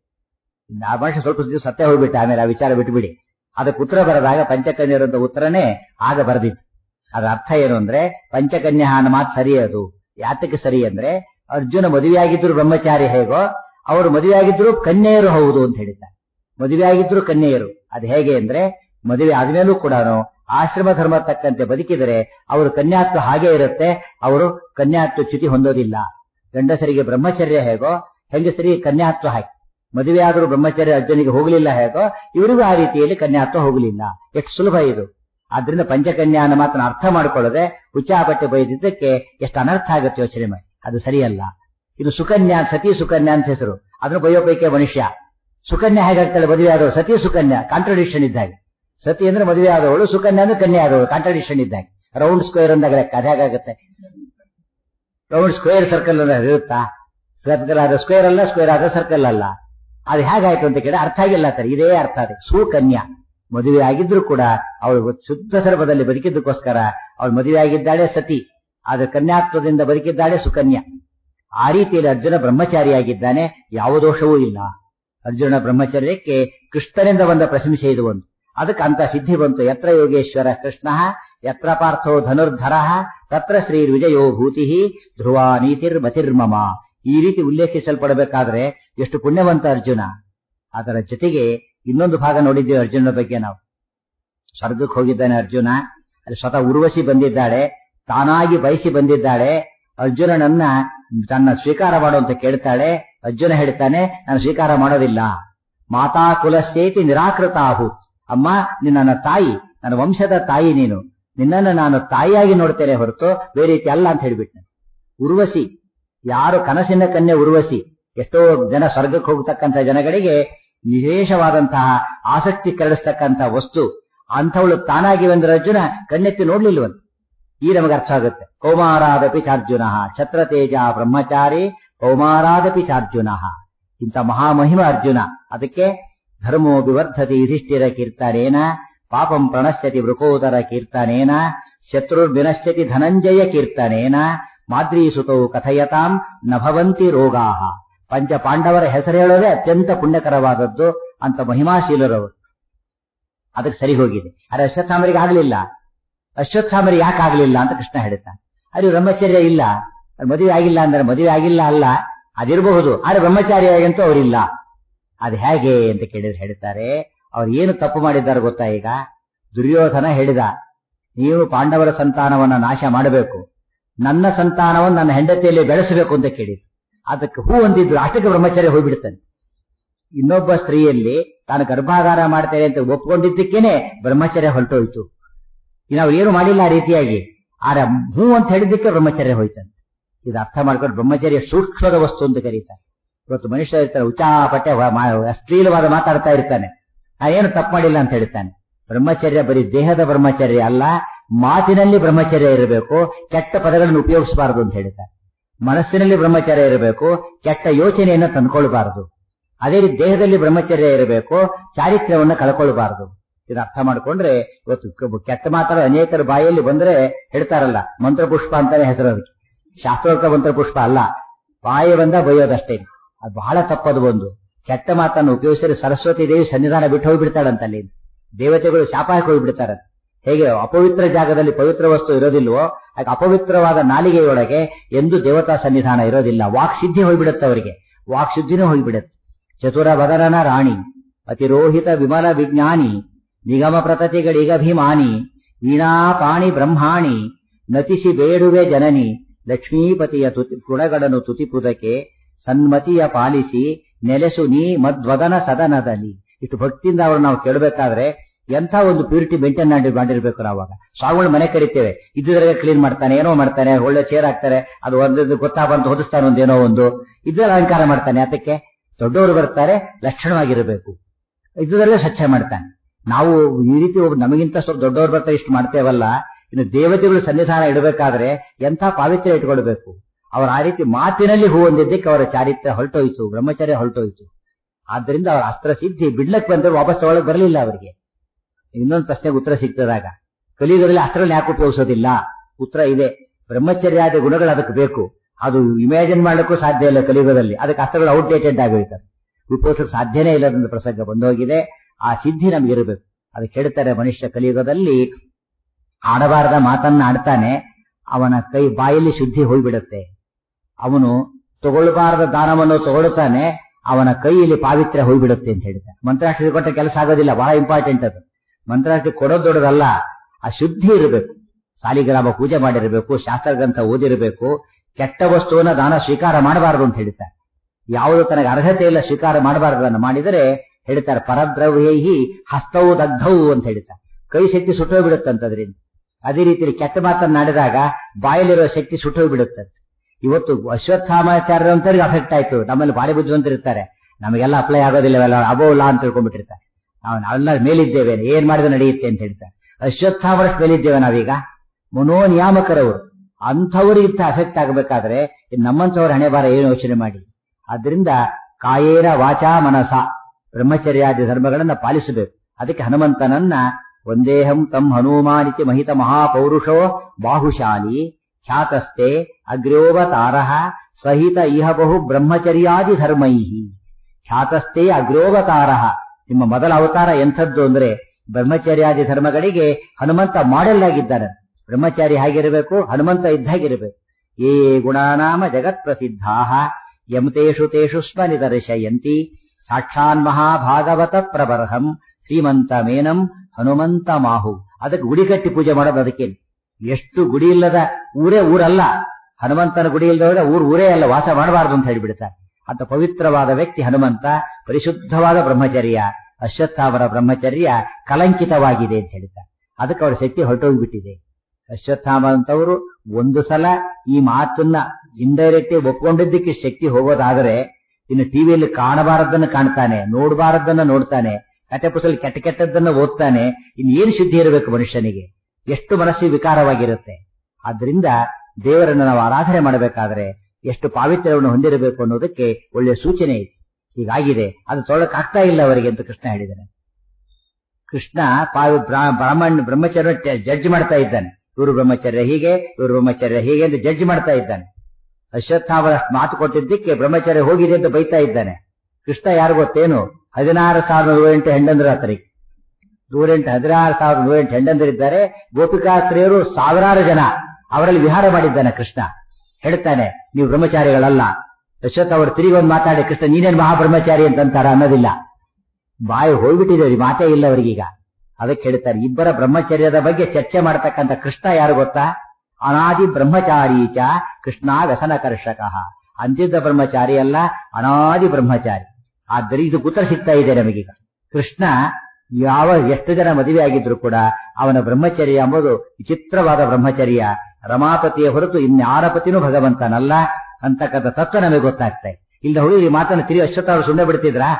ಆ ಮನುಷ್ಯ ಸ್ವಲ್ಪ ದಿವಸ ಸತ್ಯ ಹೋಗ್ಬಿಟ್ಟ ಆಮೇಲೆ ಆ ವಿಚಾರ ಬಿಟ್ಟುಬಿಡಿ ಅದಕ್ಕೆ ಉತ್ತರ ಬರೆದಾಗ ಪಂಚಕನ್ಯರು ಅಂತ ಉತ್ತರನೇ ಆಗ ಬರೆದಿತ್ತು ಅದರ ಅರ್ಥ ಏನು ಅಂದ್ರೆ ಪಂಚಕನ್ಯಾ ಅನ್ನೋ ಮಾತು ಸರಿ ಅದು ಯಾತಕ್ಕೆ ಸರಿ ಅಂದ್ರೆ ಅರ್ಜುನ ಮದುವೆಯಾಗಿದ್ರು ಬ್ರಹ್ಮಚಾರಿ ಹೇಗೋ ಅವರು ಮದುವೆಯಾಗಿದ್ರು ಕನ್ಯೆಯರು ಹೌದು ಅಂತ ಹೇಳಿದ್ದಾರೆ ಮದುವೆಯಾಗಿದ್ರು ಕನ್ಯೆಯರು ಅದು ಹೇಗೆ ಅಂದ್ರೆ ಮದುವೆ ಆದ್ಮೇಲೂ ಕೂಡ ಆಶ್ರಮ ಧರ್ಮ ತಕ್ಕಂತೆ ಬದುಕಿದರೆ ಅವರು ಕನ್ಯಾತ್ವ ಹಾಗೆ ಇರುತ್ತೆ ಅವರು ಕನ್ಯಾತ್ವ ಚ್ಯುತಿ ಹೊಂದೋದಿಲ್ಲ ಗಂಡಸರಿಗೆ ಬ್ರಹ್ಮಚರ್ಯ ಹೇಗೋ ಹೆಂಗಸರಿಗೆ ಕನ್ಯಾತ್ವ ಹಾಕಿ ಮದುವೆ ಆದರೂ ಬ್ರಹ್ಮಚರ್ಯ ಅರ್ಜುನಿಗೆ ಹೋಗಲಿಲ್ಲ ಹೇಗೋ ಇವರಿಗೂ ಆ ರೀತಿಯಲ್ಲಿ ಕನ್ಯಾತ್ವ ಹೋಗಲಿಲ್ಲ ಎಷ್ಟು ಸುಲಭ ಇದು ಆದ್ರಿಂದ ಪಂಚಕನ್ಯಾ ಅನ್ನೋ ಮಾತನ್ನ ಅರ್ಥ ಮಾಡ್ಕೊಳ್ಳದೆ ಹುಚ್ಚಾಪಟ್ಟೆ ಬೈದಿದ್ದಕ್ಕೆ ಎಷ್ಟು ಅನರ್ಥ ಆಗುತ್ತೆ ಯೋಚನೆ ಮಾಡಿ ಅದು ಸರಿಯಲ್ಲ ಇದು ಸುಕನ್ಯಾ ಸತಿ ಸುಕನ್ಯಾ ಅಂತ ಹೆಸರು ಅದನ್ನು ಬಯ್ಯೋ ಪೈಕಿ ಮನುಷ್ಯ ಸುಕನ್ಯಾ ಹೇಗಾಗ್ತಾಳೆ ಮದುವೆ ಆದವಳು ಸತಿ ಸುಕನ್ಯಾ ಕಾಂಟ್ರಡಿಕ್ಷನ್ ಇದ್ದಾಗೆ ಸತಿ ಅಂದ್ರೆ ಮದುವೆ ಆದವಳು ಸುಕನ್ಯಾ ಅಂದ್ರೆ ಕನ್ಯಾ ಆದವಳು ಕಾಂಟ್ರಡಿಕ್ಷನ್ ಇದ್ದಾಗೆ ರೌಂಡ್ ಸ್ಕ್ವೇರ್ ಅಂದಾಗ ಲೆಕ್ಕ ಅದು ಹೇಗಾಗುತ್ತೆ ರೌಂಡ್ ಸ್ಕ್ವೇರ್ ಸರ್ಕಲ್ ಇರುತ್ತಾ ಸರ್ಕಲ್ ಆದ ಸ್ಕ್ವೇರ್ ಅಲ್ಲ ಸ್ಕ್ವೇರ್ ಆದ ಸರ್ಕಲ್ ಅಲ್ಲ ಅದು ಹೇಗಾಯ್ತು ಅಂತ ಕೇಳಿ ಅರ್ಥ ಆಗಿಲ್ಲ ತರ ಇದೇ ಅರ್ಥ ಅದೇ ಸುಕನ್ಯಾ ಮದುವೆ ಆಗಿದ್ರು ಕೂಡ ಅವಳು ಶುದ್ಧ ಸರ್ಭದಲ್ಲಿ ಬದುಕಿದ್ದಕ್ಕೋಸ್ಕರ ಅವಳು ಮದುವೆ ಆಗಿದ್ದಾಳೆ ಸತಿ ಆದ್ರೆ ಕನ್ಯಾತ್ವದಿಂದ ಬದುಕಿದ್ದಾಳೆ ಸುಕನ್ಯಾ ಆ ರೀತಿಯಲ್ಲಿ ಅರ್ಜುನ ಬ್ರಹ್ಮಚಾರಿಯಾಗಿದ್ದಾನೆ ಯಾವ ದೋಷವೂ ಇಲ್ಲ ಅರ್ಜುನ ಬ್ರಹ್ಮಚರ್ಯಕ್ಕೆ ಕೃಷ್ಣನಿಂದ ಬಂದ ಪ್ರಶಂಸೆ ಇದು ಒಂದು ಅದಕ್ಕೆ ಅಂತ ಸಿದ್ಧಿ ಬಂತು ಯತ್ರ ಯೋಗೇಶ್ವರ ಕೃಷ್ಣ ಯತ್ರ ಪಾರ್ಥೋ ಧನುರ್ಧರ ತತ್ರ ಶ್ರೀ ವಿಜಯೋ ಭೂತಿ ಧ್ರುವ ನೀತಿರ್ ಮತಿರ್ಮಮ ಈ ರೀತಿ ಉಲ್ಲೇಖಿಸಲ್ಪಡಬೇಕಾದ್ರೆ ಎಷ್ಟು ಪುಣ್ಯವಂತ ಅರ್ಜುನ ಅದರ ಜೊತೆಗೆ ಇನ್ನೊಂದು ಭಾಗ ನೋಡಿದ್ದೇವೆ ಅರ್ಜುನ ಬಗ್ಗೆ ನಾವು ಸ್ವರ್ಗಕ್ಕೆ ಹೋಗಿದ್ದಾನೆ ಅರ್ಜುನ ಅಲ್ಲಿ ಸ್ವತಃ ಉರ್ವಶಿ ಬಂದಿದ್ದಾಳೆ ತಾನಾಗಿ ಬಯಸಿ ಬಂದಿದ್ದಾಳೆ ಅರ್ಜುನನನ್ನ ತನ್ನ ಸ್ವೀಕಾರ ಮಾಡು ಅಂತ ಕೇಳ್ತಾಳೆ ಅರ್ಜುನ ಹೇಳ್ತಾನೆ ನಾನು ಸ್ವೀಕಾರ ಮಾಡೋದಿಲ್ಲ ಮಾತಾ ಕುಲಸ್ಥೇತಿ ನಿರಾಕೃತಾಹು ಅಮ್ಮ ನೀನು ನನ್ನ ತಾಯಿ ನನ್ನ ವಂಶದ ತಾಯಿ ನೀನು ನಿನ್ನನ್ನು ನಾನು ತಾಯಿಯಾಗಿ ನೋಡ್ತೇನೆ ಹೊರತು ಬೇರೆ ರೀತಿ ಅಲ್ಲ ಅಂತ ಹೇಳ್ಬಿಟ್ಟೆ ಉರ್ವಶಿ ಯಾರು ಕನಸಿನ ಕನ್ಯೆ ಉರ್ವಶಿ ಎಷ್ಟೋ ಜನ ಸ್ವರ್ಗಕ್ಕೆ ಹೋಗ್ತಕ್ಕಂಥ ಜನಗಳಿಗೆ ವಿಶೇಷವಾದಂತಹ ಆಸಕ್ತಿ ಕೆರಳಿಸ್ತಕ್ಕಂಥ ವಸ್ತು ಅಂಥವಳು ತಾನಾಗಿ ಬಂದ್ರೆ ಅರ್ಜುನ ಕಣ್ಣೆತ್ತಿ ನೋಡ್ಲಿಲ್ವಂತ ಈ ನಮಗೆ ಅರ್ಥ ಆಗುತ್ತೆ ಕೌಮಾರಾದಪಿ ಚಾರ್ಜುನ ಛತ್ರತೇಜ ಬ್ರಹ್ಮಚಾರಿ ಕೌಮಾರಾದಪಿ ಚಾರ್ಜುನ ಇಂಥ ಮಹಾಮಹಿಮ ಅರ್ಜುನ ಅದಕ್ಕೆ ಧರ್ಮೋ ವಿವರ್ಧತಿ ಯುಧಿಷ್ಠಿರ ಕೀರ್ತನೇನ ಪಾಪಂ ಪ್ರಣಶ್ಯತಿ ವೃಕೋದರ ಕೀರ್ತನೇನ ಶತ್ರುರ್ವಿನಶ್ಯತಿ ಧನಂಜಯ ಕೀರ್ತನೇನ ಮಾದ್ರೀಸುತೌ ಕಥಯತಾಂ ನಭವಂತಿ ರೋಗಾಹ ಪಂಚ ಪಾಂಡವರ ಹೆಸರು ಹೇಳೋದೇ ಅತ್ಯಂತ ಪುಣ್ಯಕರವಾದದ್ದು ಅಂತ ಮಹಿಮಾಶೀಲರವರು ಅದಕ್ಕೆ ಸರಿ ಹೋಗಿದೆ ಆದರೆ ಅಶ್ವತ್ಥಾಮರಿಗೆ ಆಗಲಿಲ್ಲ ಅಶ್ವತ್ಥಾಮರಿ ಯಾಕೆ ಆಗಲಿಲ್ಲ ಅಂತ ಕೃಷ್ಣ ಹೇಳ್ತಾನೆ ಅದು ಬ್ರಹ್ಮಚರ್ಯ ಇಲ್ಲ ಮದುವೆ ಆಗಿಲ್ಲ ಅಂದ್ರೆ ಮದುವೆ ಆಗಿಲ್ಲ ಅಲ್ಲ ಅದಿರಬಹುದು ಆದ್ರೆ ಬ್ರಹ್ಮಚಾರಿಯಾಗಿ ಅಂತೂ ಅವರಿಲ್ಲ ಅದು ಹೇಗೆ ಅಂತ ಕೇಳಿದ್ರೆ ಹೇಳ್ತಾರೆ ಅವ್ರು ಏನು ತಪ್ಪು ಮಾಡಿದ್ದಾರೆ ಗೊತ್ತಾ ಈಗ ದುರ್ಯೋಧನ ಹೇಳಿದ ನೀವು ಪಾಂಡವರ ಸಂತಾನವನ್ನ ನಾಶ ಮಾಡಬೇಕು ನನ್ನ ಸಂತಾನವನ್ನು ನನ್ನ ಹೆಂಡತಿಯಲ್ಲಿ ಬೆಳೆಸಬೇಕು ಅಂತ ಕೇಳಿದ್ರು ಅದಕ್ಕೆ ಹೂ ಅಂದಿದ್ರು ಅಷ್ಟಕ್ಕೆ ಬ್ರಹ್ಮಚರ್ಯ ಹೋಗ್ಬಿಡ್ತಾನೆ ಇನ್ನೊಬ್ಬ ಸ್ತ್ರೀಯಲ್ಲಿ ತಾನು ಗರ್ಭಾಧಾರ ಮಾಡ್ತೇನೆ ಅಂತ ಒಪ್ಕೊಂಡಿದ್ದಕ್ಕೇನೆ ಬ್ರಹ್ಮಚರ್ಯ ಹೊರಟೋಯ್ತು ನಾವು ಏನು ಮಾಡಿಲ್ಲ ಆ ರೀತಿಯಾಗಿ ಆದ್ರೆ ಹೂ ಅಂತ ಹೇಳಿದ್ದಕ್ಕೆ ಬ್ರಹ್ಮಚರ್ಯ ಹೋಯ್ತಂತೆ ಇದು ಅರ್ಥ ಮಾಡ್ಕೊಂಡು ಬ್ರಹ್ಮಚರ್ಯ ಸೂಕ್ಷ್ಮದ ವಸ್ತು ಅಂತ ಕರೀತಾರೆ ಇವತ್ತು ಮನುಷ್ಯ ಇರ್ತಾರೆ ಉಚ್ಚಾಪಟ್ಟೆ ಅಶ್ಲೀಲವಾದ ಮಾತಾಡ್ತಾ ಇರ್ತಾನೆ ಏನು ತಪ್ಪು ಮಾಡಿಲ್ಲ ಅಂತ ಹೇಳ್ತಾನೆ ಬ್ರಹ್ಮಚರ್ಯ ಬರೀ ದೇಹದ ಬ್ರಹ್ಮಚರ್ಯ ಅಲ್ಲ ಮಾತಿನಲ್ಲಿ ಬ್ರಹ್ಮಚರ್ಯ ಇರಬೇಕು ಕೆಟ್ಟ ಪದಗಳನ್ನು ಉಪಯೋಗಿಸಬಾರದು ಅಂತ ಹೇಳ್ತಾರೆ ಮನಸ್ಸಿನಲ್ಲಿ ಬ್ರಹ್ಮಚರ್ಯ ಇರಬೇಕು ಕೆಟ್ಟ ಯೋಚನೆಯನ್ನ ತಂದ್ಕೊಳ್ಬಾರದು ಅದೇ ರೀತಿ ದೇಹದಲ್ಲಿ ಬ್ರಹ್ಮಚರ್ಯ ಇರಬೇಕು ಚಾರಿತ್ರ್ಯವನ್ನ ಕಳ್ಕೊಳ್ಬಾರದು ಇದು ಅರ್ಥ ಮಾಡ್ಕೊಂಡ್ರೆ ಇವತ್ತು ಕೆಟ್ಟ ಮಾತಾಡೋ ಅನೇಕರ ಬಾಯಲ್ಲಿ ಬಂದ್ರೆ ಹೇಳ್ತಾರಲ್ಲ ಮಂತ್ರಪುಷ್ಪ ಅಂತಾನೆ ಹೆಸರು ಅದಕ್ಕೆ ಶಾಸ್ತ್ರೋಕ್ತ ಮಂತ್ರಪುಷ್ಪ ಅಲ್ಲ ಬಾಯಿ ಬಂದ ಬೈಯೋದಷ್ಟೇ ಅದು ಬಹಳ ತಪ್ಪದು ಒಂದು ಕೆಟ್ಟ ಮಾತನ್ನು ಉಪಯೋಗಿಸಿದ್ರೆ ಸರಸ್ವತಿ ದೇವಿ ಸನ್ನಿಧಾನ ಬಿಟ್ಟು ಹೋಗ್ಬಿಡ್ತಾಳಂತ ಅಲ್ಲಿ ದೇವತೆಗಳು ಶಾಪ ಹಾಕಿ ಹೋಗ್ಬಿಡ್ತಾರೆ ಹೇಗೆ ಅಪವಿತ್ರ ಜಾಗದಲ್ಲಿ ಪವಿತ್ರ ವಸ್ತು ಇರೋದಿಲ್ವೋ ಹಾಗೆ ಅಪವಿತ್ರವಾದ ನಾಲಿಗೆಯೊಳಗೆ ಎಂದು ದೇವತಾ ಸನ್ನಿಧಾನ ಇರೋದಿಲ್ಲ ವಾಕ್ ಸಿದ್ಧಿ ಹೋಗ್ಬಿಡುತ್ತೆ ಅವರಿಗೆ ವಾಕ್ ಶುದ್ಧಿನೂ ಹೋಗ್ಬಿಡುತ್ತೆ ಚತುರ ಬದರನ ರಾಣಿ ಅತಿರೋಹಿತ ವಿಮಲ ವಿಜ್ಞಾನಿ ನಿಗಮ ಪ್ರತತಿಗಳಿಗಭಿಮಾನಿ ವೀಣಾಪಾಣಿ ಬ್ರಹ್ಮಾಣಿ ನತಿಸಿ ಬೇಡುವೆ ಜನನಿ ಲಕ್ಷ್ಮೀಪತಿಯ ತುತಿ ಗುಣಗಳನ್ನು ತುತಿಪುದಕ್ಕೆ ಸನ್ಮತಿಯ ಪಾಲಿಸಿ ನೆಲೆಸು ನೀ ಮದ್ವದನ ಸದನದಲ್ಲಿ ಇಷ್ಟು ಭಕ್ತಿಯಿಂದ ಅವ್ರು ನಾವು ಕೇಳಬೇಕಾದ್ರೆ ಎಂಥ ಒಂದು ಪ್ಯೂರಿಟಿ ಮೇಂಟೈನ್ ಮಾಡಿ ಮಾಡಿರ್ಬೇಕು ನಾವಾಗ ಸ್ವಾಮಿಗಳು ಮನೆ ಕರಿತೇವೆ ಇದ್ದಿದ್ರಾಗ ಕ್ಲೀನ್ ಮಾಡ್ತಾನೆ ಏನೋ ಮಾಡ್ತಾನೆ ಒಳ್ಳೆ ಚೇರ್ ಹಾಕ್ತಾರೆ ಅದು ಒಂದು ಗೊತ್ತಾ ಬಂತು ಹೊದಿಸ್ತಾನೆ ಒಂದೇನೋ ಒಂದು ಇದ್ರಲ್ಲಿ ಅಲಂಕಾರ ಮಾಡ್ತಾನೆ ಅದಕ್ಕೆ ದೊಡ್ಡವರು ಬರ್ತಾರೆ ಲಕ್ಷಣವಾಗಿರಬೇಕು ಇದ್ರಲ್ಲೇ ಸ್ವಚ್ಛ ಮಾಡ್ತಾನೆ ನಾವು ಈ ರೀತಿ ಒಬ್ಬ ನಮಗಿಂತ ಸ್ವಲ್ಪ ದೊಡ್ಡವರು ಬರ್ತಾರೆ ಇಷ್ಟು ಮಾಡ್ತೇವಲ್ಲ ಇನ್ನು ದೇವತೆಗಳು ಸನ್ನಿಧಾನ ಇಡಬೇಕಾದ್ರೆ ಎಂಥ ಪಾವಿತ್ರ್ಯ ಇಟ್ಕೊಳ್ಬೇಕು ಅವ್ರ ಆ ರೀತಿ ಮಾತಿನಲ್ಲಿ ಹೂ ಹೊಂದಿದ್ದಕ್ಕೆ ಅವರ ಚಾರಿತ್ರ್ಯ ಹೊರಟೋಯ್ತು ಬ್ರಹ್ಮಚರ್ಯ ಹೊರಟೋಯ್ತು ಆದ್ರಿಂದ ಅವರ ಅಸ್ತ್ರ ಸಿದ್ಧಿ ಬಿಡ್ಲಕ್ ಬಂದ್ರೆ ವಾಪಸ್ ತಗೊಳಕ್ ಬರಲಿಲ್ಲ ಅವರಿಗೆ ಇನ್ನೊಂದು ಪ್ರಶ್ನೆಗೆ ಉತ್ತರ ಸಿಗ್ತದಾಗ ಕಲಿಯುಗದಲ್ಲಿ ಅಸ್ತ್ರಗಳನ್ನ ಯಾಕೆ ಉಪಯೋಗಿಸೋದಿಲ್ಲ ಉತ್ತರ ಇದೆ ಬ್ರಹ್ಮಚರ್ಯಾದಿ ಗುಣಗಳು ಅದಕ್ಕೆ ಬೇಕು ಅದು ಇಮ್ಯಾಜಿನ್ ಮಾಡಕ್ಕೂ ಸಾಧ್ಯ ಇಲ್ಲ ಕಲಿಯುಗದಲ್ಲಿ ಅದಕ್ಕೆ ಅಸ್ತ್ರಗಳು ಔಟ್ಡೇಟೆಡ್ ಆಗೋಯ್ತಾರೆ ಉಪಯೋಗಿಸಕ್ಕೆ ಸಾಧ್ಯನೇ ಇಲ್ಲದಂತ ಪ್ರಸಂಗ ಬಂದೋಗಿದೆ ಆ ಸಿದ್ಧಿ ನಮ್ಗೆ ಇರಬೇಕು ಅದಕ್ಕೆ ಹೇಳ್ತಾರೆ ಮನುಷ್ಯ ಕಲಿಯುಗದಲ್ಲಿ ಆಡಬಾರದ ಮಾತನ್ನ ಆಡ್ತಾನೆ ಅವನ ಕೈ ಬಾಯಲ್ಲಿ ಶುದ್ಧಿ ಹೋಗ್ಬಿಡುತ್ತೆ ಅವನು ತಗೊಳ್ಬಾರದ ದಾನವನ್ನು ತಗೊಳ್ತಾನೆ ಅವನ ಕೈಯಲ್ಲಿ ಪಾವಿತ್ರ್ಯ ಹೋಗ್ಬಿಡುತ್ತೆ ಅಂತ ಹೇಳ್ತಾನೆ ಮಂತ್ರಾಕ್ಷರಿ ಕೊಟ್ಟ ಕೆಲಸ ಆಗೋದಿಲ್ಲ ಬಹಳ ಇಂಪಾರ್ಟೆಂಟ್ ಅದು ಮಂತ್ರಾಕ್ಷರಿ ಕೊಡೋದು ದೊಡ್ಡದಲ್ಲ ಆ ಶುದ್ಧಿ ಇರಬೇಕು ಸಾಲಿಗ್ರಾಮ ಪೂಜೆ ಮಾಡಿರಬೇಕು ಶಾಸ್ತ್ರಗ್ರಂಥ ಓದಿರಬೇಕು ಕೆಟ್ಟ ವಸ್ತುವನ್ನ ದಾನ ಸ್ವೀಕಾರ ಮಾಡಬಾರದು ಅಂತ ಹೇಳ್ತಾರೆ ಯಾವುದು ತನಗೆ ಅರ್ಹತೆ ಇಲ್ಲ ಸ್ವೀಕಾರ ಮಾಡಬಾರದನ್ನು ಮಾಡಿದರೆ ಹೇಳ್ತಾರೆ ಪರದ್ರವ್ಯೈಹಿ ಹಸ್ತವು ದಗ್ಧವು ಅಂತ ಹೇಳ್ತಾರೆ ಕೈ ಶಕ್ತಿ ಸುಟ್ಟೋಗ್ಬಿಡುತ್ತಂತದ್ರಿಂದ ಅದೇ ರೀತಿಯಲ್ಲಿ ಕೆಟ್ಟ ಮಾತನ್ನು ನಾಡಿದಾಗ ಬಾಯಲ್ಲಿರುವ ಶಕ್ತಿ ಸುಟ್ಟೋಗ್ಬಿಡುತ್ತಂತೆ ಇವತ್ತು ಅಶ್ವತ್ಥಾಮಾಚಾರ್ಯಂತವ್ರಿಗೆ ಅಫೆಕ್ಟ್ ಆಯ್ತು ನಮ್ಮಲ್ಲಿ ಬಾರಿ ಬುದ್ಧಿವಂತರಿರ್ತಾರೆ ನಮಗೆಲ್ಲ ಅಪ್ಲೈ ಆಗೋದಿಲ್ಲ ಅವೆಲ್ಲ ಅಬೋಲ್ಲ ಅಂತ ತಿಳ್ಕೊಂಡ್ಬಿಟ್ಟಿರ್ತಾರೆ ನಾವು ನಾವೆಲ್ಲ ಮೇಲಿದ್ದೇವೆ ಏನ್ ಮಾಡಿದ್ರೆ ನಡೆಯುತ್ತೆ ಅಂತ ಹೇಳ್ತಾರೆ ಅಶ್ವತ್ಥಾಮರಷ್ಟು ಮೇಲಿದ್ದೇವೆ ನಾವೀಗ ಮನೋನಿಯಾಮಕರವರು ಅಂಥವರಿಗಿಂತ ಅಫೆಕ್ಟ್ ಆಗಬೇಕಾದ್ರೆ ನಮ್ಮಂಥವ್ರ ಹಣೆ ಬಾರ ಏನು ಯೋಚನೆ ಮಾಡಿ ಆದ್ರಿಂದ ಕಾಯೇನ ವಾಚಾ ಮನಸ ಬ್ರಹ್ಮಚರ್ಯಾದಿ ಧರ್ಮಗಳನ್ನ ಪಾಲಿಸಬೇಕು ಅದಕ್ಕೆ ಹನುಮಂತನನ್ನ ಒಂದೇಹಂ ತಂ ಹನುಮಾನಿತಿ ಮಹಿತ ಮಹಾಪೌರುಷೋ ಬಾಹುಶಾಲಿ ಖ್ಯಾತಸ್ತೆ ಅಗ್ರ್ಯೋವತಾರಃ ಸಹಿತ ಇಹ ಬಹು ಬ್ರಹ್ಮಚರ್ಯಾದಿ ಧರ್ಮೈ ಖ್ಯಾತಸ್ತೆ ಅಗ್ರೋವತಾರಃ ನಿಮ್ಮ ಮೊದಲ ಅವತಾರ ಎಂಥದ್ದು ಅಂದ್ರೆ ಬ್ರಹ್ಮಚರ್ಯಾದಿ ಧರ್ಮಗಳಿಗೆ ಹನುಮಂತ ಮಾಡೆಲ್ ಆಗಿದ್ದಾನೆ ಬ್ರಹ್ಮಚಾರಿ ಹೇಗಿರಬೇಕು ಹನುಮಂತ ಇದ್ದಾಗಿರಬೇಕು ಏ ಗುಣಾನಾಮ ಜಗತ್ ಪ್ರಸಿದ್ಧಾ ಯಂ ತೇಷು ತೇಷು ಸ್ಮ ನಿದರ್ಶಯಂತಿ ಸಾಕ್ಷಾನ್ ಮಹಾಭಾಗವತ ಪ್ರಬರ್ಹಂ ಶ್ರೀಮಂತ ಮೇನಂ ಹನುಮಂತ ಮಾಹು ಅದಕ್ಕೆ ಗುಡಿ ಕಟ್ಟಿ ಪೂಜೆ ಮಾಡೋದು ಅದಕ್ಕೆ ಎಷ್ಟು ಗುಡಿ ಇಲ್ಲದ ಊರೇ ಊರಲ್ಲ ಹನುಮಂತನ ಗುಡಿ ಇಲ್ಲದ ಊರು ಊರೇ ಅಲ್ಲ ವಾಸ ಮಾಡಬಾರದು ಅಂತ ಹೇಳಿಬಿಡ್ತಾರೆ ಅಂತ ಪವಿತ್ರವಾದ ವ್ಯಕ್ತಿ ಹನುಮಂತ ಪರಿಶುದ್ಧವಾದ ಬ್ರಹ್ಮಚರ್ಯ ಅಶ್ವತ್ಥಾಮರ ಬ್ರಹ್ಮಚರ್ಯ ಕಲಂಕಿತವಾಗಿದೆ ಅಂತ ಹೇಳ್ತಾರೆ ಅದಕ್ಕೆ ಅವರ ಶಕ್ತಿ ಹೊರಟೋಗ್ಬಿಟ್ಟಿದೆ ಅಶ್ವತ್ಥಾಮ ಅಂತವರು ಒಂದು ಸಲ ಈ ಮಾತನ್ನ ಇಂಡೈರೆಕ್ಟ್ ಒಪ್ಕೊಂಡಿದ್ದಕ್ಕೆ ಶಕ್ತಿ ಹೋಗೋದಾದರೆ ಇನ್ನು ಟಿವಿಯಲ್ಲಿ ಕಾಣಬಾರದನ್ನ ಕಾಣ್ತಾನೆ ನೋಡಬಾರದನ್ನ ನೋಡ್ತಾನೆ ಕತೆ ಪುಸ್ತಕ ಕೆಟ್ಟ ಕೆಟ್ಟದ್ದನ್ನ ಓದ್ತಾನೆ ಇನ್ನು ಏನು ಶುದ್ಧಿ ಇರಬೇಕು ಮನುಷ್ಯನಿಗೆ ಎಷ್ಟು ಮನಸ್ಸಿಗೆ ವಿಕಾರವಾಗಿರುತ್ತೆ ಆದ್ರಿಂದ ದೇವರನ್ನು ನಾವು ಆರಾಧನೆ ಮಾಡಬೇಕಾದ್ರೆ ಎಷ್ಟು ಪಾವಿತ್ರ್ಯವನ್ನು ಹೊಂದಿರಬೇಕು ಅನ್ನೋದಕ್ಕೆ ಒಳ್ಳೆಯ ಸೂಚನೆ ಇದೆ ಹೀಗಾಗಿದೆ ಅದು ತೊಳಕ್ ಆಗ್ತಾ ಇಲ್ಲ ಅವರಿಗೆ ಅಂತ ಕೃಷ್ಣ ಹೇಳಿದ್ದಾನೆ ಕೃಷ್ಣ ಬ್ರಾಹ್ಮಣ ಬ್ರಹ್ಮಚರ್ಯ ಜಡ್ಜ್ ಮಾಡ್ತಾ ಇದ್ದಾನೆ ಇವರು ಬ್ರಹ್ಮಚರ್ಯ ಹೀಗೆ ಇವರು ಬ್ರಹ್ಮಚರ್ಯ ಹೀಗೆ ಅಂತ ಜಡ್ಜ್ ಮಾಡ್ತಾ ಇದ್ದಾನೆ ಅಶ್ವತ್ಥಾಮರ ಮಾತು ಕೊಟ್ಟಿದ್ದಕ್ಕೆ ಬ್ರಹ್ಮಚರ್ಯ ಹೋಗಿದೆ ಅಂತ ಬೈತಾ ಇದ್ದಾನೆ ಕೃಷ್ಣ ಯಾರು ಗೊತ್ತೇನು ಹದಿನಾರು ಸಾವಿರದ ನೂರೆಂಟು ಹೆಂಡಂದ್ರ ಆತರಿಗೆ ನೂರೆಂಟು ಹದಿನಾರು ಸಾವಿರದ ನೂರೆಂಟು ಹೆಂಡಂದರಿದ್ದಾರೆ ಗೋಪಿಕಾಸ್ತ್ರೀಯರು ಸಾವಿರಾರು ಜನ ಅವರಲ್ಲಿ ವಿಹಾರ ಮಾಡಿದ್ದಾನೆ ಕೃಷ್ಣ ಹೇಳ್ತಾನೆ ನೀವು ಬ್ರಹ್ಮಚಾರಿಗಳಲ್ಲ ಅಶ್ವತ್ಥ ಅವರು ತಿರುಗಿ ಒಂದು ಮಾತಾಡಿ ಕೃಷ್ಣ ನೀನೇನು ಮಹಾಬ್ರಹ್ಮಚಾರಿ ಅಂತಂತಾರ ಅನ್ನೋದಿಲ್ಲ ಬಾಯಿ ಹೋಗ್ಬಿಟ್ಟಿದೆ ಅವ್ರಿಗೆ ಮಾತೇ ಇಲ್ಲ ಅವರಿಗೀಗ ಅದಕ್ಕೆ ಹೇಳ್ತಾರೆ ಇಬ್ಬರ ಬ್ರಹ್ಮಚರ್ಯದ ಬಗ್ಗೆ ಚರ್ಚೆ ಮಾಡತಕ್ಕಂಥ ಕೃಷ್ಣ ಯಾರು ಗೊತ್ತಾ ಅನಾದಿ ಬ್ರಹ್ಮಚಾರಿ ಚ ಕೃಷ್ಣ ವ್ಯಸನಕರ್ಷಕ ಅಂತಿದ್ದ ಬ್ರಹ್ಮಚಾರಿ ಅಲ್ಲ ಅನಾದಿ ಬ್ರಹ್ಮಚಾರಿ ಆದ್ದರಿಂದ ಇದು ಉತ್ತರ ಸಿಗ್ತಾ ಇದೆ ನಮಗೀಗ ಕೃಷ್ಣ ಯಾವ ಎಷ್ಟು ಜನ ಮದುವೆ ಆಗಿದ್ರು ಕೂಡ ಅವನ ಬ್ರಹ್ಮಚರ್ಯ ಎಂಬುದು ವಿಚಿತ್ರವಾದ ಬ್ರಹ್ಮಚರ್ಯ ರಮಾಪತಿಯ ಹೊರತು ಇನ್ಯಾರ ಪತಿನೂ ಭಗವಂತನಲ್ಲ ಅಂತಕ್ಕಂಥ ತತ್ವ ನಮಗೆ ಗೊತ್ತಾಗ್ತಾ ಇದೆ ಇಲ್ಲ ಹುಡುಗಿ ಈ ಮಾತನ್ನು ತಿರುಗಿ ಅಶ್ವತ್ಥ ಅವರು ಸುಮ್ಮನೆ ಬಿಡ್ತಿದ್ರಾ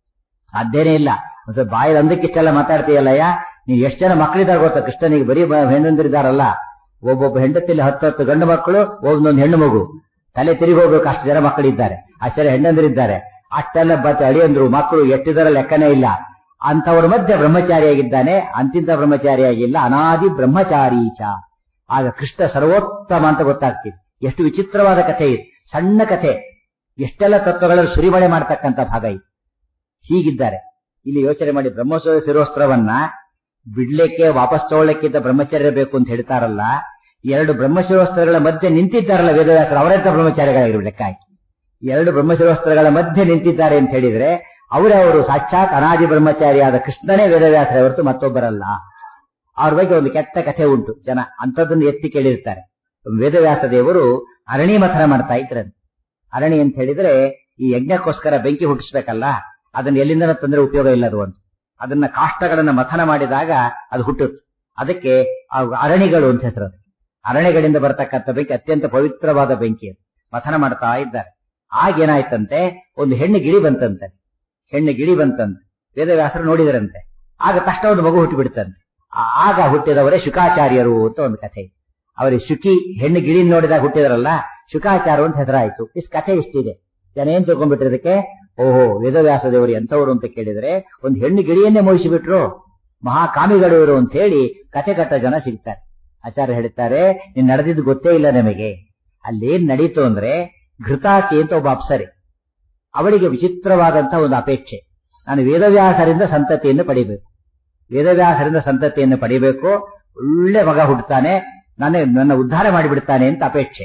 ಸಾಧ್ಯನೇ ಇಲ್ಲ ಮತ್ತೆ ಬಾಯಲ್ಲಿ ಅಂದಕ್ಕಿಷ್ಟೆಲ್ಲ ಮಾತಾಡ್ತೀಯಲ್ಲಯ್ಯ ನೀವು ಎಷ್ಟು ಜನ ಮಕ್ಕಳಿದ್ದಾರೆ ಗೊತ್ತಾ ಕೃಷ್ಣನಿಗೆ ಬರೀ ಬ- ಹೆಣ್ಣಂದಿರಿದಾರಲ್ಲ ಒಬ್ಬೊಬ್ಬ ಹೆಂಡತಿಯಲ್ಲಿ ಹತ್ತು ಹತ್ತು ಗಂಡು ಮಕ್ಕಳು ಒಂದೊಂದು ಹೆಣ್ಣು ಮಗು ತಲೆ ತಿರುಗಿ ಹೋಗ್ಬೇಕು ಅಷ್ಟು ಜನ ಮಕ್ಕಳಿದ್ದಾರೆ ಅಷ್ಟು ಜನ ಹೆಣ್ಣಂದಿರಿದ್ದಾರೆ ಅಷ್ಟೆಲ್ಲ ಬತ್ತ ಅಳಿಯಂದ್ರು ಮಕ್ಕಳು ಎಷ್ಟಿದರ ಲೆಕ್ಕನೇ ಇಲ್ಲ ಅಂತವರ ಮಧ್ಯೆ ಬ್ರಹ್ಮಚಾರಿಯಾಗಿದ್ದಾನೆ ಅಂತಿಂತ ಬ್ರಹ್ಮಚಾರಿಯಾಗಿಲ್ಲ ಅನಾದಿ ಬ್ರಹ್ಮಚಾರೀಚ ಆಗ ಕೃಷ್ಣ ಸರ್ವೋತ್ತಮ ಅಂತ ಗೊತ್ತಾಗ್ತಿದೆ ಎಷ್ಟು ವಿಚಿತ್ರವಾದ ಕಥೆ ಇದು ಸಣ್ಣ ಕಥೆ ಎಷ್ಟೆಲ್ಲ ತತ್ವಗಳನ್ನು ಸುರಿಮಳೆ ಮಾಡ್ತಕ್ಕಂಥ ಭಾಗ ಇದು ಹೀಗಿದ್ದಾರೆ ಇಲ್ಲಿ ಯೋಚನೆ ಮಾಡಿ ಬ್ರಹ್ಮೋತ್ಸವ ಶಿರೋಸ್ತ್ರವನ್ನ ಬಿಡ್ಲಿಕ್ಕೆ ವಾಪಸ್ ತಗೊಳ್ಳಕ್ಕಿಂತ ಬ್ರಹ್ಮಚರ್ಯ ಬೇಕು ಅಂತ ಹೇಳ್ತಾರಲ್ಲ ಎರಡು ಬ್ರಹ್ಮಶಿರೋಸ್ತ್ರಗಳ ಮಧ್ಯೆ ನಿಂತಿದ್ದಾರಲ್ಲ ವೇದವ್ಯಾಸರು ಅವರೆಂತ ಬ್ರಹ್ಮಚಾರಿಗಳಾಗಿರು ಲೆಕ್ಕ ಹಾಕಿ ಎರಡು ಬ್ರಹ್ಮಶಿರೋಸ್ತ್ರಗಳ ಮಧ್ಯೆ ನಿಂತಿದ್ದಾರೆ ಅಂತ ಹೇಳಿದ್ರೆ ಅವರೇ ಅವರು ಸಾಕ್ಷಾತ್ ಅನಾದಿ ಬ್ರಹ್ಮಚಾರಿಯಾದ ಕೃಷ್ಣನೇ ವೇದವ್ಯಾಸರ ಹೊರತು ಮತ್ತೊಬ್ಬರಲ್ಲ ಅವ್ರ ಬಗ್ಗೆ ಒಂದು ಕೆಟ್ಟ ಕಥೆ ಉಂಟು ಜನ ಅಂಥದ್ದನ್ನು ಎತ್ತಿ ಕೇಳಿರ್ತಾರೆ ವೇದವ್ಯಾಸ ದೇವರು ಅರಣಿ ಮಥನ ಮಾಡ್ತಾ ಇದ್ರಂತೆ ಅರಣಿ ಅಂತ ಹೇಳಿದ್ರೆ ಈ ಯಜ್ಞಕ್ಕೋಸ್ಕರ ಬೆಂಕಿ ಹುಟ್ಟಿಸ್ಬೇಕಲ್ಲ ಅದನ್ನ ಎಲ್ಲಿಂದ ತಂದ್ರೆ ಉಪಯೋಗ ಇಲ್ಲ ಅದು ಅಂತ ಅದನ್ನ ಕಾಷ್ಟಗಳನ್ನ ಮಥನ ಮಾಡಿದಾಗ ಅದು ಹುಟ್ಟುತ್ತೆ ಅದಕ್ಕೆ ಆ ಅರಣಿಗಳು ಅಂತ ಹೆಸರು ಅದು. ಅರಣ್ಯಗಳಿಂದ ಬರತಕ್ಕಂಥ ಬೆಂಕಿ ಅತ್ಯಂತ ಪವಿತ್ರವಾದ ಬೆಂಕಿ ಅದು ಮಥನ ಮಾಡ್ತಾ ಇದ್ದಾರೆ ಆಗೇನಾಯ್ತಂತೆ ಒಂದು ಹೆಣ್ಣು ಗಿಳಿ ಬಂತಂತೆ ಹೆಣ್ಣು ಗಿಳಿ ಬಂತಂತೆ ವೇದವ್ಯಾಸರು ನೋಡಿದರಂತೆ ಆಗ ತಕ್ಷಣ ಒಂದು ಮಗು ಹುಟ್ಟಿ ಬಿಡ್ತಂತೆ ಆ- ಆಗ ಹುಟ್ಟಿದವರೇ ಶುಕಾಚಾರ್ಯರು ಅಂತ ಒಂದು ಕಥೆ ಅವರಿಗೆ ಶುಕಿ ಹೆಣ್ಣು ಗಿಳಿ ನೋಡಿದಾಗ ಹುಟ್ಟಿದ್ರಲ್ಲ ಶುಕಾಚಾರ್ಯ ಅಂತ ಹೆಸರಾಯ್ತು ಇಷ್ಟು ಕಥೆ ಇಷ್ಟಿದೆ ಜನ ಏನ್ ತಿಳ್ಕೊಂಡ್ಬಿಟ್ಟಿದ್ದಕ್ಕೆ ಓಹೋ ವೇದವ್ಯಾಸ ದೇವರು ಎಂತವರು ಅಂತ ಕೇಳಿದ್ರೆ ಒಂದು ಹೆಣ್ಣು ಗಿಳಿಯನ್ನೇ ಮೋಹಿಸಿಬಿಟ್ರು ಮಹಾಕಾಮಿಗಳು ಇವರು ಅಂತ ಹೇಳಿ ಕಥೆ ಕಟ್ಟ ಜನ ಸಿಗ್ತಾರೆ ಆಚಾರ್ಯ ಹೇಳ್ತಾರೆ ನೀನ್ ನಡೆದಿದ್ದು ಗೊತ್ತೇ ಇಲ್ಲ ನಮಗೆ ಅಲ್ಲೇನ್ ನಡೀತು ಅಂದ್ರೆ ಘೃತಾಕಿ ಅಂತ ಒಬ್ಬ ಅಪ್ಸರೆ ಅವಳಿಗೆ ವಿಚಿತ್ರವಾದಂತ ಒಂದು ಅಪೇಕ್ಷೆ ನಾನು ವೇದವ್ಯಾಸರಿಂದ ಸಂತತಿಯನ್ನು ಪಡಿಬೇಕು ವೇದವ್ಯಾಸರಿಂದ ಸಂತತಿಯನ್ನು ಪಡಿಬೇಕು ಒಳ್ಳೆ ಮಗ ಹುಟ್ಟುತ್ತಾನೆ ನನ್ನ ನನ್ನ ಉದ್ಧಾರ ಮಾಡಿಬಿಡ್ತಾನೆ ಅಂತ ಅಪೇಕ್ಷೆ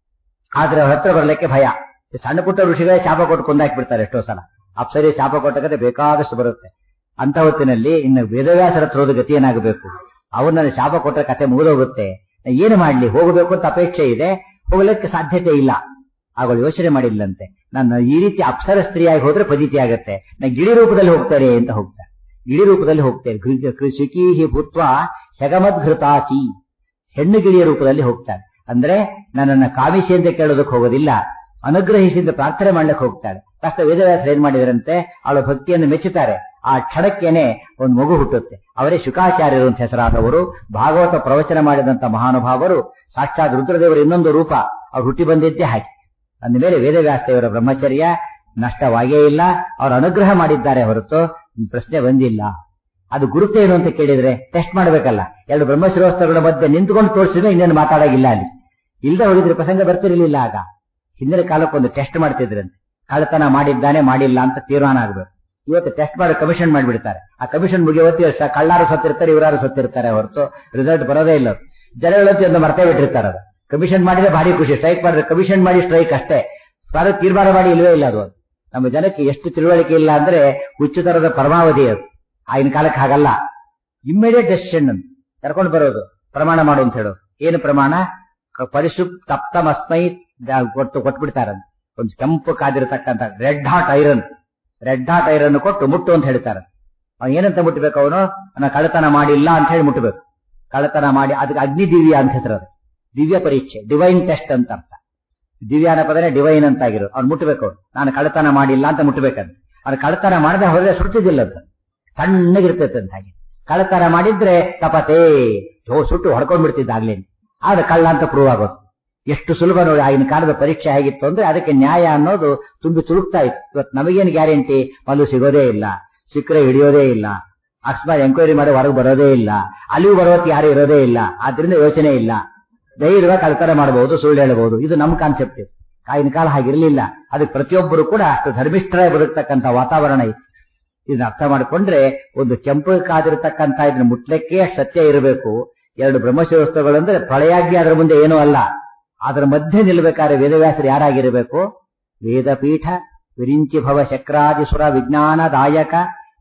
ಆದ್ರೆ ಅವ್ರ ಹತ್ರ ಬರ್ಲಿಕ್ಕೆ ಭಯ ಈ ಸಣ್ಣ ಪುಟ್ಟ ಋಷಿಗಳೇ ಶಾಪ ಕೊಟ್ಟು ಕೊಂದಾಕ್ಬಿಡ್ತಾರೆ ಎಷ್ಟೋ ಸಲ ಅಪ್ಸರಿ ಶಾಪ ಕೊಟ್ಟ ಕತೆ ಬೇಕಾದಷ್ಟು ಬರುತ್ತೆ ಅಂತ ಹೊತ್ತಿನಲ್ಲಿ ಇನ್ನು ವೇದವ್ಯಾಸರ ಹತ್ರ ಹೋದ ಗತಿ ಏನಾಗಬೇಕು ಅವನ್ನ ಶಾಪ ಕೊಟ್ಟ ಕತೆ ಮುಗಿದೋಗುತ್ತೆ ನಾ ಏನು ಮಾಡ್ಲಿ ಹೋಗಬೇಕು ಅಂತ ಅಪೇಕ್ಷೆ ಇದೆ ಹೋಗ್ಲಿಕ್ಕೆ ಸಾಧ್ಯತೆ ಇಲ್ಲ ಅವಳು ಯೋಚನೆ ಮಾಡಿಲ್ಲಂತೆ ನಾನು ಈ ರೀತಿ ಅಪ್ಸರ ಸ್ತ್ರೀಯಾಗಿ ಹೋದ್ರೆ ಪದಿತಿ ಆಗತ್ತೆ ನಾ ಗಿಳಿ ರೂಪದಲ್ಲಿ ಹೋಗ್ತಾರೆ ಅಂತ ಹೋಗ್ತಾರೆ ಗಿಳಿ ರೂಪದಲ್ಲಿ ಹೋಗ್ತೇನೆ ಕೃಷಿಕೀಹಿ ಭೂತ್ವ ಹೆಗಮದ್ಘೃತಾಚಿ ಹೆಣ್ಣು ಗಿಳಿಯ ರೂಪದಲ್ಲಿ ಹೋಗ್ತಾಳೆ ಅಂದ್ರೆ ನನ್ನನ್ನ ಕಾಮಿಸಿ ಅಂತ ಕೇಳೋದಕ್ಕೆ ಹೋಗೋದಿಲ್ಲ ಅನುಗ್ರಹಿಸಿದ ಪ್ರಾರ್ಥನೆ ಮಾಡ್ಲಿಕ್ಕೆ ಹೋಗ್ತಾಳೆ ತಕ್ಷಣ ವೇದವ್ಯಾಸರು ಏನ್ ಮಾಡಿದರಂತೆ ಅವಳ ಭಕ್ತಿಯನ್ನು ಮೆಚ್ಚುತ್ತಾರೆ ಆ ಕ್ಷಣಕ್ಕೇನೆ ಒಂದು ಮಗು ಹುಟ್ಟುತ್ತೆ ಅವರೇ ಶುಕಾಚಾರ್ಯರು ಅಂತ ಹೆಸರಾದವರು ಭಾಗವತ ಪ್ರವಚನ ಮಾಡಿದಂತ ಮಹಾನುಭಾವರು ಸಾಕ್ಷಾತ್ ರುದ್ರದೇವರ ಇನ್ನೊಂದು ರೂಪ ಅವ್ರು ಹುಟ್ಟಿ ಬಂದಿದ್ದೇ ಹಾಗೆ ಅಂದ ಮೇಲೆ ವೇದವ್ಯಾಸ ದೇವರ ಬ್ರಹ್ಮಚರ್ಯ ನಷ್ಟವಾಗೇ ಇಲ್ಲ ಅವರು ಅನುಗ್ರಹ ಮಾಡಿದ್ದಾರೆ ಹೊರತು ಪ್ರಶ್ನೆ ಬಂದಿಲ್ಲ ಅದು ಗುರುತೇನು ಅಂತ ಕೇಳಿದ್ರೆ ಟೆಸ್ಟ್ ಮಾಡಬೇಕಲ್ಲ ಎರಡು ಬ್ರಹ್ಮಶಿರೋಸ್ತ್ರಗಳ ಮಧ್ಯೆ ನಿಂತ್ಕೊಂಡು ತೋರಿಸಿದ್ರೆ ಇನ್ನೇನು ಮಾತಾಡಾಗಿಲ್ಲ ಅಲ್ಲಿ ಇಲ್ಲದೆ ಹೋಗಿದ್ರೆ ಪ್ರಸಂಗ ಬರ್ತಿರ್ಲಿಲ್ಲ ಆಗ ಹಿಂದಿನ ಕಾಲಕ್ಕೊಂದು ಟೆಸ್ಟ್ ಮಾಡ್ತಿದ್ರಂತೆ ಕಳ್ಳತನ ಮಾಡಿದ್ದಾನೆ ಮಾಡಿಲ್ಲ ಅಂತ ತೀರ್ಮಾನ ಆಗ್ಬೇಕು ಇವತ್ತು ಟೆಸ್ಟ್ ಮಾಡಿ ಕಮಿಷನ್ ಮಾಡಿಬಿಡ್ತಾರೆ ಆ ಕಮಿಷನ್ ಮುಗಿಯವತ್ತಿ ಕಳ್ಳಾರು ಸತ್ತಿರ್ತಾರೆ ಇವರಾರು ಸತ್ತಿರ್ತಾರೆ ಹೊರತು ರಿಸಲ್ಟ್ ಬರೋದೇ ಇಲ್ಲ ಜನಗಳಂತೂ ಒಂದು ಮರ್ತೇ ಬಿಟ್ಟಿರ್ತಾರೆ ಅದು ಕಮಿಷನ್ ಮಾಡಿದ್ರೆ ಭಾರಿ ಖುಷಿ ಸ್ಟ್ರೈಕ್ ಮಾಡಿದ್ರೆ ಕಮಿಷನ್ ಮಾಡಿ ಸ್ಟ್ರೈಕ್ ಅಷ್ಟೇ ಯಾರು ತೀರ್ಮಾನ ಮಾಡಿ ಇಲ್ವೇ ಇಲ್ಲ ಅದು ನಮ್ಮ ಜನಕ್ಕೆ ಎಷ್ಟು ತಿಳುವಳಿಕೆ ಇಲ್ಲ ಅಂದ್ರೆ ಹುಚ್ಚು ತರದ ಪರಮಾವಧಿ ಅದು ಆಗಿನ ಕಾಲಕ್ಕೆ ಹಾಗಲ್ಲ ಇಮ್ಮಿಡಿಯೇಟ್ ಡೆಸಿಷನ್ ಅಂತ ಕರ್ಕೊಂಡು ಬರೋದು ಪ್ರಮಾಣ ಮಾಡು ಅಂತ ಹೇಳೋದು ಏನು ಪ್ರಮಾಣ ಕ- ಪರಿಶುಪ್ ತಪ್ತಮಸ್ಮೈ ದ- ಕೊಟ್ಟು ಕೊಟ್ಬಿಡ್ತಾರಂತ ಒಂದು ಕೆಂಪು ಕಾದಿರತಕ್ಕಂತ red hot iron red hot iron ಕೊಟ್ಟು ಮುಟ್ಟು ಅಂತ ಹೇಳ್ತಾರೆ ಅವ್ನು ಏನಂತ ಮುಟ್ಟಬೇಕು ಅವನು ನಾನು ಕಳ್ಳತನ ಮಾಡಿಲ್ಲ ಅಂತ ಹೇಳಿ ಮುಟ್ಟಬೇಕು ಕಳ್ಳತನ ಮಾಡಿ ಅದಕ್ಕೆ ಅಗ್ನಿ ದಿವ್ಯ ಅಂತ ಹೆಸರು ಅದು ದಿವ್ಯ ಪರೀಕ್ಷೆ ಡಿವೈನ್ ಟೆಸ್ಟ್ ಅಂತ ಅರ್ಥ ದಿವ್ಯ ಅನ್ನೋ ಪದನೇ ಡಿವೈನ್ ಅಂತ ಆಗಿರೋ ಅವ್ನು ಮುಟ್ಟಬೇಕು ಅವ್ನು ನಾನು ಕಳ್ಳತನ ಮಾಡಿಲ್ಲ ಅಂತ ಮುಟ್ಟಬೇಕಂತ ಅವ್ನು ಕಳ್ಳತನ ಮಾಡದೆ ಹೋದ್ರೆ ಸುಟ್ಟಿದ್ದಿಲ್ಲ ಅಂತ ತಣ್ಣಗಿರ್ತೈತೆ ಅಂತ ಹಾಗೆ ಕಳ್ಳತನ ಮಾಡಿದ್ರೆ ತಪತೇ ಹೋ ಸುಟ್ಟು ಹೊಡ್ಕೊಂಡ್ ಬಿಡ್ತಿದ್ದ ಆಗ್ಲೇನು ಆದ್ರೆ ಕಳ್ಳ ಅಂತ ಪ್ರೂವ್ ಆಗೋದು ಎಷ್ಟು ಸುಲಭ ನೋಡಿ ಆಗಿನ ಕಾಲದ ಪರೀಕ್ಷೆ ಹೇಗಿತ್ತು ಅಂದ್ರೆ ಅದಕ್ಕೆ ನ್ಯಾಯ ಅನ್ನೋದು ತುಂಬಿ ತುಳುಕ್ತಾ ಇತ್ತು ಇವತ್ತು ನಮಗೇನು ಗ್ಯಾರಂಟಿ ಮಲ್ಲು ಸಿಗೋದೇ ಇಲ್ಲ ಸಿಕ್ಕರೆ ಹಿಡಿಯೋದೇ ಇಲ್ಲ ಅಕಸ್ಮಾತ್ ಎಂಕ್ವೈರಿ ಮಾಡಿ ಹೊರಗೆ ಬರೋದೇ ಇಲ್ಲ ಅಲ್ಲಿಯೂ ಬರೋಕೆ ಯಾರು ಇರೋದೇ ಇಲ್ಲ ಆದ್ರಿಂದ ಯೋಚನೆ ಇಲ್ಲ ಧೈರ್ಯವಾಗಿ ಕಳ್ತನ ಮಾಡಬಹುದು ಸುಳ್ಳು ಹೇಳಬಹುದು ಇದು ನಮ್ಮ ಕಾನ್ಸೆಪ್ಟ್ ಇದು ಆಗಿನ ಕಾಲ ಹಾಗಿರ್ಲಿಲ್ಲ ಅದಕ್ಕೆ ಪ್ರತಿಯೊಬ್ಬರು ಕೂಡ ಅಷ್ಟು ಧರ್ಮಿಷ್ಠರಾಗಿ ಬದುಕ್ತಕ್ಕಂಥ ವಾತಾವರಣ ಇತ್ತು ಇದನ್ನ ಅರ್ಥ ಮಾಡಿಕೊಂಡ್ರೆ ಒಂದು ಕೆಂಪು ಕಾದಿರತಕ್ಕಂಥ ಇದನ್ನ ಮುಟ್ಲಿಕ್ಕೆ ಸತ್ಯ ಇರಬೇಕು ಎರಡು ಬ್ರಹ್ಮಶಿವಸ್ತುಗಳಂದ್ರೆ ಪ್ರಳಯಾಗ್ನಿ ಅದರ ಮುಂದೆ ಏನೂ ಅಲ್ಲ ಅದರ ಮಧ್ಯೆ ನಿಲ್ಲಬೇಕಾದ್ರೆ ವೇದವ್ಯಾಸರು ಯಾರಾಗಿರಬೇಕು ವೇದಪೀಠ ವಿರಿಂಚಿ ಭವ ಶಕ್ರಾದಿಸುರ ವಿಜ್ಞಾನದಾಯಕ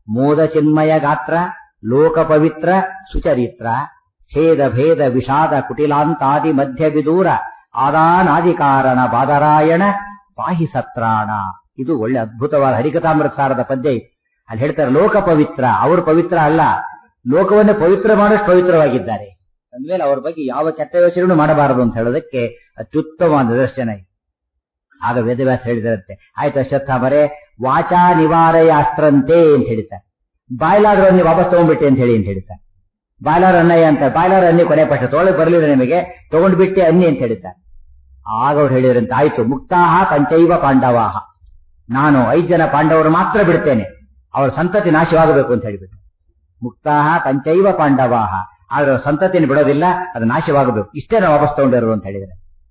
ಮೋದ ಚಿನ್ಮಯ ಗಾತ್ರ ಲೋಕ ಪವಿತ್ರ ಸುಚರಿತ್ರ ಛೇದ ಭೇದ ವಿಷಾದ ಕುಟಿಲಾಂತಾದಿ ಮಧ್ಯ ವಿದೂರ ಆದಾನಾದಿ ಕಾರಣ ಬಾದರಾಯಣ ಪಾಹಿ ಸತ್ರಾಣ ಇದು ಒಳ್ಳೆ ಅದ್ಭುತವಾದ ಹರಿಕಥಾಮೃತ ಸಾರದ ಪದ್ಯ ಇದು ಅಲ್ಲಿ ಹೇಳ್ತಾರೆ ಲೋಕ ಪವಿತ್ರ ಅವರು ಪವಿತ್ರ ಅಲ್ಲ ಲೋಕವನ್ನೇ ಪವಿತ್ರ ಮಾಡಷ್ಟು ಪವಿತ್ರವಾಗಿದ್ದಾರೆ ಅಂದ್ಮೇಲೆ ಅವ್ರ ಬಗ್ಗೆ ಯಾವ ಕೆಟ್ಟ ಯೋಚನೆಯನ್ನು ಮಾಡಬಾರದು ಅಂತ ಹೇಳೋದಕ್ಕೆ ಅತ್ಯುತ್ತಮ ನಿದರ್ಶನ ಇದು ಆಗ ವೇದವ್ಯಾಸ ಹೇಳಿದರಂತೆ ಆಯ್ತು ಅಶ್ವತ್ಥಾಮರೇ ವಾಚಾ ನಿವಾರಯ ಅಸ್ತ್ರಂತೆ ಅಂತ ಹೇಳ್ತಾರೆ ಬಾಯ್ಲಾದ್ರು ಅನ್ನಿ ವಾಪಸ್ ತಗೊಂಡ್ಬಿಟ್ಟೆ ಅಂತ ಹೇಳಿ ಅಂತ ಹೇಳ್ತಾರೆ ಬಾಯ್ಲಾರ್ ಅನ್ನಯ್ಯ ಅಂತ ಬಾಯ್ಲಾರ್ ಅನ್ನಿ ಕೊನೆ ಪಕ್ಷ ತೊಗೊಳಕ್ ಬರಲಿಲ್ಲ ನಿಮಗೆ ತಗೊಂಡ್ಬಿಟ್ಟೆ ಅನ್ನಿ ಅಂತ ಹೇಳ್ತಾರೆ ಆಗ ಅವ್ರು ಹೇಳಿದ್ರಂತೆ ಆಯ್ತು ಮುಕ್ತಾಹ ಪಂಚೈವ ಪಾಂಡವಾಹ ನಾನು ಐದು ಜನ ಪಾಂಡವರು ಮಾತ್ರ ಬಿಡ್ತೇನೆ ಅವರ ಸಂತತಿ ನಾಶವಾಗಬೇಕು ಅಂತ ಹೇಳಿಬಿಟ್ಟು ಮುಕ್ತಾಹ ಪಂಚೈವ ಪಾಂಡವಾಹ ಆದ್ರೆ ಅವ್ರ ಸಂತತಿಯನ್ನು ಬಿಡೋದಿಲ್ಲ ಅದು ನಾಶವಾಗಬೇಕು ಇಷ್ಟೇ ನಾವು ವಾಪಸ್ ತಗೊಂಡಿರು ಅಂತ ಹೇಳಿದ್ರೆ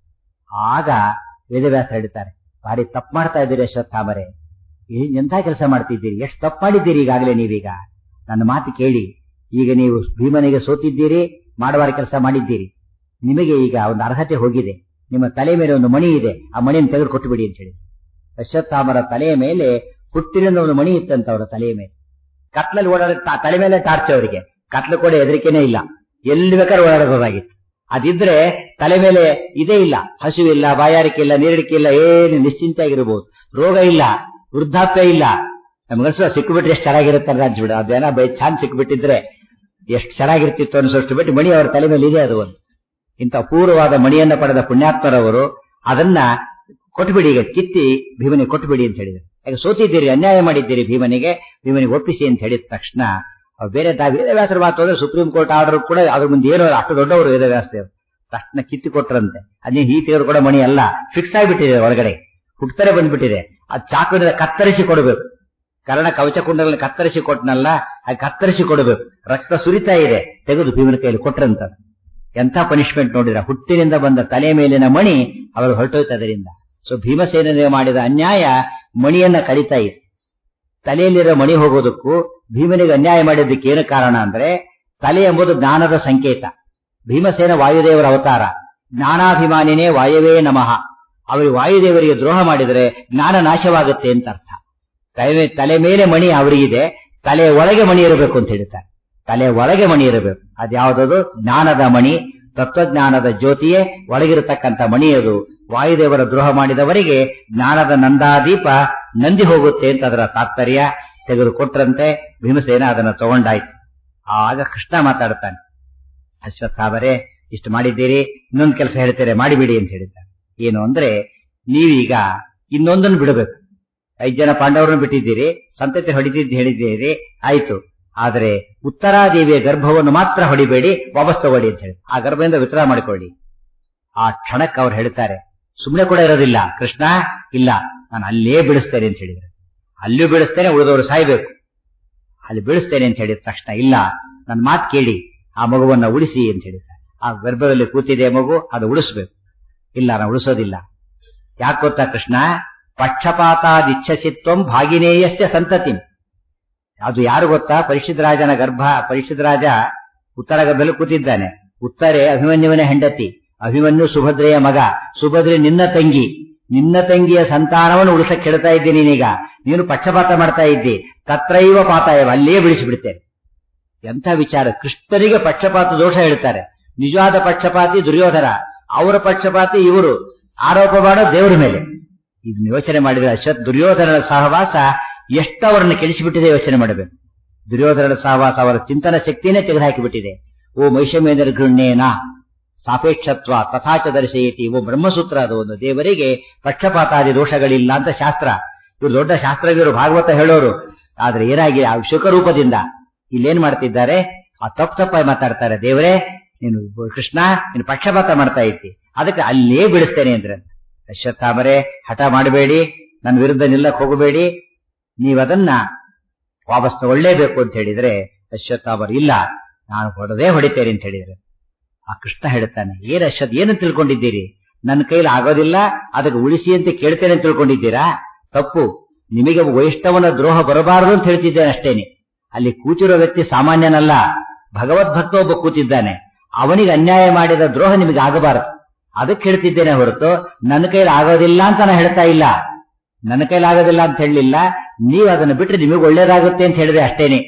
ಆಗ ವೇದವ್ಯಾಸ ಹೇಳ್ತಾರೆ ಭಾರಿ ತಪ್ಪು ಮಾಡ್ತಾ ಇದ್ದೀರಿ ಅಶ್ವತ್ಥಾಮರೆ ಏನ್ ಎಂಥ ಕೆಲಸ ಮಾಡ್ತಿದ್ದೀರಿ ಎಷ್ಟು ತಪ್ಪು ಮಾಡಿದ್ದೀರಿ ಈಗಾಗಲೇ ನೀವೀಗ ನನ್ನ ಮಾತು ಕೇಳಿ ಈಗ ನೀವು ಭೀಮನಿಗೆ ಸೋತಿದ್ದೀರಿ ಮಾಡುವಾರ ಕೆಲಸ ಮಾಡಿದ್ದೀರಿ ನಿಮಗೆ ಈಗ ಒಂದು ಅರ್ಹತೆ ಹೋಗಿದೆ ನಿಮ್ಮ ತಲೆ ಮೇಲೆ ಒಂದು ಮಣಿ ಇದೆ ಆ ಮಣಿಯನ್ನು ತೆಗೆದು ಕೊಟ್ಟು ಬಿಡಿ ಅಂತ ಹೇಳಿ ಅಶ್ವತ್ಥಾಮರ ತಲೆಯ ಮೇಲೆ ಹುಟ್ಟಿನಿಂದ ಒಂದು ಮಣಿ ಇತ್ತಂತ ಅವರ ತಲೆಯ ಮೇಲೆ ಕತ್ಲಲ್ಲಿ ಓಡಾಡ ತಲೆ ಮೇಲೆ ಟಾರ್ಚ್ ಅವರಿಗೆ ಕತ್ಲು ಕೂಡ ಹೆದರಿಕೆನೇ ಇಲ್ಲ ಎಲ್ಲಿ ಬೇಕಾದ್ರೂ ಓಡಾಡಬಹುದಾಗಿತ್ತು ಅದಿದ್ರೆ ತಲೆ ಮೇಲೆ ಇದೇ ಇಲ್ಲ ಹಸಿವಿಲ್ಲ ಬಾಯಾರಿಕೆ ಇಲ್ಲ ನೀರಿಡಿಕೆ ಇಲ್ಲ ಏನು ನಿಶ್ಚಿಂತೆಯಾಗಿರ್ಬೋದು ರೋಗ ಇಲ್ಲ ವೃದ್ಧಾಪ್ಯ ಇಲ್ಲ ನಮ್ಗನ್ಸ ಸಿಕ್ಕಿಬಿಟ್ರೆ ಎಷ್ಟು ಚೆನ್ನಾಗಿರುತ್ತೆ ಅಂತ ಅನ್ಸ್ಬಿಡ ಅದೇನ ಬೈ ಚಾನ್ಸ್ ಸಿಕ್ಕಿಬಿಟ್ಟಿದ್ರೆ ಎಷ್ಟು ಚೆನ್ನಾಗಿರ್ತಿತ್ತು ಅನ್ಸೋಷ್ಟು ಬಿಟ್ಟು ಮಣಿ ಅವರ ತಲೆ ಮೇಲೆ ಇದೆ ಅದು ಒಂದು ಇಂಥ ಅಪೂರ್ವವಾದ ಮಣಿಯನ್ನ ಪಡೆದ ಪುಣ್ಯಾತ್ಮರವರು ಅದನ್ನ ಕೊಟ್ಬಿಡಿ ಈಗ ಕಿತ್ತಿ ಭೀಮನಿಗೆ ಕೊಟ್ಬಿಡಿ ಅಂತ ಹೇಳಿದ್ರು ಯಾಕೆ ಸೋತಿದ್ದೀರಿ ಅನ್ಯಾಯ ಮಾಡಿದ್ದೀರಿ ಭೀಮನಿಗೆ ಭೀಮನಿಗೆ ಒಪ್ಪಿಸಿ ಅಂತ ಹೇಳಿದ ತಕ್ಷಣ ಅವ್ರು ಬೇರೆ ತಾ- ವೇದವ್ಯಾಸರ ಮಾತು ಅಂದ್ರೆ ಸುಪ್ರೀಂ ಕೋರ್ಟ್ ಆರ್ಡರ್ ಕೂಡ ಅದ್ರ ಮುಂದೆ ಏನೋ ಅಷ್ಟು ದೊಡ್ಡವರು ವೇದವ್ಯಾಸದೇವರು ತಕ್ಷಣ ಕಿತ್ತಿ ಕೊಟ್ರಂತೆ ಅದೇ ಈ ತೆಗೆದು ಕೂಡ ಮಣಿ ಅಲ್ಲ ಫಿಕ್ಸ್ ಆಗಿಬಿಟ್ಟಿದೆ ಒಳಗಡೆ ಹುಟ್ಟರೆ ಬಂದ್ಬಿಟ್ಟಿದೆ ಅದು ಚಾಕುವಿನಿಂದ ಕತ್ತರಿಸಿ ಕೊಡಬೇಕು ಕರ್ಣ ಕವಚ ಕುಂಡಗಳನ್ನು ಕತ್ತರಿಸಿ ಕೊಟ್ಟನಲ್ಲ ಅದು ಕತ್ತರಿಸಿ ಕೊಡಬೇಕು ರಕ್ತ ಸುರಿತಾ ಇದೆ ತೆಗೆದು ಭೀಮನ ಕೈಯಲ್ಲಿ ಕೊಟ್ರಂತ ಎಂಥ ಪನಿಷ್ಮೆಂಟ್ ನೋಡಿದ್ರ ಹುಟ್ಟಿನಿಂದ ಬಂದ ತಲೆ ಮೇಲಿನ ಮಣಿ ಅವರು ಹೊರಟೋಯ್ತು ಅದರಿಂದ ಸೊ ಭೀಮಸೇನಿಗೆ ಮಾಡಿದ ಅನ್ಯಾಯ ಮಣಿಯನ್ನ ಕಡಿತಾ ಇದೆ ತಲೆಯಲ್ಲಿರೋ ಮಣಿ ಹೋಗೋದಕ್ಕೂ ಭೀಮನಿಗೆ ಅನ್ಯಾಯ ಮಾಡಿದ್ದಕ್ಕೆ ಏನು ಕಾರಣ ಅಂದ್ರೆ ತಲೆ ಎಂಬುದು ಜ್ಞಾನದ ಸಂಕೇತ ಭೀಮಸೇನ ವಾಯುದೇವರ ಅವತಾರ ಜ್ಞಾನಾಭಿಮಾನಿನೇ ವಾಯವೇ ನಮಃ ಅವರಿಗೆ ವಾಯುದೇವರಿಗೆ ದ್ರೋಹ ಮಾಡಿದರೆ ಜ್ಞಾನ ನಾಶವಾಗುತ್ತೆ ಅಂತ ಅರ್ಥ ತಲೆ ತಲೆ ಮೇಲೆ ಮಣಿ ಅವರಿಗಿದೆ ತಲೆ ಒಳಗೆ ಮಣಿ ಇರಬೇಕು ಅಂತ ಹೇಳ್ತಾರೆ ತಲೆ ಒಳಗೆ ಮಣಿ ಇರಬೇಕು ಅದ್ಯಾವುದದು ಜ್ಞಾನದ ಮಣಿ ತತ್ವಜ್ಞಾನದ ಜ್ಯೋತಿಯೇ ಒಳಗಿರತಕ್ಕಂಥ ಮಣಿ ಅದು ವಾಯುದೇವರ ದ್ರೋಹ ಮಾಡಿದವರಿಗೆ ಜ್ಞಾನದ ನಂದಾದೀಪ ನಂದಿ ಹೋಗುತ್ತೆ ಅಂತ ಅದರ ತಾತ್ಪರ್ಯ ತೆಗೆದುಕೊಟ್ರಂತೆ ಭೀಮಸೇನ ಅದನ್ನು ತಗೊಂಡಾಯ್ತು ಆಗ ಕೃಷ್ಣ ಮಾತಾಡ್ತಾನೆ ಅಶ್ವತ್ಥಾವರೇ ಇಷ್ಟು ಮಾಡಿದ್ದೀರಿ ಇನ್ನೊಂದು ಕೆಲಸ ಹೇಳ್ತಾರೆ ಮಾಡಿಬಿಡಿ ಅಂತ ಹೇಳಿದ್ದಾರೆ ಏನು ಅಂದ್ರೆ ನೀವೀಗ ಇನ್ನೊಂದನ್ನು ಬಿಡಬೇಕು ಐದು ಜನ ಪಾಂಡವರನ್ನು ಬಿಟ್ಟಿದ್ದೀರಿ ಸಂತತಿ ಹೊಡಿತಿದ್ದು ಹೇಳಿದ್ದೀರಿ ಆಯ್ತು ಆದರೆ ಉತ್ತರಾದೇವಿಯ ಗರ್ಭವನ್ನು ಮಾತ್ರ ಹೊಡಿಬೇಡಿ ವಾಪಸ್ ತಗೊಳ್ಳಿ ಅಂತ ಹೇಳಿ ಆ ಗರ್ಭದಿಂದ ವಿತರ ಮಾಡಿಕೊಳ್ಳಿ ಆ ಕ್ಷಣಕ್ಕೆ ಅವ್ರು ಹೇಳ್ತಾರೆ ಸುಮ್ಮನೆ ಕೂಡ ಇರೋದಿಲ್ಲ ಕೃಷ್ಣ ಇಲ್ಲ ನಾನು ಅಲ್ಲೇ ಬಿಡಿಸ್ತೇನೆ ಅಂತ ಹೇಳಿದ್ರೆ ಅಲ್ಲೂ ಬಿಡಿಸ್ತೇನೆ ಉಳಿದವರು ಸಾಯ್ಬೇಕು ಅಲ್ಲಿ ಬೀಳಿಸ್ತೇನೆ ಅಂತ ಹೇಳಿದ ತಕ್ಷಣ ಇಲ್ಲ ನನ್ನ ಮಾತು ಕೇಳಿ ಆ ಮಗುವನ್ನ ಉಳಿಸಿ ಅಂತ ಹೇಳಿದ್ದಾರೆ ಆ ಗರ್ಭದಲ್ಲಿ ಕೂತಿದೆ ಮಗು ಅದು ಉಳಿಸ್ಬೇಕು ಇಲ್ಲ ನಾನು ಉಳಿಸೋದಿಲ್ಲ ಯಾಕೆ ಗೊತ್ತಾ ಕೃಷ್ಣ ಪಕ್ಷಪಾತಾದಿಚ್ಛಸಿತ್ವಂ ಭಾಗಿನೇಯಸ್ಯ ಸಂತತಿ ಅದು ಯಾರು ಗೊತ್ತಾ ಪರಿಷತ್ ರಾಜನ ಗರ್ಭ ಪರಿಷತ್ ರಾಜ ಉತ್ತರ ಗರ್ಭದಲ್ಲಿ ಕೂತಿದ್ದಾನೆ ಉತ್ತರೆ ಅಭಿಮನ್ಯುವನ ಹೆಂಡತಿ ಅಭಿಮನ್ಯು ಸುಭದ್ರೆಯ ಮಗ ಸುಭದ್ರೆ ನಿನ್ನ ತಂಗಿ ನಿನ್ನ ತಂಗಿಯ ಸಂತಾನವನ್ನು ಉಳಿಸಕ್ ಹೇಳ್ತಾ ಇದ್ದೀನಿ ನೀನೀಗ ನೀನು ಪಕ್ಷಪಾತ ಮಾಡ್ತಾ ಇದ್ದಿ ತತ್ರೈವ ಪಾತಾಯವ ಅಲ್ಲೇ ಬಿಡಿಸಿಬಿಡ್ತೇನೆ ಎಂಥ ವಿಚಾರ ಕೃಷ್ಣರಿಗೆ ಪಕ್ಷಪಾತ ದೋಷ ಹೇಳ್ತಾರೆ ನಿಜವಾದ ಪಕ್ಷಪಾತಿ ದುರ್ಯೋಧನ ಅವರ ಪಕ್ಷಪಾತಿ ಇವರು ಆರೋಪ ಮಾಡೋ ದೇವರ ಮೇಲೆ ಇದನ್ನ ಯೋಚನೆ ಮಾಡಿದ್ರೆ ಅಶ್ವತ್ ದುರ್ಯೋಧನನ ಸಹವಾಸ ಎಷ್ಟವರನ್ನು ಕೆಡಿಸಿಬಿಟ್ಟಿದೆ ಯೋಚನೆ ಮಾಡಬೇಕು ದುರ್ಯೋಧನನ ಸಹವಾಸ ಅವರ ಚಿಂತನ ಶಕ್ತಿನೇ ತೆಗೆದುಹಾಕಿಬಿಟ್ಟಿದೆ ಓ ಮೈಷಮೇಂದ್ರ ಗೃಹ್ಣೇನ ಸಾಪೇಕ್ಷತ್ವ ತಥಾಚ ದರ್ಶಯತಿ ಓ ಬ್ರಹ್ಮಸೂತ್ರ ಅದು ಒಂದು ದೇವರಿಗೆ ಪಕ್ಷಪಾತಾದಿ ದೋಷಗಳಿಲ್ಲ ಅಂತ ಶಾಸ್ತ್ರ ಇವರು ದೊಡ್ಡ ಶಾಸ್ತ್ರಜ್ಞರು ಭಾಗವತ ಹೇಳೋರು ಆದ್ರೆ ಏನಾಗಿದೆ ಆ ಶುಕರೂಪದಿಂದ ಇಲ್ಲೇನ್ ಮಾಡ್ತಿದ್ದಾರೆ ಆ ತಪ್ಪು ತಪ್ಪಾಗಿ ಮಾತಾಡ್ತಾರೆ ದೇವರೇ ನೀನು ಕೃಷ್ಣ ನೀನು ಪಕ್ಷಪಾತ ಮಾಡ್ತಾ ಇದ್ದಿ ಅದಕ್ಕೆ ಅಲ್ಲೇ ಬಿಡಿಸ್ತೇನೆ ಅಂದ್ರೆ ಅಶ್ವತ್ಥಾಮರೇ ಹಠ ಮಾಡಬೇಡಿ ನನ್ನ ವಿರುದ್ಧ ನಿಲ್ಲಕ್ ಹೋಗಬೇಡಿ ನೀವದನ್ನ ವಾಪಸ್ ತಗೊಳ್ಳೇಬೇಕು ಅಂತ ಹೇಳಿದ್ರೆ ಅಶ್ವತ್ಥಾಮರು ಇಲ್ಲ ನಾನು ಹೊಡೆದೇ ಹೊಡಿತೇನೆ ಅಂತ ಹೇಳಿದ್ರೆ ಆ ಕೃಷ್ಣ ಹೇಳ್ತಾನೆ ಏನ್ ಅಶ್ವತ್ ಏನು ತಿಳ್ಕೊಂಡಿದ್ದೀರಿ ನನ್ನ ಕೈಲಿ ಆಗೋದಿಲ್ಲ ಅದಕ್ಕೆ ಉಳಿಸಿ ಅಂತ ಕೇಳ್ತೇನೆ ಅಂತ ತಿಳ್ಕೊಂಡಿದ್ದೀರಾ ತಪ್ಪು ನಿಮಗೆ ವೈಷ್ಣವನ ದ್ರೋಹ ಬರಬಾರದು ಅಂತ ಹೇಳ್ತಿದ್ದೇನೆ ಅಷ್ಟೇನೆ ಅಲ್ಲಿ ಕೂತಿರೋ ವ್ಯಕ್ತಿ ಸಾಮಾನ್ಯನಲ್ಲ ಭಗವದ್ಭಕ್ತ ಒಬ್ಬ ಕೂತಿದ್ದಾನೆ ಅವನಿಗೆ ಅನ್ಯಾಯ ಮಾಡಿದ ದ್ರೋಹ ನಿಮಗೆ ಆಗಬಾರದು ಅದಕ್ಕೆ ಹೇಳ್ತಿದ್ದೇನೆ ಹೊರತು ನನ್ನ ಕೈಲಿ ಆಗೋದಿಲ್ಲ ಅಂತ ನಾನು ಹೇಳ್ತಾ ಇಲ್ಲ ನನ್ನ ಕೈಲಾಗೋದಿಲ್ಲ ಅಂತ ಹೇಳಲಿಲ್ಲ ನೀವು ಅದನ್ನು ಬಿಟ್ಟರೆ ನಿಮಗೆ ಒಳ್ಳೇದಾಗುತ್ತೆ ಅಂತ ಹೇಳಿದ್ರೆ ಅಷ್ಟೇನೆ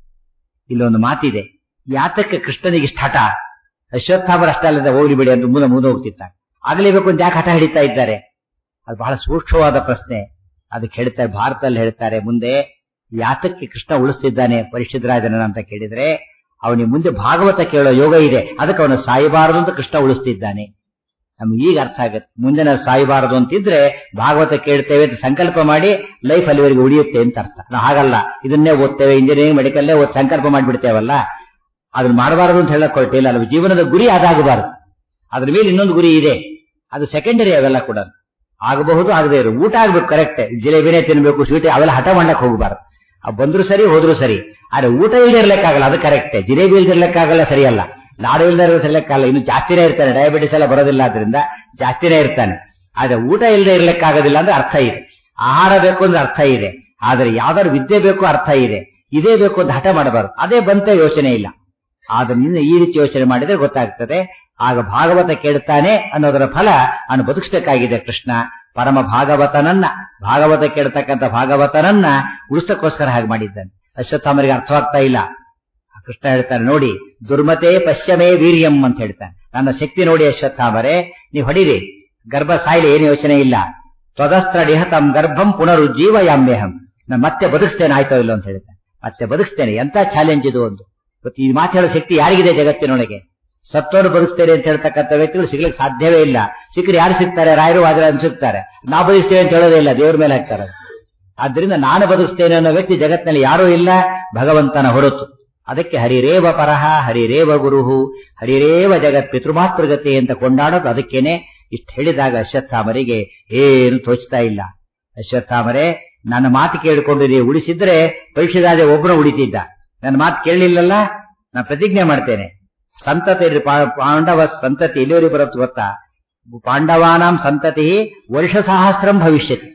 ಇಲ್ಲೊಂದು ಮಾತಿದೆ ಯಾತಕ್ಕೆ ಕೃಷ್ಣನಿಗೆ ಇಷ್ಟ ಹಠ ಅಶ್ವತ್ಥಾಮರ ಅಷ್ಟ ಅಲ್ಲದೆ ಹೋಗ್ಲಿ ಬಿಡಿ ಅಂತ ಮುಂದೆ ಮುಂದೆ ಹೋಗ್ತಿದ್ದ ಆಗಲೇಬೇಕು ಅಂತ ಯಾಕೆ ಹಠ ಹಿಡಿತಾ ಇದ್ದಾರೆ ಅದು ಬಹಳ ಸೂಕ್ಷ್ಮವಾದ ಪ್ರಶ್ನೆ ಅದಕ್ಕೆ ಹೇಳ್ತಾರೆ ಭಾರತದಲ್ಲಿ ಹೇಳ್ತಾರೆ ಮುಂದೆ ಯಾತಕ್ಕೆ ಕೃಷ್ಣ ಉಳಿಸ್ತಿದ್ದಾನೆ ಪರಿಶುದ್ಧರಾಜನ ಅಂತ ಕೇಳಿದ್ರೆ ಅವನಿಗೆ ಮುಂದೆ ಭಾಗವತ ಕೇಳೋ ಯೋಗ ಇದೆ ಅದಕ್ಕೆ ಅವನು ಸಾಯಬಾರದು ಅಂತ ಕೃಷ್ಣ ಉಳಿಸ್ತಿದ್ದಾನೆ ನಮ್ಗೆ ಈಗ ಅರ್ಥ ಆಗುತ್ತೆ ಮುಂದೆ ನಾವು ಸಾಯಬಾರದು ಅಂತಿದ್ರೆ ಭಾಗವತ ಕೇಳ್ತೇವೆ ಅಂತ ಸಂಕಲ್ಪ ಮಾಡಿ ಲೈಫ್ ಅಲ್ಲಿವರೆಗೆ ಉಳಿಯುತ್ತೆ ಅಂತ ಅರ್ಥ ನಾವು ಹಾಗಲ್ಲ ಇದನ್ನೇ ಓದ್ತೇವೆ ಇಂಜಿನಿಯರಿಂಗ್ ಮೆಡಿಕಲ್ಲೇ ಓದ್ ಸಂಕಲ್ಪ ಮಾಡಿಬಿಡ್ತೇವಲ್ಲ ಅದನ್ನ ಮಾಡಬಾರದು ಅಂತ ಹೇಳಕ್ ಹೊರಟಿಲ್ಲ ಅಲ್ಲ ಜೀವನದ ಗುರಿ ಅದಾಗಬಾರದು ಅದ್ರ ಮೇಲೆ ಇನ್ನೊಂದು ಗುರಿ ಇದೆ ಅದು ಸೆಕೆಂಡರಿ ಅವೆಲ್ಲ ಕೂಡ ಆಗಬಹುದು ಆಗದೆ ಇರು ಊಟ ಆಗ್ಬೇಕು ಕರೆಕ್ಟ್ ಜಿಲೇಬಿನೇ ತಿನ್ಬೇಕು ಸ್ವೀಟ್ ಅವೆಲ್ಲ ಹಠ ಮಾಡಕ್ ಹೋಗಬಾರ್ದು ಬಂದ್ರು ಸರಿ ಹೋದ್ರು ಸರಿ ಆದ್ರೆ ಊಟ ಇಲ್ಲದೆ ಇರ್ಲಿಕ್ಕಾಗಲ್ಲ ಅದು ಕರೆಕ್ಟ್ ಜಿಲೇಬಿ ಇಲ್ದೇ ಇರ್ಲಿಕ್ಕಾಗಲ್ಲ ಸರಿಯಲ್ಲ ಲಾಡು ಇಲ್ದೇ ಇರ್ಲಿಕ್ಕಾಗಲ್ಲ ಇನ್ನು ಜಾಸ್ತಿನೇ ಇರ್ತಾನೆ ಡಯಾಬಿಟಿಸ್ ಎಲ್ಲ ಬರೋದಿಲ್ಲ ಆದ್ರಿಂದ ಜಾಸ್ತಿನೇ ಇರ್ತಾನೆ ಆದ್ರೆ ಊಟ ಇಲ್ಲದೆ ಇರ್ಲಿಕ್ಕಾಗೋದಿಲ್ಲ ಅಂದ್ರೆ ಅರ್ಥ ಇದೆ ಆಹಾರ ಬೇಕು ಅಂದ್ರೆ ಅರ್ಥ ಇದೆ ಆದ್ರೆ ಯಾವ್ದಾದ್ರು ವಿದ್ಯೆ ಬೇಕು ಅರ್ಥ ಇದೆ ಇದೇ ಬೇಕು ಅಂತ ಹಠ ಮಾಡಬಾರದು ಅದೇ ಬಂತ ಯೋಚನೆ ಇಲ್ಲ ಆದ್ರೆ ನಿನ್ನ ಈ ರೀತಿ ಯೋಚನೆ ಮಾಡಿದ್ರೆ ಗೊತ್ತಾಗ್ತದೆ ಆಗ ಭಾಗವತ ಕೇಳ್ತಾನೆ ಅನ್ನೋದರ ಫಲ ಅವನು ಬದುಕಿಸಬೇಕಾಗಿದೆ ಕೃಷ್ಣ ಪರಮ ಭಾಗವತನನ್ನ ಭಾಗವತ ಕೇಳ್ತಕ್ಕಂಥ ಭಾಗವತನನ್ನ ಉಳಿಸಕ್ಕೋಸ್ಕರ ಹಾಗೆ ಮಾಡಿದ್ದಾನೆ ಅಶ್ವತ್ಥಾಮರಿಗೆ ಅರ್ಥವಾಗ್ತಾ ಇಲ್ಲ ಕೃಷ್ಣ ಹೇಳ್ತಾನೆ ನೋಡಿ ದುರ್ಮತೆ ಪಶ್ಯಮೇ ವೀರ್ಯಂ ಅಂತ ಹೇಳ್ತಾನೆ ನನ್ನ ಶಕ್ತಿ ನೋಡಿ ಅಶ್ವತ್ಥಾಮರೆ ನೀವು ಹೊಡಿರಿ ಗರ್ಭ ಸಾಯಿಲೆ ಏನು ಯೋಚನೆ ಇಲ್ಲ ತ್ವದಸ್ತ್ರ ಡಿಹತಂ ಗರ್ಭಂ ಪುನರುಜ್ಜೀವ ಯಾಮ್ಯಹಂ ನಾನು ಮತ್ತೆ ಬದುಕಿಸ್ತೇನೆ ಆಯ್ತೋ ಇಲ್ಲೋ ಅಂತ ಹೇಳ್ತಾನೆ ಮತ್ತೆ ಬದುಕಿಸ್ತೇನೆ ಎಂತ ಚಾಲೆಂಜ್ ಇದು ಒಂದು ಇವತ್ತು ಈ ಮಾತು ಹೇಳೋ ಶಕ್ತಿ ಯಾರಿಗಿದೆ ಜಗತ್ತಿನೊಳಗೆ ಸತ್ತೋರು ಬದುಕ್ತೇನೆ ಅಂತ ಹೇಳ್ತಕ್ಕಂಥ ವ್ಯಕ್ತಿಗಳು ಸಿಗ್ಲಿಕ್ಕೆ ಸಾಧ್ಯವೇ ಇಲ್ಲ ಸಿಕ್ಕರೆ ಯಾರು ಸಿಗ್ತಾರೆ ರಾಯರು ವಾದ್ರೆ ಅನ್ಸುತ್ತಾರೆ ನಾ ಬದುಕ್ತೇವೆ ಅಂತ ಹೇಳೋದೇ ಇಲ್ಲ ದೇವ್ರ ಮೇಲೆ ಹಾಕ್ತಾರೆ ಆದ್ರಿಂದ ನಾನು ಬದುಕ್ತೇನೆ ಅನ್ನೋ ವ್ಯಕ್ತಿ ಜಗತ್ತಿನಲ್ಲಿ ಯಾರೂ ಇಲ್ಲ ಭಗವಂತನ ಹೊರತು ಅದಕ್ಕೆ ಹರಿರೇವ ಪರಹ ಹರಿರೇವ ಗುರುಹು ಹರಿರೇವ ಜಗತ್ ಪಿತೃಮಾತೃಗತಿ ಅಂತ ಕೊಂಡಾಡೋದು ಅದಕ್ಕೇನೆ ಇಷ್ಟು ಹೇಳಿದಾಗ ಅಶ್ವತ್ಥಾಮರಿಗೆ ಏನು ತೋಚ್ತಾ ಇಲ್ಲ ಅಶ್ವತ್ಥಾಮರೆ ನನ್ನ ಮಾತು ಕೇಳಿಕೊಂಡು ನೀವು ಉಳಿಸಿದ್ರೆ ಪರೀಕ್ಷೆದಾದ ಒಬ್ಬನ ಉಳಿತಿದ್ದ ನನ್ನ ಮಾತು ಕೇಳಲಿಲ್ಲಲ್ಲ ನಾನು ಪ್ರತಿಜ್ಞೆ ಮಾಡ್ತೇನೆ ಸಂತತಿ ಪಾಂಡವ ಸಂತತಿ ಎಲ್ಲಿವರೆಗೆ ಬರುತ್ತೆ ಗೊತ್ತಾ ಪಾಂಡವಾನಾಂ ಸಂತತಿ ವರ್ಷ ಸಹಸ್ರಂ ಭವಿಷ್ಯತಿ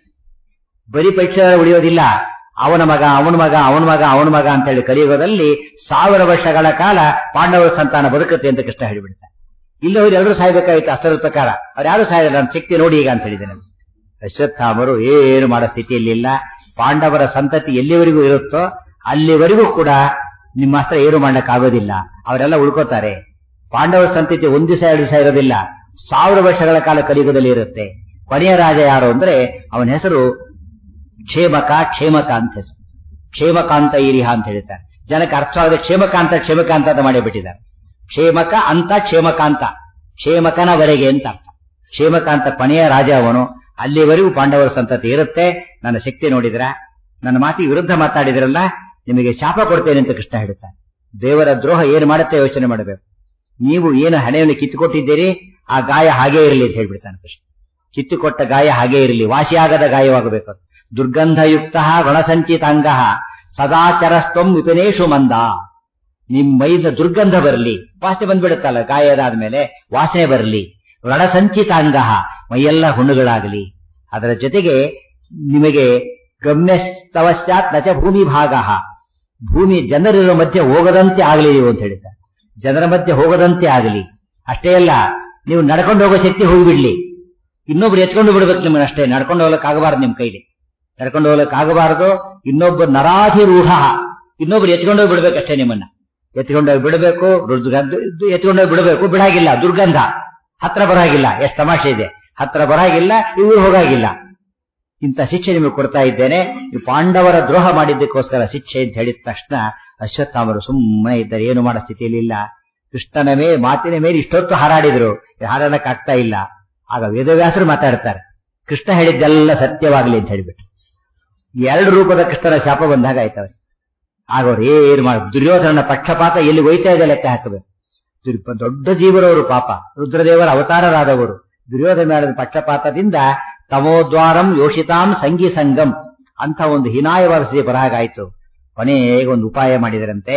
ಬರೀ ಪರೀಕ್ಷೆ ಉಳಿಯೋದಿಲ್ಲ ಅವನ ಮಗ ಅವನ ಮಗ ಅವನ ಮಗ ಅವನ ಮಗ ಅಂತ ಹೇಳಿ ಕಲಿಯುಗದಲ್ಲಿ ಸಾವಿರ ವರ್ಷಗಳ ಕಾಲ ಪಾಂಡವರ ಸಂತಾನ ಬದುಕುತ್ತೆ ಅಂತ ಕೃಷ್ಣ ಹೇಳಿಬಿಡ್ತಾರೆ ಇಲ್ಲ ಅವ್ರು ಎಲ್ಲರೂ ಸಾಯ್ಬೇಕಾಗಿತ್ತು ಅಷ್ಟರ ಪ್ರಕಾರ ಅವ್ರು ಯಾರು ಸಾಯಲ್ಲ ನನ್ನ ಶಕ್ತಿ ನೋಡಿ ಈಗ ಅಂತ ಹೇಳಿದ್ದೇನೆ ಅಶ್ವತ್ಥಾಮರು ಏನು ಮಾಡೋ ಸ್ಥಿತಿಯಲ್ಲಿಲ್ಲ ಪಾಂಡವರ ಸಂತತಿ ಎಲ್ಲಿವರೆಗೂ ಇರುತ್ತೋ ಅಲ್ಲಿವರೆಗೂ ಕೂಡ ನಿಮ್ಮ ಹತ್ರ ಏನು ಆಗೋದಿಲ್ಲ ಅವರೆಲ್ಲ ಉಳ್ಕೋತಾರೆ ಪಾಂಡವರ ಸಂತತಿ ಒಂದ್ ದಿವಸ ಎರಡು ದಿವಸ ಇರೋದಿಲ್ಲ ಸಾವಿರ ವರ್ಷಗಳ ಕಾಲ ಕಲಿಯುಗದಲ್ಲಿ ಇರುತ್ತೆ ಕೊನೆಯ ರಾಜ ಯಾರು ಅಂದ್ರೆ ಅವನ ಹೆಸರು ಕ್ಷೇಮಕ ಕ್ಷೇಮಕ ಅಂತ ಹೆಸರು ಕ್ಷೇಮಕಾಂತ ಇರಿಹ ಅಂತ ಹೇಳ್ತಾರೆ ಜನಕ್ಕೆ ಅರ್ಥ ಆಗದೆ ಕ್ಷೇಮಕಾಂತ ಕ್ಷೇಮಕಾಂತ ಅಂತ ಮಾಡಿಬಿಟ್ಟಿದ್ದಾರೆ ಕ್ಷೇಮಕ ಅಂತ ಕ್ಷೇಮಕಾಂತ ಕ್ಷೇಮಕನವರೆಗೆ ಅಂತ ಅರ್ಥ ಕ್ಷೇಮಕಾಂತ ಕೊನೆಯ ರಾಜ ಅವನು ಅಲ್ಲಿವರೆಗೂ ಪಾಂಡವರ ಸಂತತಿ ಇರುತ್ತೆ ನನ್ನ ಶಕ್ತಿ ನೋಡಿದ್ರ ನನ್ನ ಮಾತಿಗೆ ವಿರುದ್ಧ ಮಾತಾಡಿದ್ರಲ್ಲ ನಿಮಗೆ ಶಾಪ ಕೊಡ್ತೇನೆ ಅಂತ ಕೃಷ್ಣ ಹೇಳ್ತಾನೆ ದೇವರ ದ್ರೋಹ ಏನು ಮಾಡುತ್ತೆ ಯೋಚನೆ ಮಾಡಬೇಕು ನೀವು ಏನು ಹಣೆಯನ್ನು ಕಿತ್ತುಕೊಟ್ಟಿದ್ದೀರಿ ಆ ಗಾಯ ಹಾಗೇ ಇರಲಿ ಅಂತ ಹೇಳ್ಬಿಡ್ತಾನೆ ಕೃಷ್ಣ ಕಿತ್ತುಕೊಟ್ಟ ಗಾಯ ಹಾಗೇ ಇರಲಿ ವಾಸಿಯಾಗದ ಗಾಯವಾಗಬೇಕು ದುರ್ಗಂಧಯುಕ್ತ ರಣಸಂಚಿತಾಂಗ ಸದಾಚರಸ್ತಂ ವಿಪಿನೇಶು ಮಂದ ನಿಮ್ ಮೈದ ದುರ್ಗಂಧ ಬರಲಿ ವಾಸನೆ ಬಂದ್ಬಿಡುತ್ತಲ್ಲ ಗಾಯದಾದ್ಮೇಲೆ ವಾಸನೆ ಬರಲಿ ರಣಸಂಚಿತಾಂಗ ಮೈಯೆಲ್ಲ ಹುಣ್ಣುಗಳಾಗಲಿ ಅದರ ಜೊತೆಗೆ ನಿಮಗೆ ಗಮ್ಯಸ್ತವಶ್ಚಾತ್ ನಚ ಭೂಮಿ ಭಾಗ ಭೂಮಿ ಜನರಿರೋ ಮಧ್ಯೆ ಹೋಗದಂತೆ ಆಗಲಿ ನೀವು ಅಂತ ಹೇಳಿದ್ದಾರೆ ಜನರ ಮಧ್ಯೆ ಹೋಗದಂತೆ ಆಗಲಿ ಅಷ್ಟೇ ಅಲ್ಲ ನೀವು ನಡ್ಕೊಂಡು ಹೋಗೋ ಶಕ್ತಿ ಹೋಗಿಬಿಡ್ಲಿ ಇನ್ನೊಬ್ರು ಎತ್ಕೊಂಡು ಬಿಡ್ಬೇಕು ನಿಮ್ಮನ್ನ ಅಷ್ಟೇ ನಡ್ಕೊಂಡು ಹೋಗ್ಲಿಕ್ಕೆ ಆಗಬಾರ್ದು ನಿಮ್ ಕೈಲಿ ನಡ್ಕೊಂಡು ಹೋಗ್ಲಿಕ್ಕೆ ಆಗಬಾರದು ಇನ್ನೊಬ್ಬ ನರಾಧಿರೂಢ ಇನ್ನೊಬ್ರು ಎತ್ಕೊಂಡೋಗಿ ಬಿಡ್ಬೇಕಷ್ಟೇ ನಿಮ್ಮನ್ನ ಎತ್ಕೊಂಡೋಗಿ ಬಿಡಬೇಕು ಎತ್ಕೊಂಡೋಗಿ ಬಿಡಬೇಕು ಬಿಡಾಗಿಲ್ಲ ದುರ್ಗಂಧ ಹತ್ರ ಬರಾಗಿಲ್ಲ ಎಷ್ಟು ತಮಾಷೆ ಇದೆ ಹತ್ರ ಬರಾಗಿಲ್ಲ ಇವರು ಹೋಗಾಗಿಲ್ಲ ಇಂಥ ಶಿಕ್ಷೆ ನಿಮಗೆ ಕೊಡ್ತಾ ಇದ್ದೇನೆ ಈ ಪಾಂಡವರ ದ್ರೋಹ ಮಾಡಿದ್ದಕ್ಕೋಸ್ಕರ ಶಿಕ್ಷೆ ಅಂತ ಹೇಳಿದ ತಕ್ಷಣ ಅಶ್ವತ್ಥಾಮರು ಸುಮ್ಮನೆ ಇದ್ದಾರೆ ಏನು ಮಾಡೋ ಸ್ಥಿತಿಯಲ್ಲಿ ಇಲ್ಲ ಕೃಷ್ಣನ ಮೇಲೆ ಮಾತಿನ ಮೇಲೆ ಇಷ್ಟೊತ್ತು ಹಾರಾಡಿದ್ರು ಹಾರಾಡಕ್ ಆಗ್ತಾ ಇಲ್ಲ ಆಗ ವೇದವ್ಯಾಸರು ಮಾತಾಡ್ತಾರೆ ಕೃಷ್ಣ ಹೇಳಿದ್ದೆಲ್ಲ ಸತ್ಯವಾಗಲಿ ಅಂತ ಹೇಳಿಬಿಟ್ಟು ಎರಡು ರೂಪದ ಕೃಷ್ಣನ ಶಾಪ ಬಂದಾಗ ಆಯ್ತವ ಆಗ ಅವ್ರು ಏನು ಮಾಡ ದುರ್ಯೋಧನನ ಪಕ್ಷಪಾತ ಎಲ್ಲಿ ಒಯ್ತಾ ಇದೆ ಲೆಕ್ಕ ಹಾಕಬೇಕು ದೊಡ್ಡ ಜೀವರವರು ಪಾಪ ರುದ್ರದೇವರ ಅವತಾರರಾದವರು ದುರ್ಯೋಧನ ಮಾಡಿದ ಪಕ್ಷಪಾತದಿಂದ ತಮೋದ್ವಾರಂ ಯೋಷಿತಾಂ ಸಂಗಿ ಸಂಗಂ ಅಂತ ಒಂದು ಹೀನಾಯವಾದ ಸ್ಥಿತಿ ಬರಹಾಗಾಯ್ತು ಕೊನೆಗೆ ಒಂದು ಉಪಾಯ ಮಾಡಿದರಂತೆ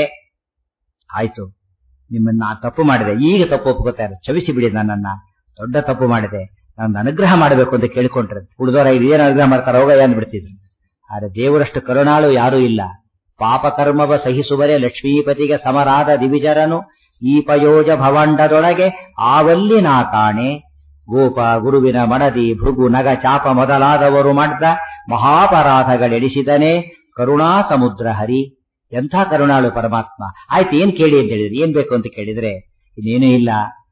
ಆಯ್ತು ನಿಮ್ಮನ್ನ ಆ ತಪ್ಪು ಮಾಡಿದೆ ಈಗ ತಪ್ಪು ಒಪ್ಕೋತಾರೆ ಕ್ಷಮಿಸಿ ಬಿಡಿ ನನ್ನನ್ನ ದೊಡ್ಡ ತಪ್ಪು ಮಾಡಿದೆ ನನ್ನ ಅನುಗ್ರಹ ಮಾಡಬೇಕು ಅಂತ ಕೇಳ್ಕೊಂಡ್ರೆ ಉಳಿದವರ ಏನು ಅನುಗ್ರಹ ಮಾಡ್ತಾರೆ ಹೋಗ ಬಿಡ್ತಿದ್ರು ಆದ್ರೆ ದೇವರಷ್ಟು ಕರುಣಾಳು ಯಾರೂ ಇಲ್ಲ ಪಾಪ ಕರ್ಮವ ಸಹಿಸುವರೆ ಲಕ್ಷ್ಮೀಪತಿಗೆ ಸಮರಾದ ದಿವಿಜರನು ಈ ಪಯೋಜ ಭವಂಡದೊಳಗೆ ಆವಲ್ಲಿ ನಾ ಕಾಣೆ ಗೋಪ ಗುರುವಿನ ಮಡದಿ ಭೃಗು ನಗ ಚಾಪ ಮೊದಲಾದವರು ಮಾಡಿದ ಮಹಾಪರಾಧಗಳೆಡಿಸಿದನೇ ಕರುಣಾ ಸಮುದ್ರ ಹರಿ ಎಂಥ ಕರುಣಾಳು ಪರಮಾತ್ಮ ಆಯ್ತು ಏನ್ ಕೇಳಿ ಅಂತ ಹೇಳಿದ್ರೆ ಏನ್ ಬೇಕು ಅಂತ ಕೇಳಿದ್ರೆ ಇನ್ನೇನೂ ಇಲ್ಲ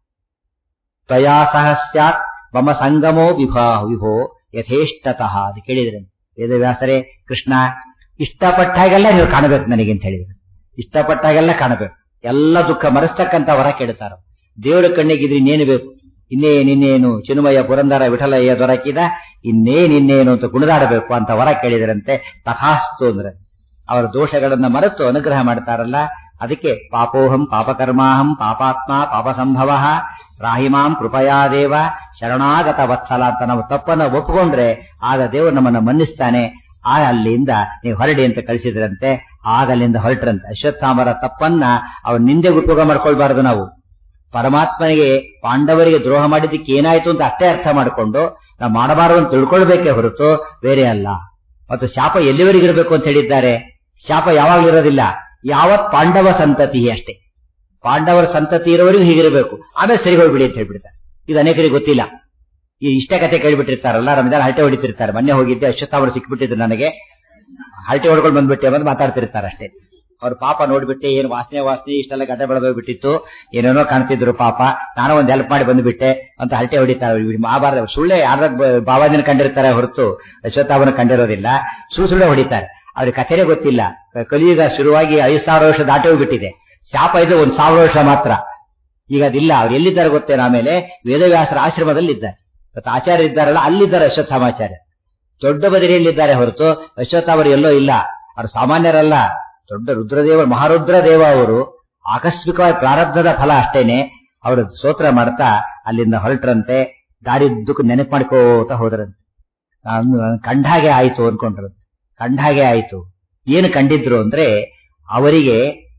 ತ್ವಯಾ ಸಹ ಸ್ಯಾತ್ ಮಮ ಸಂಗಮೋ ವಿಭಾ ವಿಭೋ ಯಥೇಷ್ಟತಃ ಅದು ಕೇಳಿದ್ರೆ ವೇದವ್ಯಾಸರೇ ಕೃಷ್ಣ ಇಷ್ಟಪಟ್ಟಾಗೆಲ್ಲ ನೀವು ಕಾಣಬೇಕು ನನಗೆ ಅಂತ ಹೇಳಿದ್ರು ಇಷ್ಟಪಟ್ಟಾಗೆಲ್ಲ ಕಾಣಬೇಕು ಎಲ್ಲ ದುಃಖ ಮರೆಸ್ತಕ್ಕಂತ ವರ ಕೇಳ್ತಾರ ದೇವರ ಕಣ್ಣಿಗಿದ್ರೆ ಇನ್ನೇನು ಬೇಕು ಇನ್ನೇನಿನ್ನೇನು ಚಿನ್ಮಯ ಪುರಂದರ ವಿಠಲಯ್ಯ ದೊರಕಿದ ಇನ್ನೇನಿನ್ನೇನು ಅಂತ ಕುಣಿದಾಡಬೇಕು ಅಂತ ವರ ಕೇಳಿದ್ರಂತೆ ತಥಾಸ್ತು ಅಂದ್ರೆ ಅವರ ದೋಷಗಳನ್ನ ಮರೆತು ಅನುಗ್ರಹ ಮಾಡ್ತಾರಲ್ಲ ಅದಕ್ಕೆ ಪಾಪೋಹಂ ಪಾಪಕರ್ಮಾಹಂ ಪಾಪಾತ್ಮ ಪಾಪ ಸಂಭವ ರಾಹಿಮಾಂ ಕೃಪಯಾ ದೇವ ಶರಣಾಗತ ವತ್ಸಲ ಅಂತ ನಾವು ತಪ್ಪನ್ನ ಒಪ್ಪಿಕೊಂಡ್ರೆ ಆಗ ದೇವರು ನಮ್ಮನ್ನ ಮನ್ನಿಸ್ತಾನೆ ಆ ಅಲ್ಲಿಂದ ನೀವು ಹೊರಡಿ ಅಂತ ಕಳಿಸಿದ್ರಂತೆ ಆಗ ಅಲ್ಲಿಂದ ಹೊರಟ್ರಂತೆ ಅಶ್ವತ್ಥಾಮರ ತಪ್ಪನ್ನ ಅವ್ರ ನಿಂದೆ ಉಪಯೋಗ ಮಾಡ್ಕೊಳ್ಬಾರದು ನಾವು ಪರಮಾತ್ಮನಿಗೆ ಪಾಂಡವರಿಗೆ ದ್ರೋಹ ಮಾಡಿದ್ದಕ್ಕೆ ಏನಾಯ್ತು ಅಂತ ಅಷ್ಟೇ ಅರ್ಥ ಮಾಡಿಕೊಂಡು ನಾವು ಮಾಡಬಾರದು ಅಂತ ತಿಳ್ಕೊಳ್ಬೇಕೇ ಹೊರತು ಬೇರೆ ಅಲ್ಲ ಮತ್ತು ಶಾಪ ಎಲ್ಲಿವರೆಗೆ ಇರಬೇಕು ಅಂತ ಹೇಳಿದ್ದಾರೆ ಶಾಪ ಯಾವಾಗಲೂ ಇರೋದಿಲ್ಲ ಯಾವತ್ ಪಾಂಡವ ಸಂತತಿ ಅಷ್ಟೇ ಪಾಂಡವರ ಸಂತತಿ ಇರೋವರೆಗೂ ಹೀಗಿರಬೇಕು ಆಮೇಲೆ ಸರಿ ಹೋಗ್ಬಿಡಿ ಅಂತ ಹೇಳ್ಬಿಡ್ತಾರೆ ಇದು ಅನೇಕರಿಗೆ ಗೊತ್ತಿಲ್ಲ ಈ ಇಷ್ಟೇ ಕತೆ ಕೇಳ್ಬಿಟ್ಟಿರ್ತಾರಲ್ಲ ರಮಜಾನ್ ಹರಟೆ ಹೊಡಿತಿರ್ತಾರೆ ಮೊನ್ನೆ ಹೋಗಿದ್ದೆ ಅಶ್ವತ್ಥಾಮರು ಸಿಕ್ಬಿಟ್ಟಿದ್ರು ನನಗೆ ಹರಟೆ ಹೊಡ್ಕೊಂಡು ಬಂದ್ಬಿಟ್ಟೆ ಬಂದು ಮಾತಾಡ್ತಿರ್ತಾರೆ ಅಷ್ಟೇ ಅವ್ರ ಪಾಪ ನೋಡ್ಬಿಟ್ಟೆ ಏನು ವಾಸನೆ ವಾಸನೆ ಇಷ್ಟೆಲ್ಲ ಗಡ್ಡೆ ಬೆಳೆದೋಗ್ಬಿಟ್ಟಿತ್ತು ಏನೇನೋ ಕಾಣ್ತಿದ್ರು ಪಾಪ ನಾನು ಒಂದ್ ಹೆಲ್ಪ್ ಮಾಡಿ ಬಂದ್ಬಿಟ್ಟೆ ಅಂತ ಹರಟೆ ಹೊಡಿತಾರೆ ಮಹಾಭಾರತ ಸುಳ್ಳೆ ಯಾರ ಬಾವಾಜಿನ ಕಂಡಿರ್ತಾರೆ ಹೊರತು ಅಶ್ವತ್ಥಾಮನ ಕಂಡಿರೋದಿಲ್ಲ ಸುಳ್ಳು ಸುಳ್ಳೆ ಹೊಡಿತಾರೆ ಅವ್ರಿಗೆ ಕಥೆನೇ ಗೊತ್ತಿಲ್ಲ ಕಲಿಯುಗ ಶುರುವಾಗಿ ಐದು ಸಾವಿರ ವರ್ಷ ದಾಟಿ ಹೋಗ್ಬಿಟ್ಟಿದೆ ಶಾಪ ಇದು ಒಂದ್ ಸಾವಿರ ವರ್ಷ ಮಾತ್ರ ಈಗ ಅದಿಲ್ಲ ಅವ್ರು ಎಲ್ಲಿದ್ದಾರೆ ಗೊತ್ತೇನೋ ಆಮೇಲೆ ವೇದವ್ಯಾಸರ ಆಶ್ರಮದಲ್ಲಿ ಇದ್ದಾರೆ ಇವತ್ತು ಆಚಾರ್ಯ ಇದ್ದಾರಲ್ಲ ಅಲ್ಲಿದ್ದಾರೆ ಅಶ್ವತ್ಥಾಮಾಚಾರ್ಯ ದೊಡ್ಡ ಬದಿರಿಯಲ್ಲಿದ್ದಾರೆ ಹೊರತು ಅಶ್ವತ್ಥಾಮರು ಎಲ್ಲೋ ಇಲ್ಲ ಅವ್ರು ಸಾಮಾನ್ಯರಲ್ಲ ದೊಡ್ಡ ರುದ್ರದೇವ ಮಹಾರುದ್ರ ದೇವ ಅವರು ಆಕಸ್ಮಿಕವಾಗಿ ಪ್ರಾರಬ್ಧದ ಫಲ ಅಷ್ಟೇನೆ ಅವರು ಸ್ತೋತ್ರ ಮಾಡ್ತಾ ಅಲ್ಲಿಂದ ಹೊರಟ್ರಂತೆ ದಾರಿದ್ದಕ್ಕೂ ನೆನಪು ಮಾಡ್ಕೋತ ಹೋದ್ರಂತೆ ನಾನು ಕಂಡಾಗೆ ಆಯ್ತು ಅನ್ಕೊಂಡ್ರಂತೆ ಕಂಡಾಗೆ ಆಯ್ತು ಏನು ಕಂಡಿದ್ರು ಅಂದ್ರೆ ಅವರಿಗೆ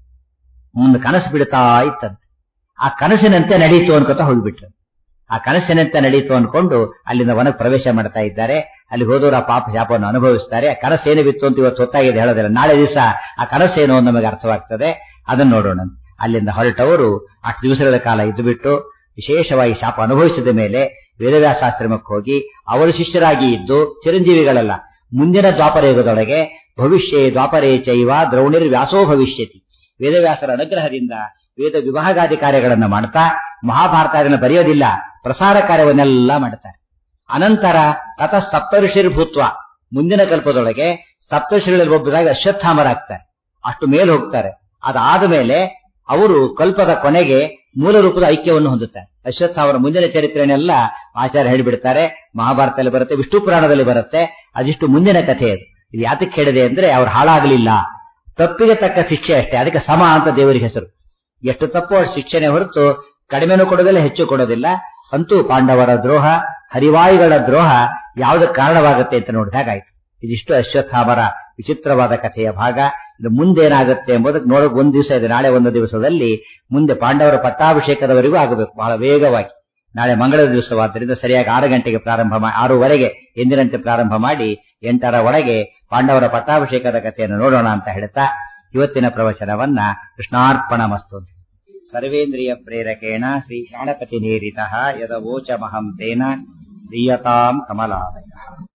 ಒಂದು ಕನಸು ಬಿಡ್ತಾ ಇತ್ತಂತೆ ಆ ಕನಸಿನಂತೆ ನಡೀತು ಅನ್ಕೋತ ಹೋಗ್ಬಿಟ್ರು ಆ ಕನಸಿನಂತೆ ನಡೀತು ಅನ್ಕೊಂಡು ಅಲ್ಲಿಂದ ವನಕ್ಕೆ ಪ್ರವೇಶ ಮಾಡ್ತಾ ಇದ್ದಾರೆ ಅಲ್ಲಿ ಹೋದವರು ಆ ಪಾಪ ಶಾಪವನ್ನು ಅನುಭವಿಸ್ತಾರೆ ಆ ಕನಸೇನು ಬಿತ್ತು ಅಂತ ಇವತ್ತು ಹೊತ್ತಾಗಿದೆ ಹೇಳೋದಿಲ್ಲ ನಾಳೆ ದಿವಸ ಆ ಕನಸೇನು ಅಂತ ನಮಗೆ ಅರ್ಥವಾಗ್ತದೆ ಅದನ್ನ ನೋಡೋಣ ಅಲ್ಲಿಂದ ಹೊರಟವರು ಅಷ್ಟು ದಿವಸಗಳ ಕಾಲ ಇದ್ದು ಬಿಟ್ಟು ವಿಶೇಷವಾಗಿ ಶಾಪ ಅನುಭವಿಸಿದ ಮೇಲೆ ವೇದವ್ಯಾಸಾಶ್ರಮಕ್ಕೆ ಹೋಗಿ ಅವರು ಶಿಷ್ಯರಾಗಿ ಇದ್ದು ಚಿರಂಜೀವಿಗಳಲ್ಲ ಮುಂದಿನ ದ್ವಾಪರ ಯುಗದೊಳಗೆ ಭವಿಷ್ಯ ದ್ವಾಪರೇ ಚೈವ ದ್ರೌಣಿರ್ ವ್ಯಾಸೋ ಭವಿಷ್ಯತಿ ವೇದವ್ಯಾಸರ ಅನುಗ್ರಹದಿಂದ ವೇದ ವಿಭಾಗಾದಿ ಕಾರ್ಯಗಳನ್ನು ಮಾಡ್ತಾ ಮಹಾಭಾರತ ಅದನ್ನು ಬರೆಯೋದಿಲ್ಲ ಪ್ರಸಾರ ಕಾರ್ಯವನ್ನೆಲ್ಲ ಮಾಡ್ತಾರೆ ಅನಂತರ ತತ ಸಪ್ತಋಷಿರ್ಭೂತ್ವ ಮುಂದಿನ ಕಲ್ಪದೊಳಗೆ ಸಪ್ತಋಷಿಗಳಲ್ಲಿ ಒಬ್ಬರಾಗಿ ಅಶ್ವತ್ಥಾಮರಾಗ್ತಾರೆ ಅಷ್ಟು ಮೇಲೆ ಹೋಗ್ತಾರೆ ಅದಾದ ಮೇಲೆ ಅವರು ಕಲ್ಪದ ಕೊನೆಗೆ ಮೂಲ ರೂಪದ ಐಕ್ಯವನ್ನು ಹೊಂದುತ್ತಾರೆ ಅಶ್ವತ್ಥಾಮರ ಮುಂದಿನ ಚರಿತ್ರೆನೆಲ್ಲ ಆಚಾರ್ಯ ಹೇಳಿಬಿಡ್ತಾರೆ ಮಹಾಭಾರತದಲ್ಲಿ ಬರುತ್ತೆ ವಿಷ್ಣು ಪುರಾಣದಲ್ಲಿ ಬರುತ್ತೆ ಅದಿಷ್ಟು ಮುಂದಿನ ಕಥೆ ಅದು ಇದು ಯಾತಕ್ಕೆ ಹೇಳಿದೆ ಅಂದ್ರೆ ಅವ್ರು ಹಾಳಾಗಲಿಲ್ಲ ತಪ್ಪಿಗೆ ತಕ್ಕ ಶಿಕ್ಷೆ ಅಷ್ಟೇ ಅದಕ್ಕೆ ಸಮ ಅಂತ ದೇವರಿಗೆ ಹೆಸರು ಎಷ್ಟು ತಪ್ಪು ಅಷ್ಟು ಶಿಕ್ಷೆನೆ ಹೊರತು ಕಡಿಮೆನೂ ಕೊಡೋದಿಲ್ಲ ಹೆಚ್ಚು ಕೊಡೋದಿಲ್ಲ ಅಂತೂ ಪಾಂಡವರ ದ್ರೋಹ ಹರಿವಾಯುಗಳ ದ್ರೋಹ ಯಾವುದಕ್ಕೆ ಕಾರಣವಾಗುತ್ತೆ ಅಂತ ನೋಡಿದಾಗಾಯ್ತು ಇದಿಷ್ಟು ಅಶ್ವತ್ಥಾಮರ ವಿಚಿತ್ರವಾದ ಕಥೆಯ ಭಾಗ ಇದು ಮುಂದೇನಾಗುತ್ತೆ ಎಂಬುದಕ್ಕೆ ನೋಡೋಕೆ ಒಂದು ದಿವಸ ಇದೆ ನಾಳೆ ಒಂದು ದಿವಸದಲ್ಲಿ ಮುಂದೆ ಪಾಂಡವರ ಪಟ್ಟಾಭಿಷೇಕದವರೆಗೂ ಆಗಬೇಕು ಬಹಳ ವೇಗವಾಗಿ ನಾಳೆ ಮಂಗಳ ದಿವಸವಾದ್ದರಿಂದ ಸರಿಯಾಗಿ ಆರು ಗಂಟೆಗೆ ಪ್ರಾರಂಭ ಮಾಡಿ ಆರೂವರೆಗೆ ಎಂದಿನಂತೆ ಪ್ರಾರಂಭ ಮಾಡಿ ಎಂಟರ ಒಳಗೆ ಪಾಂಡವರ ಪಟ್ಟಾಭಿಷೇಕದ ಕಥೆಯನ್ನು ನೋಡೋಣ ಅಂತ ಹೇಳ್ತಾ ಇವತ್ತಿನ ಪ್ರವಚನವನ್ನ ಕೃಷ್ಣಾರ್ಪಣ ಮಸ್ತು ಸರ್ವೇಂದ್ರಿಯ ಪ್ರೇರಕೇಣ ಶ್ರೀ ಗಣಪತಿ ನೇರಿತ ಯದವೋಚಮಹಂ ತೇನ ದೀಯತಾಂ ಕಮಲಾಲಯ